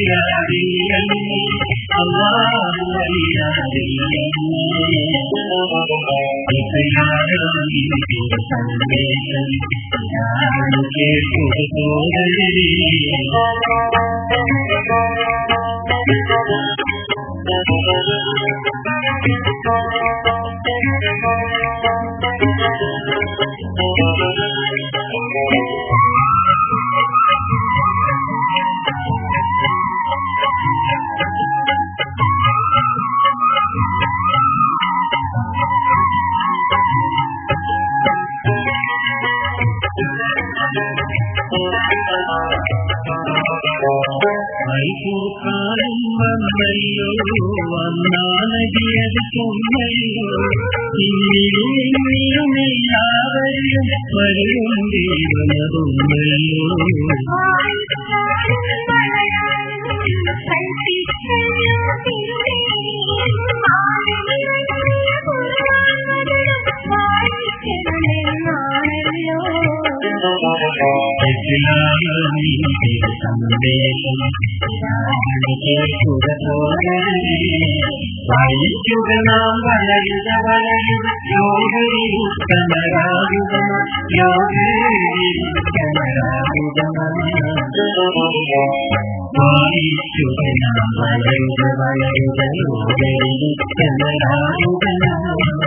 കൈകൂക്കാനും വന്നല്ലോ വന്നാനകിയത് കൊന്നല്ലോ ഇന്നിലും ഇന്നിലും എല്ലാവരും വരും ദൈവമതൊന്നല്ലോ ഇസ്ലാമിന്റെ സന്ദേശം കേൾക്കുക സോദരനെ വായിക്കുക നാം വളരുക വളരുക യോഗയുക്തമരാകുക യോഗയുക്തമരാകുക വായിക്കുക നാം വളരുക വളരുക യോഗയുക്തമരാകുക